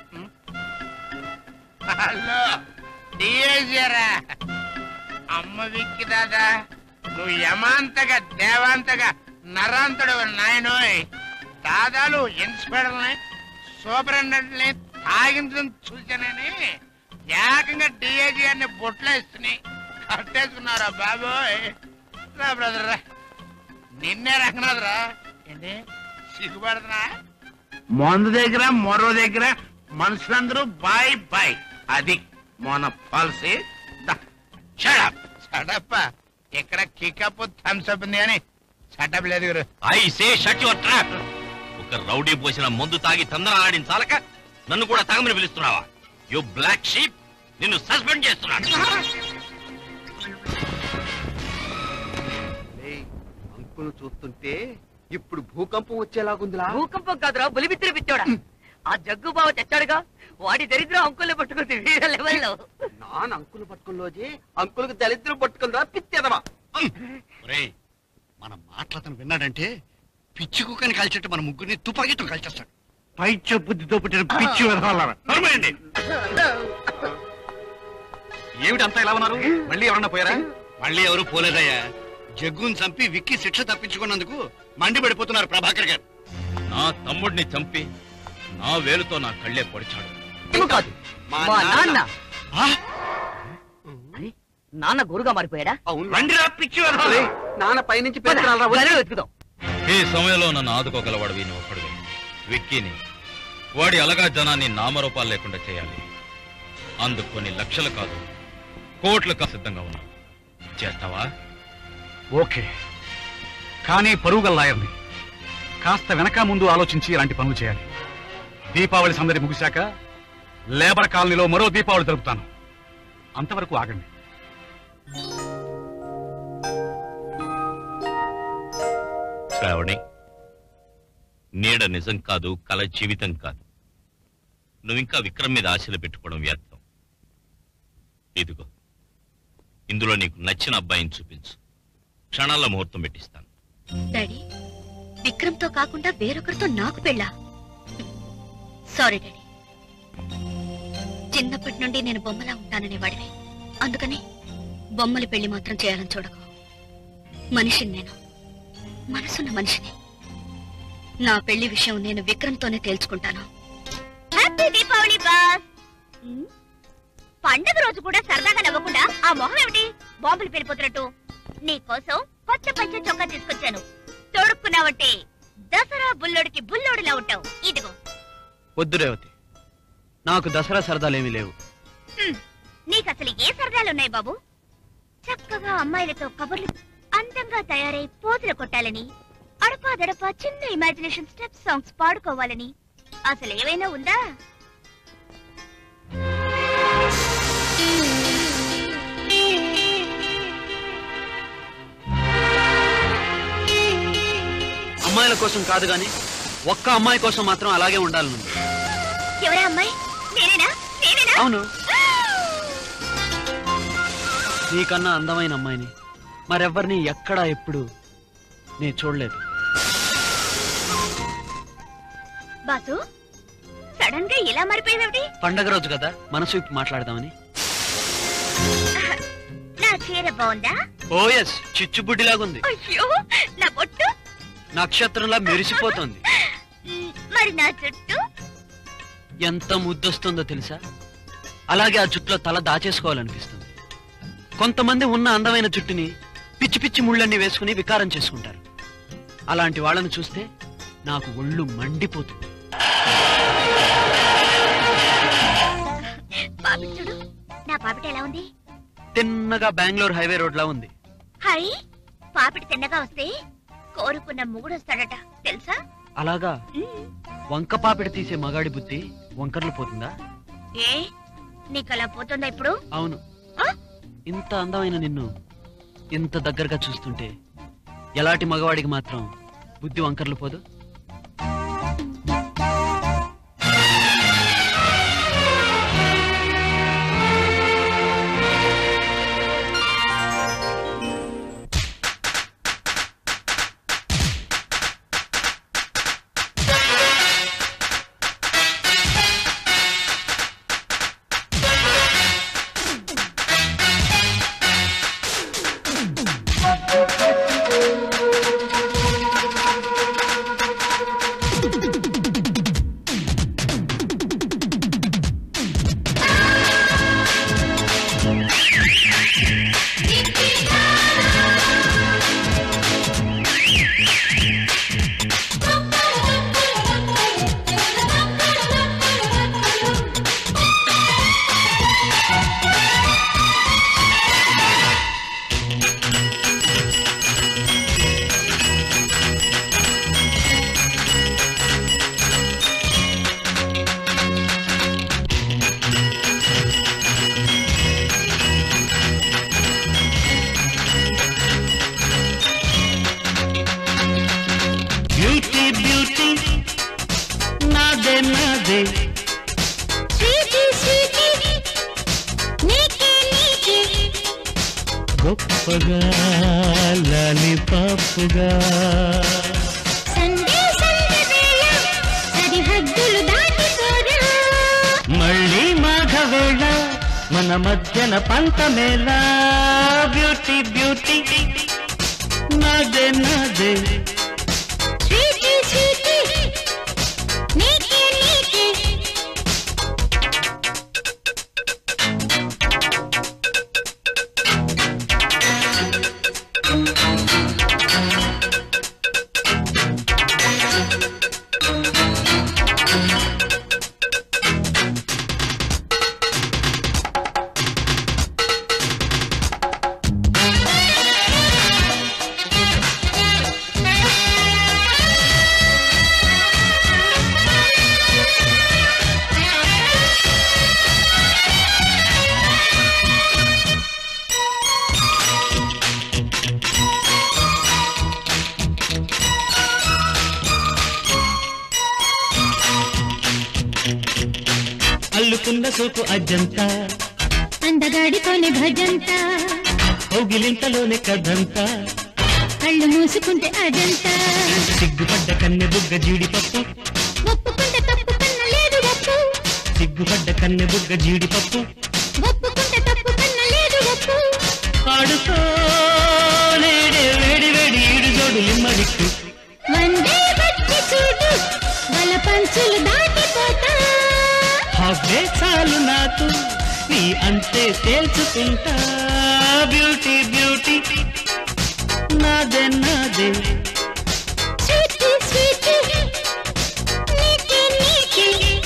హలో డిఏజరా అమ్మ విక్కి దాదా నువ్వు యమాంతగా దేవాంతగా నరాంతుడు నాయనోయ్ దాదాలు ఇన్స్పెక్టర్ని సూపరింటెండెంట్ని తాగించడం చూశానని ఏకంగా డిఐజీ గారిని బొట్లో ఇస్తున్నాయి కట్టేసుకున్నారా బాబోయ్ రా బ్రదర్ రా నిన్నే రంగనాథ్ రా ఏంటి సిగ్గుపడుతున్నా మందు దగ్గర మరో దగ్గర మనుషులందరూ బాయ్ బాయ్ అది మన పాలసీ షడప్ షడప్ ఇక్కడ కికప్ థమ్స్అప్ ఉంది అని షటప్ లేదు గురు I say shut your trap ఒక రౌడీ పోసిన మందు తాగి తందన ఆడించాలక నన్ను కూడా తాగమని పిలుస్తున్నావా యు బ్లాక్ షీప్ నిన్ను సస్పెండ్ చేస్తున్నాను అంకులు చూస్తుంటే ఇప్పుడు భూకంపం వచ్చేలాగుందిలా భూకంపం కాదురా బలిమిత్రి పిచ్చోడా ఆ జగ్గు బావ తెచ్చాడుగా వాడి దరిద్రం అంకుల్ని పట్టుకుంది వీర లెవెల్లో నాన్న అంకులు పట్టుకుని అంకులకు దళిద్రం పట్టుకుందా పిచ్చేదవా మన మాటలతను విన్నాడంటే పిచ్చి కుక్కని కాల్చేట్టు మన ముగ్గురిని తుపాకీతో కాల్చేస్తాడు పైచ బుద్ధితో పుట్టిన పిచ్చి విధాలరా ఏమిటి అంతా ఇలా ఉన్నారు మళ్ళీ ఎవరన్నా పోయారా మళ్ళీ ఎవరు పోలేదయ్యా జగ్గుని చంపి విక్కి శిక్ష తప్పించుకున్నందుకు మండిపడిపోతున్నారు ప్రభాకర్ గారు నా తమ్ముడిని చంపి నా వేలుతో నా కళ్ళే పొడిచాడు మేము కాదు మా మా నాన్న. నాన్న అరే, నాన్న గురుగా మారిపోయాడా రండిరా పిచ్చి ఒరేయ్, నాన్న పైనుంచి పెరుగుతున్నారా గదిలో వెతుకుదాం ఈ సమయంలో నన్ను ఆదుకోగలవాడివి నువ్వు ఒక్కడివే విక్కీని వాడి అలగా జనాన్ని నామరూపాలు లేకుండా చేయాలి అందుకు కొన్ని లక్షలు కాదు కోట్లు కా సిద్ధంగా ఉన్నా చేస్తావా ఓకే కానీ పరుగుల లాయర్ని కాస్త వెనక ముందు ఆలోచించి ఇలాంటి పనులు చేయాలి దీపావళి సందడి ముగిశాక లేబర్ కాలనీలో మరో దీపావళి జరుపుతాను అంతవరకు ఆగండి శ్రావణి నీడ నిజం కాదు కల జీవితం కాదు నువ్వింకా విక్రమ్ మీద ఆశలు పెట్టుకోవడం వ్యర్థం ఇదిగో ఇందులో నీకు నచ్చిన అబ్బాయిని చూపించు క్షణాల్లో ముహూర్తం పెట్టిస్తాను డాడీ విక్రమ్తో కాకుండా వేరొకరితో నాకు పెళ్ళా సారీ డాడీ చిన్నప్పటి నుండి నేను బొమ్మలా ఉంటాననే వాడివి అందుకని బొమ్మల పెళ్లి మాత్రం చేయాలని చూడకు మనిషిని నేను మనసున్న మనిషిని నా పెళ్లి విషయం నేను విక్రమ్తోనే తేల్చుకుంటాను హ్యాపీ దీపావళి బాస్ ఉమ్, పండగ రోజు కూడా సరదాగా నవ్వకుండా ఆ మొహం ఏమిటి బాంబులు పెరిపోతున్నట్టు నీకోసం కొత్త పంచ చొక్కా తీసుకొచ్చాను తొడుక్కున్నావంటే దసరా బుల్లోడికి బుల్లోడిలా ఉంటావు ఇదిగో వద్దు రేవతి నాకు దసరా సరదాలేమీ లేవు హ్మ్, నీకసలు ఏ సరదాలున్నాయి బాబు చక్కగా అమ్మాయిలతో కబుర్లు అందంగా తయారై పోతులు కొట్టాలని అడపా దడపా చిన్న ఇమాజినేషన్ స్టెప్ సాంగ్స్ పాడుకోవాలని అసలు ఏమైనా ఉందా అమ్మాయిల కోసం కాదు గాని ఒక్క అమ్మాయి కోసం మాత్రం అలాగే ఉండాలనుంది ఎవరా అమ్మాయి నేనేనా నేనేనా అవును నీకన్నా అందమైన అమ్మాయిని మరెవ్వరిని ఎక్కడా ఎప్పుడు నేను చూడలేదు బాసు సడన్ గా ఇలా మారిపోయావేమిటి పండగ రోజు కదా మనసు విప్పి మాట్లాడదామని నా చీర బాగుందా ఓ ఎస్ చిచ్చుబుడ్డిలాగుంది అయ్యో నా బొట్టు నక్షత్రంలా మెరిసిపోతోంది మ్, మరి నా జుట్టు ఎంత ముద్దొస్తుందో తెలుసా అలాగే ఆ జుట్టులో తల దాచేసుకోవాలనిపిస్తుంది కొంతమంది ఉన్న అందమైన జుట్టుని పిచ్చి పిచ్చి ముళ్ళన్నీ వేసుకుని వికారం చేసుకుంటారు అలాంటి వాళ్ళని చూస్తే నాకు ఒళ్ళు మండిపోతుంది పాపిడి చూడు నా పాపిడి ఎలా ఉంది తిన్నగా బెంగళూరు హైవే రోడ్లా ఉంది హై పాపిడి తిన్నగా వస్తే కోరుకున్న మొగుడు వస్తాడట తెలుసా అలాగా వంక పాపిడి తీసే మగాడి బుద్ధి వంకర్లు పోతుందా ఏ నీకు అలా పోతుందా ఇప్పుడు అవును ఇంత అందమైన నిన్ను ఇంత దగ్గరగా చూస్తుంటే ఎలాంటి మగవాడికి మాత్రం బుద్ధి వంకర్లు పోదు బ్యూటీ బ్యూటీ నాదే నాదే స్వీటీ స్వీటీ నీకే నీకే గొప్పగా లాలిపాపుగా సండే సండే వేళ సరిహద్దులు దాటిపోరా మళ్ళీ మాఘవేళ మన మధ్యన పంతమేళ బ్యూటీ బ్యూటీ నాదే నాదే స్వీటీ స్వీటీ నీకే నీకే అందుకున్న సోకు అజ్జంతా అందగాడితోనే భజంతా కౌగిలింతలోనే కదంతా కళ్ళు మూసుకుంటే అజంతా సిగ్గుపడ్డ కన్నె బుగ్గ జీడిపప్పు ఒప్పుకుంటే తప్పు కన్నా లేదు ఒప్పు సిగ్గుపడ్డ కన్నె బుగ్గ జీడిపప్పు ఒప్పుకుంటే తప్పు కన్నా లేదు ఒప్పు ఆడుతో నేడే వేడి వేడి ఈడు జోడు లిమ్మడిక్కు వందే వచ్చి చూడు వల పంచులు దాటిపోతా హాఫ్ డే చాలు నాకు నీ అంతే తేల్చుకుంటా బ్యూటీ బ్యూటీ నాదే నాదే స్వీటీ స్వీటీ నీకే నీకే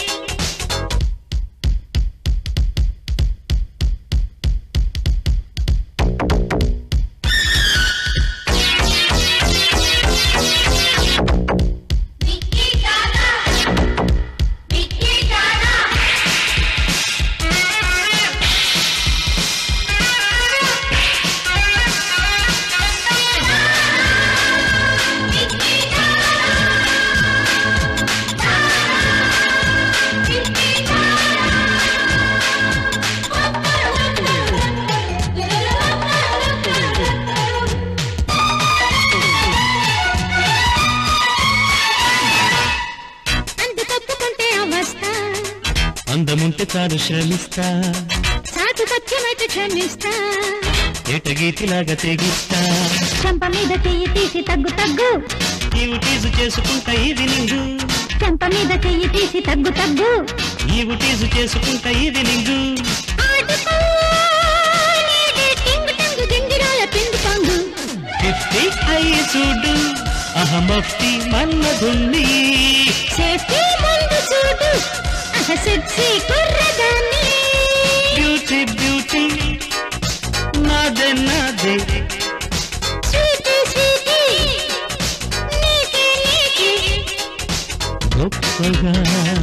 అందు తప్పుకుంటే అవస్థ అందముంటే చాలు శ్రమిస్తా సాటు సత్యమైతే క్షమిస్తా ఏటగీతిలాగా తెగిస్తా చెంప మీద చెయ్యి తీసి తగ్గు తగ్గు నీవు టీజు చేసుకుంటా ఇది నిండు చెంప మీద చెయ్యి తీసి తగ్గు తగ్గు నీవు టీజు చేసుకుంటా ఇది నిండు ఆడుకో నీదే టింగు టింగు గింగిరాల పింగు పంగు ఫిఫ్టీ అయ్యి చూడు అహమఫ్టీ మన్నదుంది సేఫ్టీ ముందు చూడు అహ సెక్సీ కుర్రదాన్ని బ్యూటీ బ్యూటీ నాదే నాదే స్వీటీ స్వీటీ నీకే నీకే గొప్పగా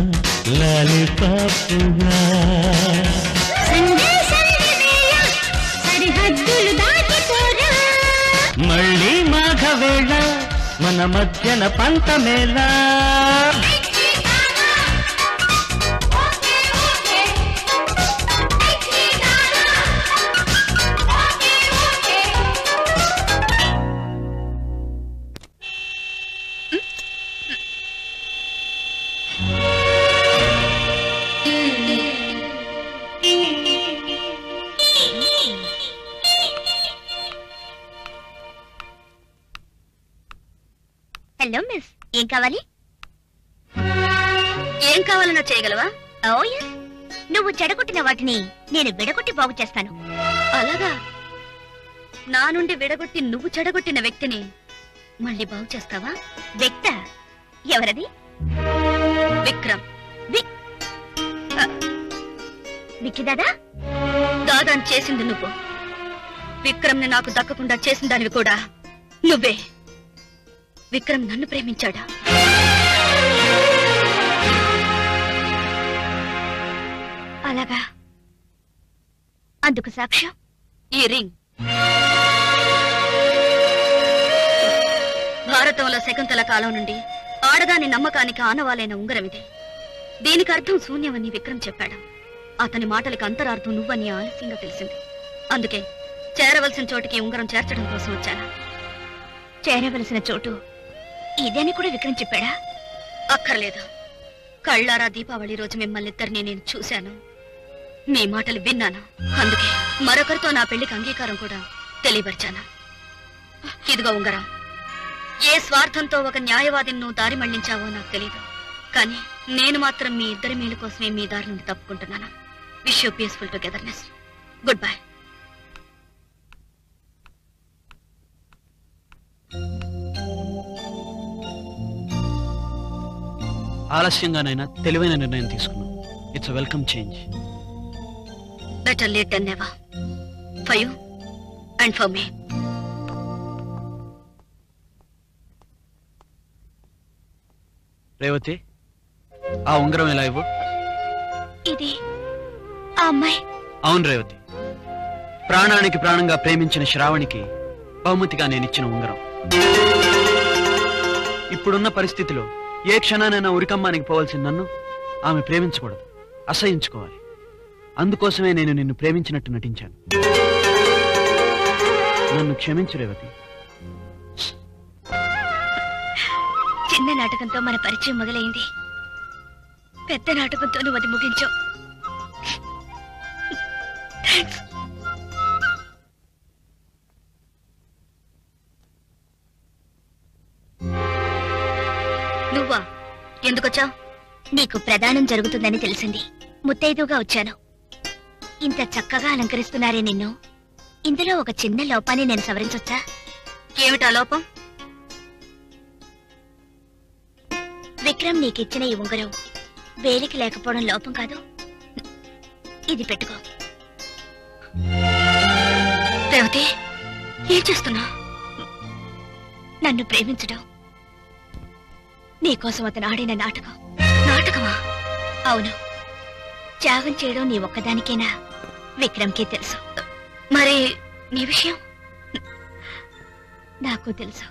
లాలిపాపుగా సండే సండే వేళ సరిహద్దులు దాటిపోరా మళ్ళీ మాఘవేళ మన మధ్యన పంతమేళ హలో మిస్ ఏం కావాలి ఏం కావాలన్నా చేయగలవా ఓ ఎస్ నువ్వు చెడగొట్టిన వాటిని నేను విడగొట్టి బాగు చేస్తాను అలాగా నా నుండి విడగొట్టి నువ్వు చెడగొట్టిన వ్యక్తిని మళ్ళీ బాగు చేస్తావా వ్యక్త ఎవరది విక్రమ్ విక్ ఆ, విక్కి దాదా దాదాని చేసింది నువ్వు విక్రమ్ని నాకు దక్కకుండా చేసిన దానివి కూడా నువ్వే విక్రమ్ నన్ను ప్రేమించాడా అలాగా అందుకు సాక్ష్యం ఈ రింగ్ భారతంలో శకుంతల కాలం నుండి ఆడదాని నమ్మకానికి ఆనవాలైన ఉంగరం ఇది దీనికి అర్థం శూన్యమని విక్రమ్ చెప్పాడు అతని మాటలకు అంతరార్థం నువ్వని ఆలస్యంగా తెలిసింది అందుకే చేరవలసిన చోటికి ఈ ఉంగరం చేర్చడం కోసం వచ్చాను చేరవలసిన చోటు ఇదని కూడా విక్రమ్ చెప్పాడా అక్కర్లేదు కళ్ళారా దీపావళి రోజు మిమ్మల్ని ఇద్దరిని నేను చూశాను మీ మాటలు విన్నాను అందుకే మరొకరితో నా పెళ్లికి అంగీకారం కూడా తెలియపరిచాను ఇదిగో ఉంగరం ఏ స్వార్థంతో ఒక న్యాయవాదిని నువ్వు దారి మళ్లించావో నాకు తెలియదు కానీ నేను మాత్రం మీ ఇద్దరి మేలు కోసమే మీ దారి నుండి తప్పుకుంటున్నాను wish you peaceful togetherness goodbye ఆలస్యంగానైనా తెలివైన నిర్ణయం తీసుకున్నాం it's welcome change better late than never for you and for మీ రేవతి ఆ ఉంగరం ఎలా ఇవ్వు ఇది ఆ అమ్మాయి అవును రేవతి ప్రాణానికి ప్రాణంగా ప్రేమించిన శ్రావణికి బహుమతిగా నేను ఇచ్చిన ఉంగరం ఇప్పుడున్న పరిస్థితిలో ఏ క్షణానైనా ఉరికమ్మానికి పోవాల్సిన నన్ను ఆమె ప్రేమించకూడదు అసహించుకోవాలి అందుకోసమే నేను నిన్ను ప్రేమించినట్టు నటించాను నన్ను క్షమించు రేవతి చిన్న నాటకంతో మన పరిచయం మొదలైంది పెద్ద నాటకంతో నువ్వు అది ముగించావు థాంక్స్. నువ్వా ఎందుకొచ్చావు నీకు ప్రదానం జరుగుతుందని తెలిసింది ముత్తైదుగా వచ్చాను ఇంత చక్కగా అలంకరిస్తున్నారే నిన్ను ఇందులో ఒక చిన్న లోపాన్ని నేను సవరించొచ్చా ఏమిటా లోపం విక్రమ్ నీకిచ్చిన ఈ ఉంగరం వేలికి లేకపోవడం లోపం కాదు ఇది పెట్టుకో రేవతి ఏం చేస్తున్నా నన్ను ప్రేమించడం నీకోసం అతను ఆడిన నాటకం నాటకమా అవును త్యాగం చేయడం నీ ఒక్కదానికేనా విక్రమ్కి తెలుసు మరి నీ విషయం నాకు తెలుసు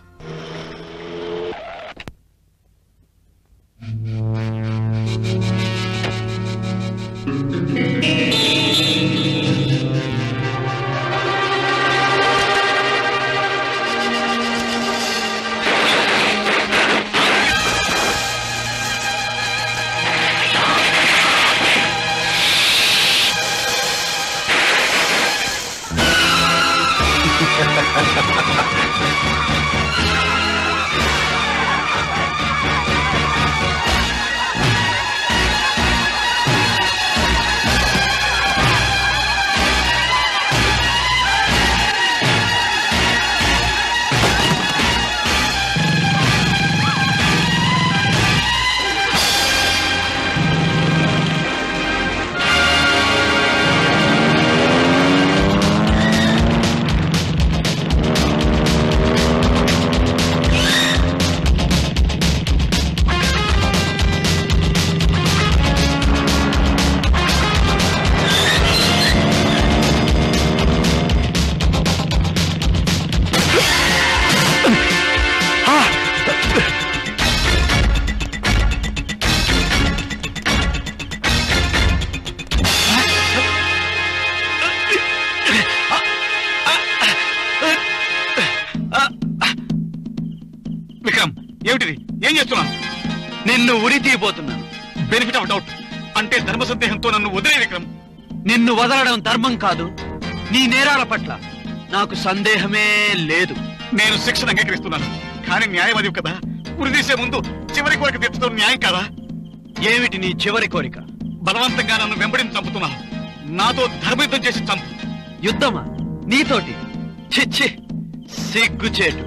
విక్రమ్ ఏమిటిది ఏం చేస్తున్నావు నిన్ను ఉరి తీయబోతున్నాను బెనిఫిట్ ఆఫ్ డౌట్ అంటే ధర్మ సందేహంతో నన్ను వదిలే విక్రమ్ నిన్ను వదలడం ధర్మం కాదు నీ నేరాల పట్ల నాకు సందేహమే లేదు నేను శిక్షను అంగీకరిస్తున్నాను కానీ న్యాయవాది కదా ఉరి తీసే ముందు చివరి కోరిక తీర్చడం న్యాయం కాదా ఏమిటి నీ చివరి కోరిక బలవంతంగా నన్ను వెంబడిని చంపుతున్నావు నాతో ధర్మయుద్ధం చేసి చంపు యుద్ధమా నీతోటి చిచ్చి సిగ్గుచేటు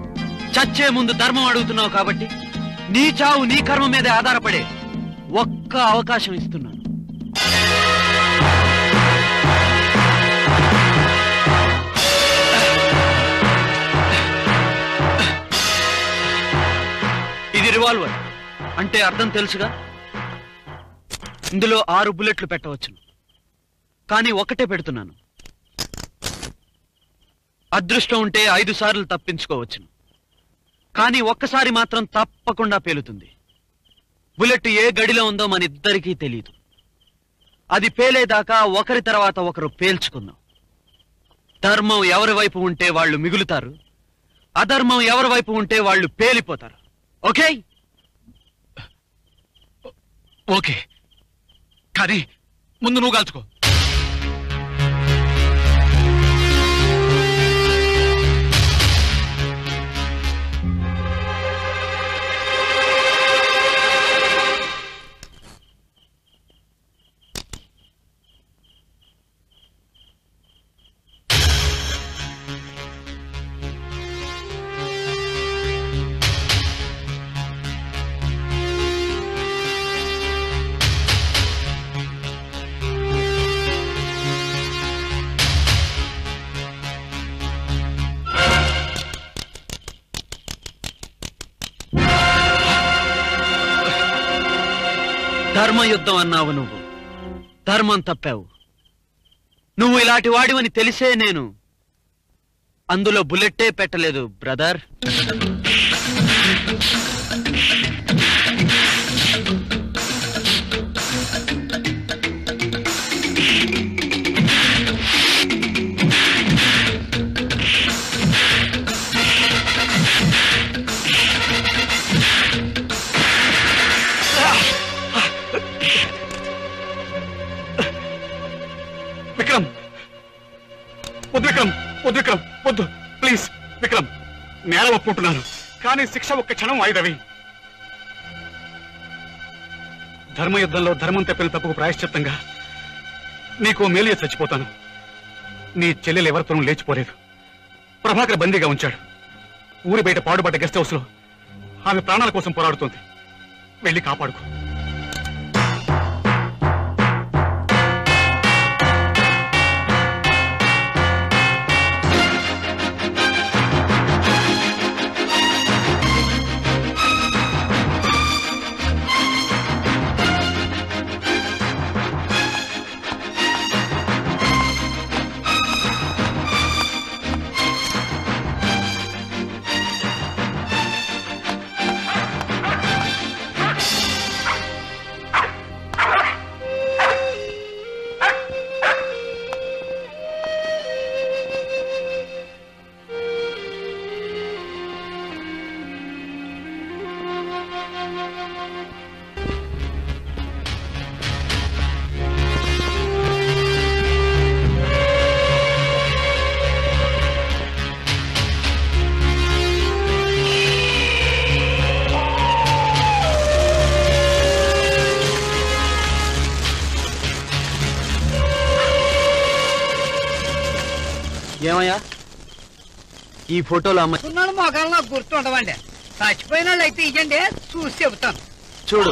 చచ్చే ముందు ధర్మం అడుగుతున్నావు కాబట్టి నీ చావు నీ కర్మ మీదే ఆధారపడే ఒక్క అవకాశం ఇస్తున్నాను ఇది రివాల్వర్ అంటే అర్థం తెలుసుగా ఇందులో ఆరు బుల్లెట్లు పెట్టవచ్చును కానీ ఒకటే పెడుతున్నాను అదృష్టం ఉంటే ఐదు సార్లు తప్పించుకోవచ్చును కానీ ఒక్కసారి మాత్రం తప్పకుండా పేలుతుంది బుల్లెట్ ఏ గడిలో ఉందో మన ఇద్దరికీ తెలియదు అది పేలేదాకా ఒకరి తర్వాత ఒకరు పేల్చుకుందాం ధర్మం ఎవరి వైపు ఉంటే వాళ్ళు మిగులుతారు అధర్మం ఎవరి వైపు ఉంటే వాళ్ళు పేలిపోతారు ఓకే ఓకే కానీ ముందు నువ్వు కాల్చుకో ధర్మయుద్ధం అన్నావు నువ్వు ధర్మం తప్పావు నువ్వు ఇలాంటి వాడివని తెలిసే నేను అందులో బుల్లెట్టే పెట్టలేదు బ్రదర్ ఒప్పుకుంటున్నాను కానీ శిక్ష ఒక్క క్షణం వాయిదవి ధర్మయుద్ధంలో ధర్మం తప్పిన తప్పుకు ప్రాయశ్చిత్తంగా నీకు మేలు చచ్చిపోతాను నీ చెల్లెలు ఎవరితోనూ లేచిపోలేదు ప్రభాకర్ బందీగా ఉంచాడు ఊరి బయట పాడుపడ్డ గెస్ట్ హౌస్ లో ఆమె ప్రాణాల కోసం పోరాడుతోంది వెళ్ళి కాపాడుకో ఏమయ్యా ఈ ఫోటోలో అమ్మాయి ఉన్నాడు మొగాలు నాకు గుర్తుండవండి చచ్చిపోయిన వాళ్ళు అయితే ఇయ్యండి చూసి చెబుతాను చూడు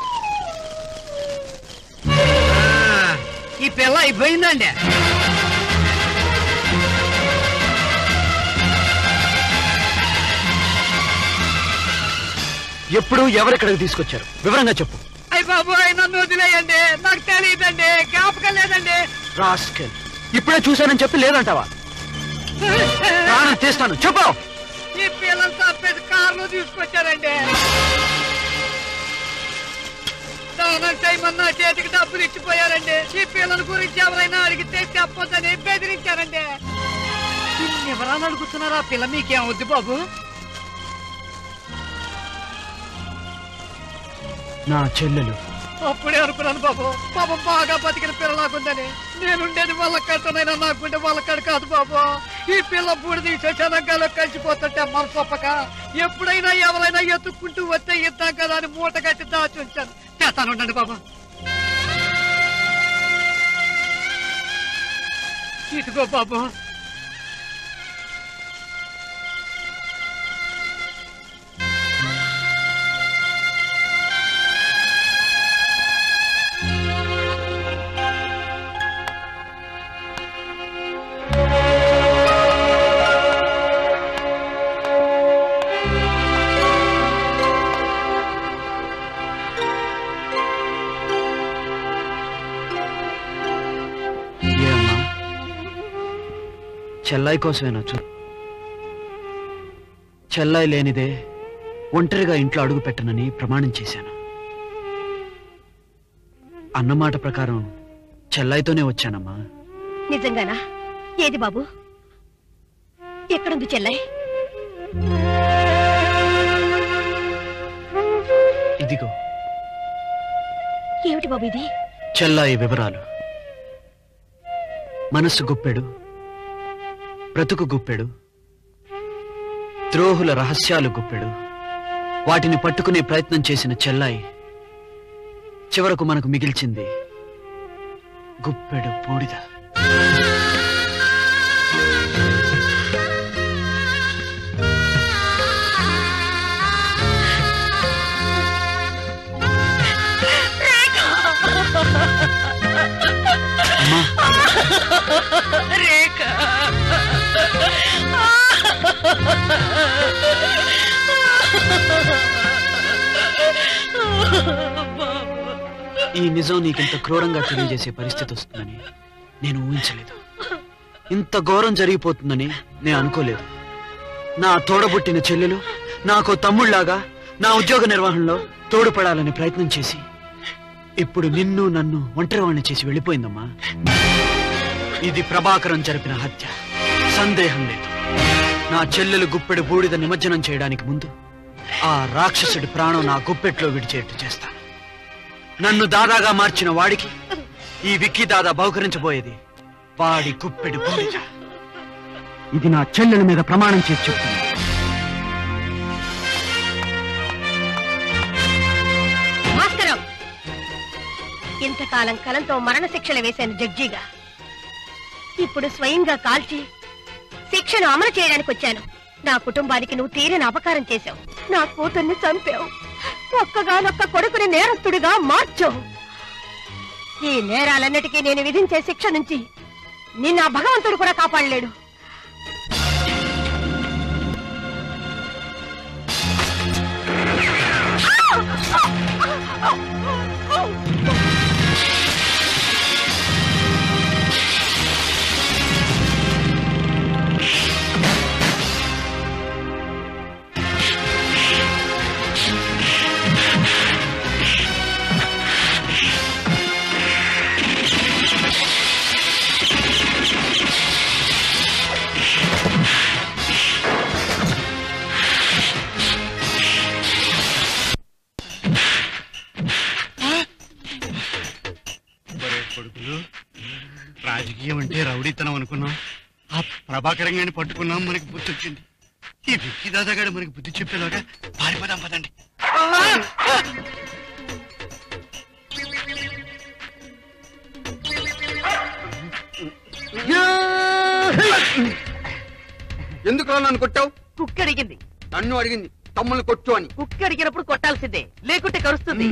ఆ, ఈ పిల్ల అయిపోయిందండి ఎప్పుడు ఎవరెక్కడికి తీసుకొచ్చారు వివరంగా చెప్పు అయ్య బాబు నన్ను వదిలేయండి నాకు తెలియదండి జ్ఞాపకం లేదండి రాస్కెల్ ఇప్పుడే చూశానని చెప్పి లేదంటావా ప్రాణం తీస్తాను చెప్పు ఈ పిల్లలు తప్పేసి కారులో తీసుకొచ్చారండి దానం చేయమన్నా చేతికి డబ్బులు ఇచ్చిపోయారండి ఈ పిల్లల గురించి ఎవరైనా అడిగితే చెప్పొద్దని బెదిరించారండి ఇన్ని వివరాలు అడుగుతున్నారా పిల్ల మీకేం వద్దు బాబు నా చెల్లెలు అప్పుడే అనుకున్నాను బాబు పాపం బాగా బతికిన పిల్ల నాకుందని నేనుండేది వాళ్ళ కట్టనైనా నాకుంటే వాళ్ళ కడ కాదు బాబు ఈ పిల్ల బూడి తీసే శనగ్గాలో కలిసిపోతుంటే మనసొప్పక ఎప్పుడైనా ఎవరైనా ఎత్తుక్కుంటూ వస్తే ఇద్దాం కదా అని మూట కట్టి దాచి ఉంచాను చేస్తాను ఉండండి బాబు ఇదిగో బాబు ఏమ్మా చెల్లాయి కోసమేనా చూ చెల్లాయి లేనిదే ఒంటరిగా ఇంట్లో అడుగు పెట్టనని ప్రమాణం చేశాను అన్నమాట ప్రకారం చెల్లాయితోనే వచ్చానమ్మా నిజంగానా ఏది బాబు ఎక్కడుంది చెల్లై ఇదిగో ఏమిటి బాబు ఇది చెల్లాయి వివరాలు మనస్సు గుప్పెడు బ్రతుకు గుప్పెడు ద్రోహుల రహస్యాలు గుప్పెడు వాటిని పట్టుకునే ప్రయత్నం చేసిన చెల్లాయి చివరకు మనకు మిగిల్చింది గుప్పెడు బూడిద రేఖ ఈ నిజం నీకింత క్రూరంగా తెలియజేసే పరిస్థితి వస్తుందని నేను ఊహించలేదు ఇంత ఘోరం జరిగిపోతుందని నేను అనుకోలేదు నా తోడబుట్టిన చెల్లెలు నాకు తమ్ముళ్లాగా నా ఉద్యోగ నిర్వహణలో తోడుపడాలని ప్రయత్నం చేసి ఇప్పుడు నిన్ను నన్ను ఒంటరివాణ్ణి చేసి వెళ్ళిపోయిందమ్మా ఇది ప్రభాకరం జరిపిన హత్య సందేహం లేదు నా చెల్లెలు గుప్పెడు బూడిద నిమజ్జనం చేయడానికి ముందు ఆ రాక్షసుడి ప్రాణం నా గుప్పెట్లో విడిచేట్టు చేస్తాను నన్ను దాదాగా మార్చిన వాడికి ఈ విక్కీ దాదా బహుకరించబోయేది వాడి గుప్పెడు బూడిద ఇది నా చెల్లెల మీద ప్రమాణం చేసి చెప్తుంది ఇంతకాలం కలంతో మరణశిక్షలు వేశాను జడ్జిగా ఇప్పుడు స్వయంగా కాల్చి శిక్షను అమలు చేయడానికి వచ్చాను నా కుటుంబానికి నువ్వు తీరని అపకారం చేశావు నా కూతుర్ని చంపావు ఒక్కగానొక్క కొడుకుని నేరస్తుడిగా మార్చావు ఈ నేరాలన్నిటికీ నేను విధించే శిక్ష నుంచి నిన్న ఆ భగవంతుడు కూడా కాపాడలేడు ఒరే కొడుకులు రాజకీయం అంటే రౌడీతనం అనుకున్నాం ఆ ప్రభాకరం గారిని పట్టుకున్నాం మనకి బుద్ధి వచ్చింది ఈ విక్కీ దాదాగాడు మనకి బుద్ధి చెప్పేలాగా పారిపోదాం పదండి ఎందుకు రా నన్ను కొట్టావు కుక్క అడిగింది నన్ను అడిగింది తమ్ముల్ని కొట్టు అని కుక్క అడిగినప్పుడు కొట్టాల్సిందే లేకుంటే కరుస్తుంది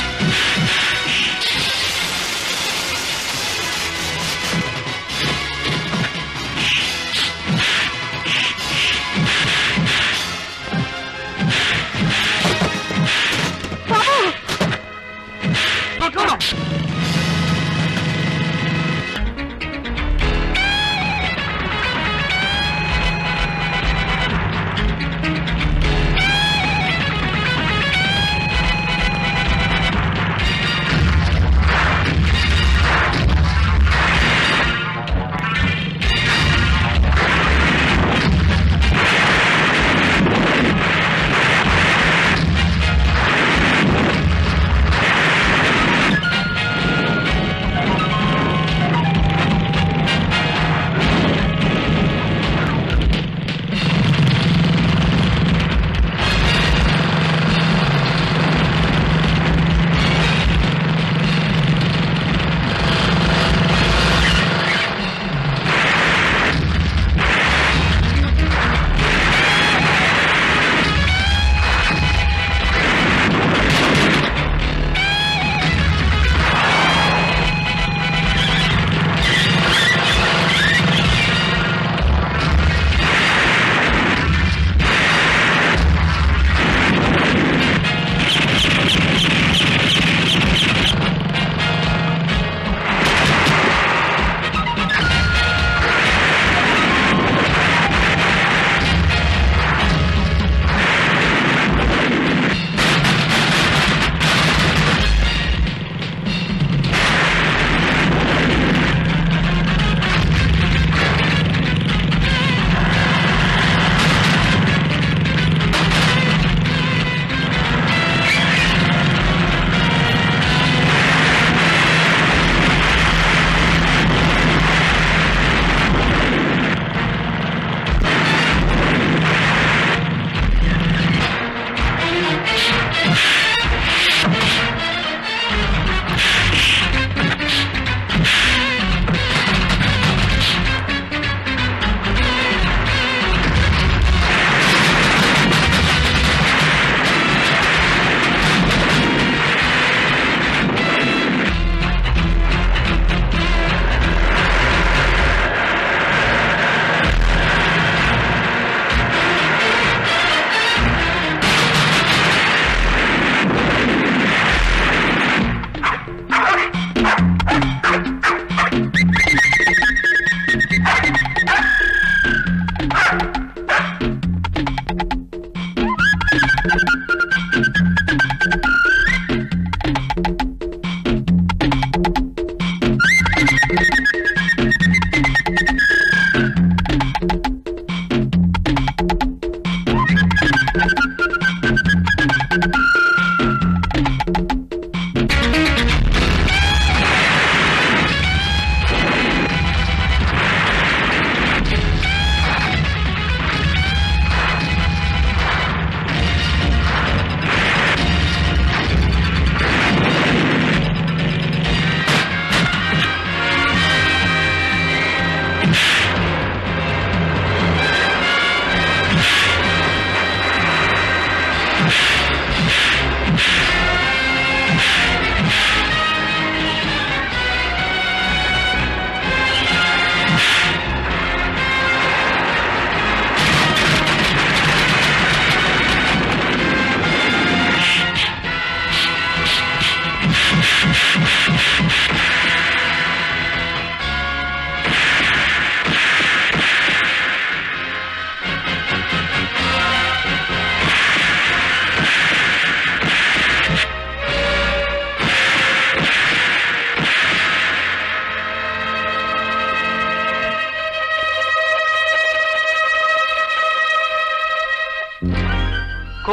ఆ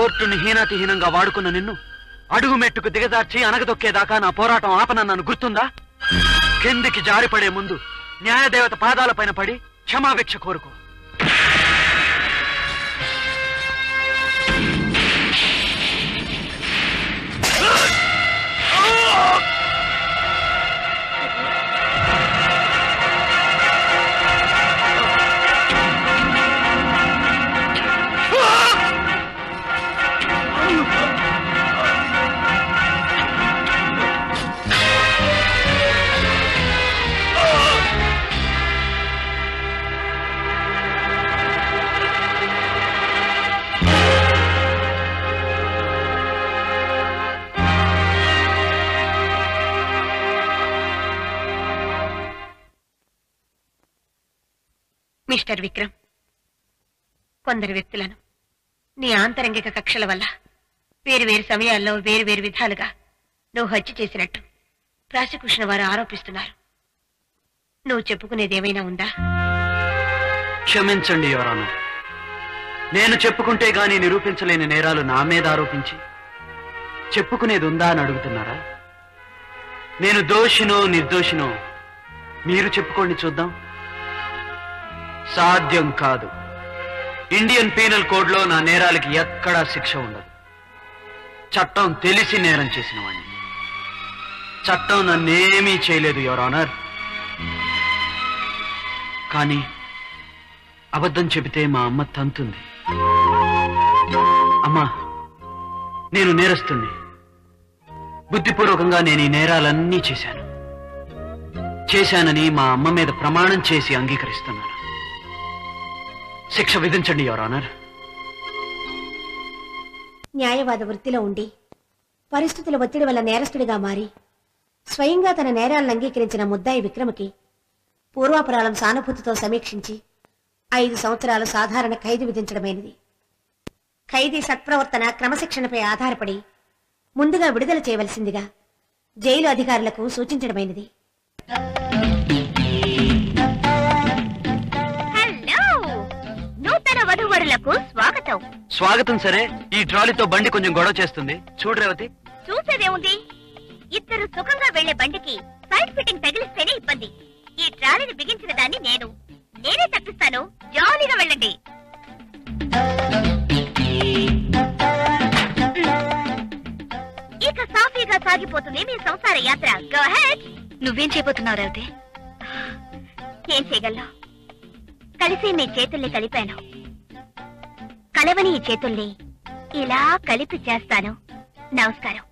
కోర్టుని హీనాతిహీనంగా వాడుకున్న నిన్ను అడుగు మెట్టుకు దిగజార్చి అనగదొక్కేదాకా నా పోరాటం ఆపనన్నాను గుర్తుందా కిందికి జారిపడే ముందు న్యాయదేవత పాదాలపైన పడి క్షమాభిక్ష కోరుకో మిస్టర్ విక్రమ్ కొందరు వ్యక్తులను నీ ఆంతరంగిక కక్షల వల్ల వేరు వేరు సమయాల్లో వేరు వేరు విధాలుగా నువ్వు హత్య చేసినట్టు ప్రాసిక్యూషన్ వారు ఆరోపిస్తున్నారు నువ్వు చెప్పుకునేది ఏమైనా ఉందా క్షమించండి యువరాన నేను చెప్పుకుంటే గాని నిరూపించలేని నేరాలు నా మీద ఆరోపించి చెప్పుకునేది ఉందా అని అడుగుతున్నారా నేను దోషినో నిర్దోషినో మీరు చెప్పుకోండి చూద్దాం సాధ్యం కాదు ఇండియన్ పీనల్ కోడ్లో నా నేరాలకి ఎక్కడా శిక్ష ఉండదు చట్టం తెలిసి నేరం చేసిన వాడిని చట్టం నన్నేమీ చేయలేదు యువర్ ఆనర్ కానీ అబద్ధం చెబితే మా అమ్మ తంతుంది అమ్మా నేను నేరస్తుణ్ణి బుద్ధిపూర్వకంగా నేను ఈ నేరాలన్నీ చేశాను చేశానని మా అమ్మ మీద ప్రమాణం చేసి అంగీకరిస్తున్నాను శిక్ష విధించండి యువర్ ఆనర్ న్యాయవాద వృత్తిలో ఉండి పరిస్థితుల ఒత్తిడి వల్ల నేరస్తుడిగా మారి స్వయంగా తన నేరాలను అంగీకరించిన ముద్దాయి విక్రమకి పూర్వాపరాలం సానుభూతితో సమీక్షించి ఐదు సంవత్సరాలు సాధారణ ఖైదు విధించడమైనది ఖైదీ సత్ప్రవర్తన క్రమశిక్షణపై ఆధారపడి ముందుగా విడుదల చేయవలసిందిగా జైలు అధికారులకు సూచించడమైనది హలో నూతన వధువరులకు స్వాగతం స్వాగతం సరే ఈ ట్రాలీతో బండి కొంచెం గొడవ చేస్తుంది చూడు రేవతి చూసేదేముంది ఇద్దరు సుఖంగా వెళ్లే బండికి సైడ్ ఫిట్టింగ్ తగిలిస్తేనే ఇబ్బంది ఈ ట్రాలీని బిగించిన దాన్ని నేను నేనే తప్పిస్తాను జాలీగా వెళ్ళండి ఇక సాఫీగా సాగిపోతుంది మీ సంసార యాత్ర గో హెడ్ నువ్వేం చేయబోతున్నావు రేవతి ఏం చేయగలను కలిసి మీ చేతుల్ని కలిపాను కలవని ఈ చేతుల్ని ఇలా కలిపి చేస్తాను నమస్కారం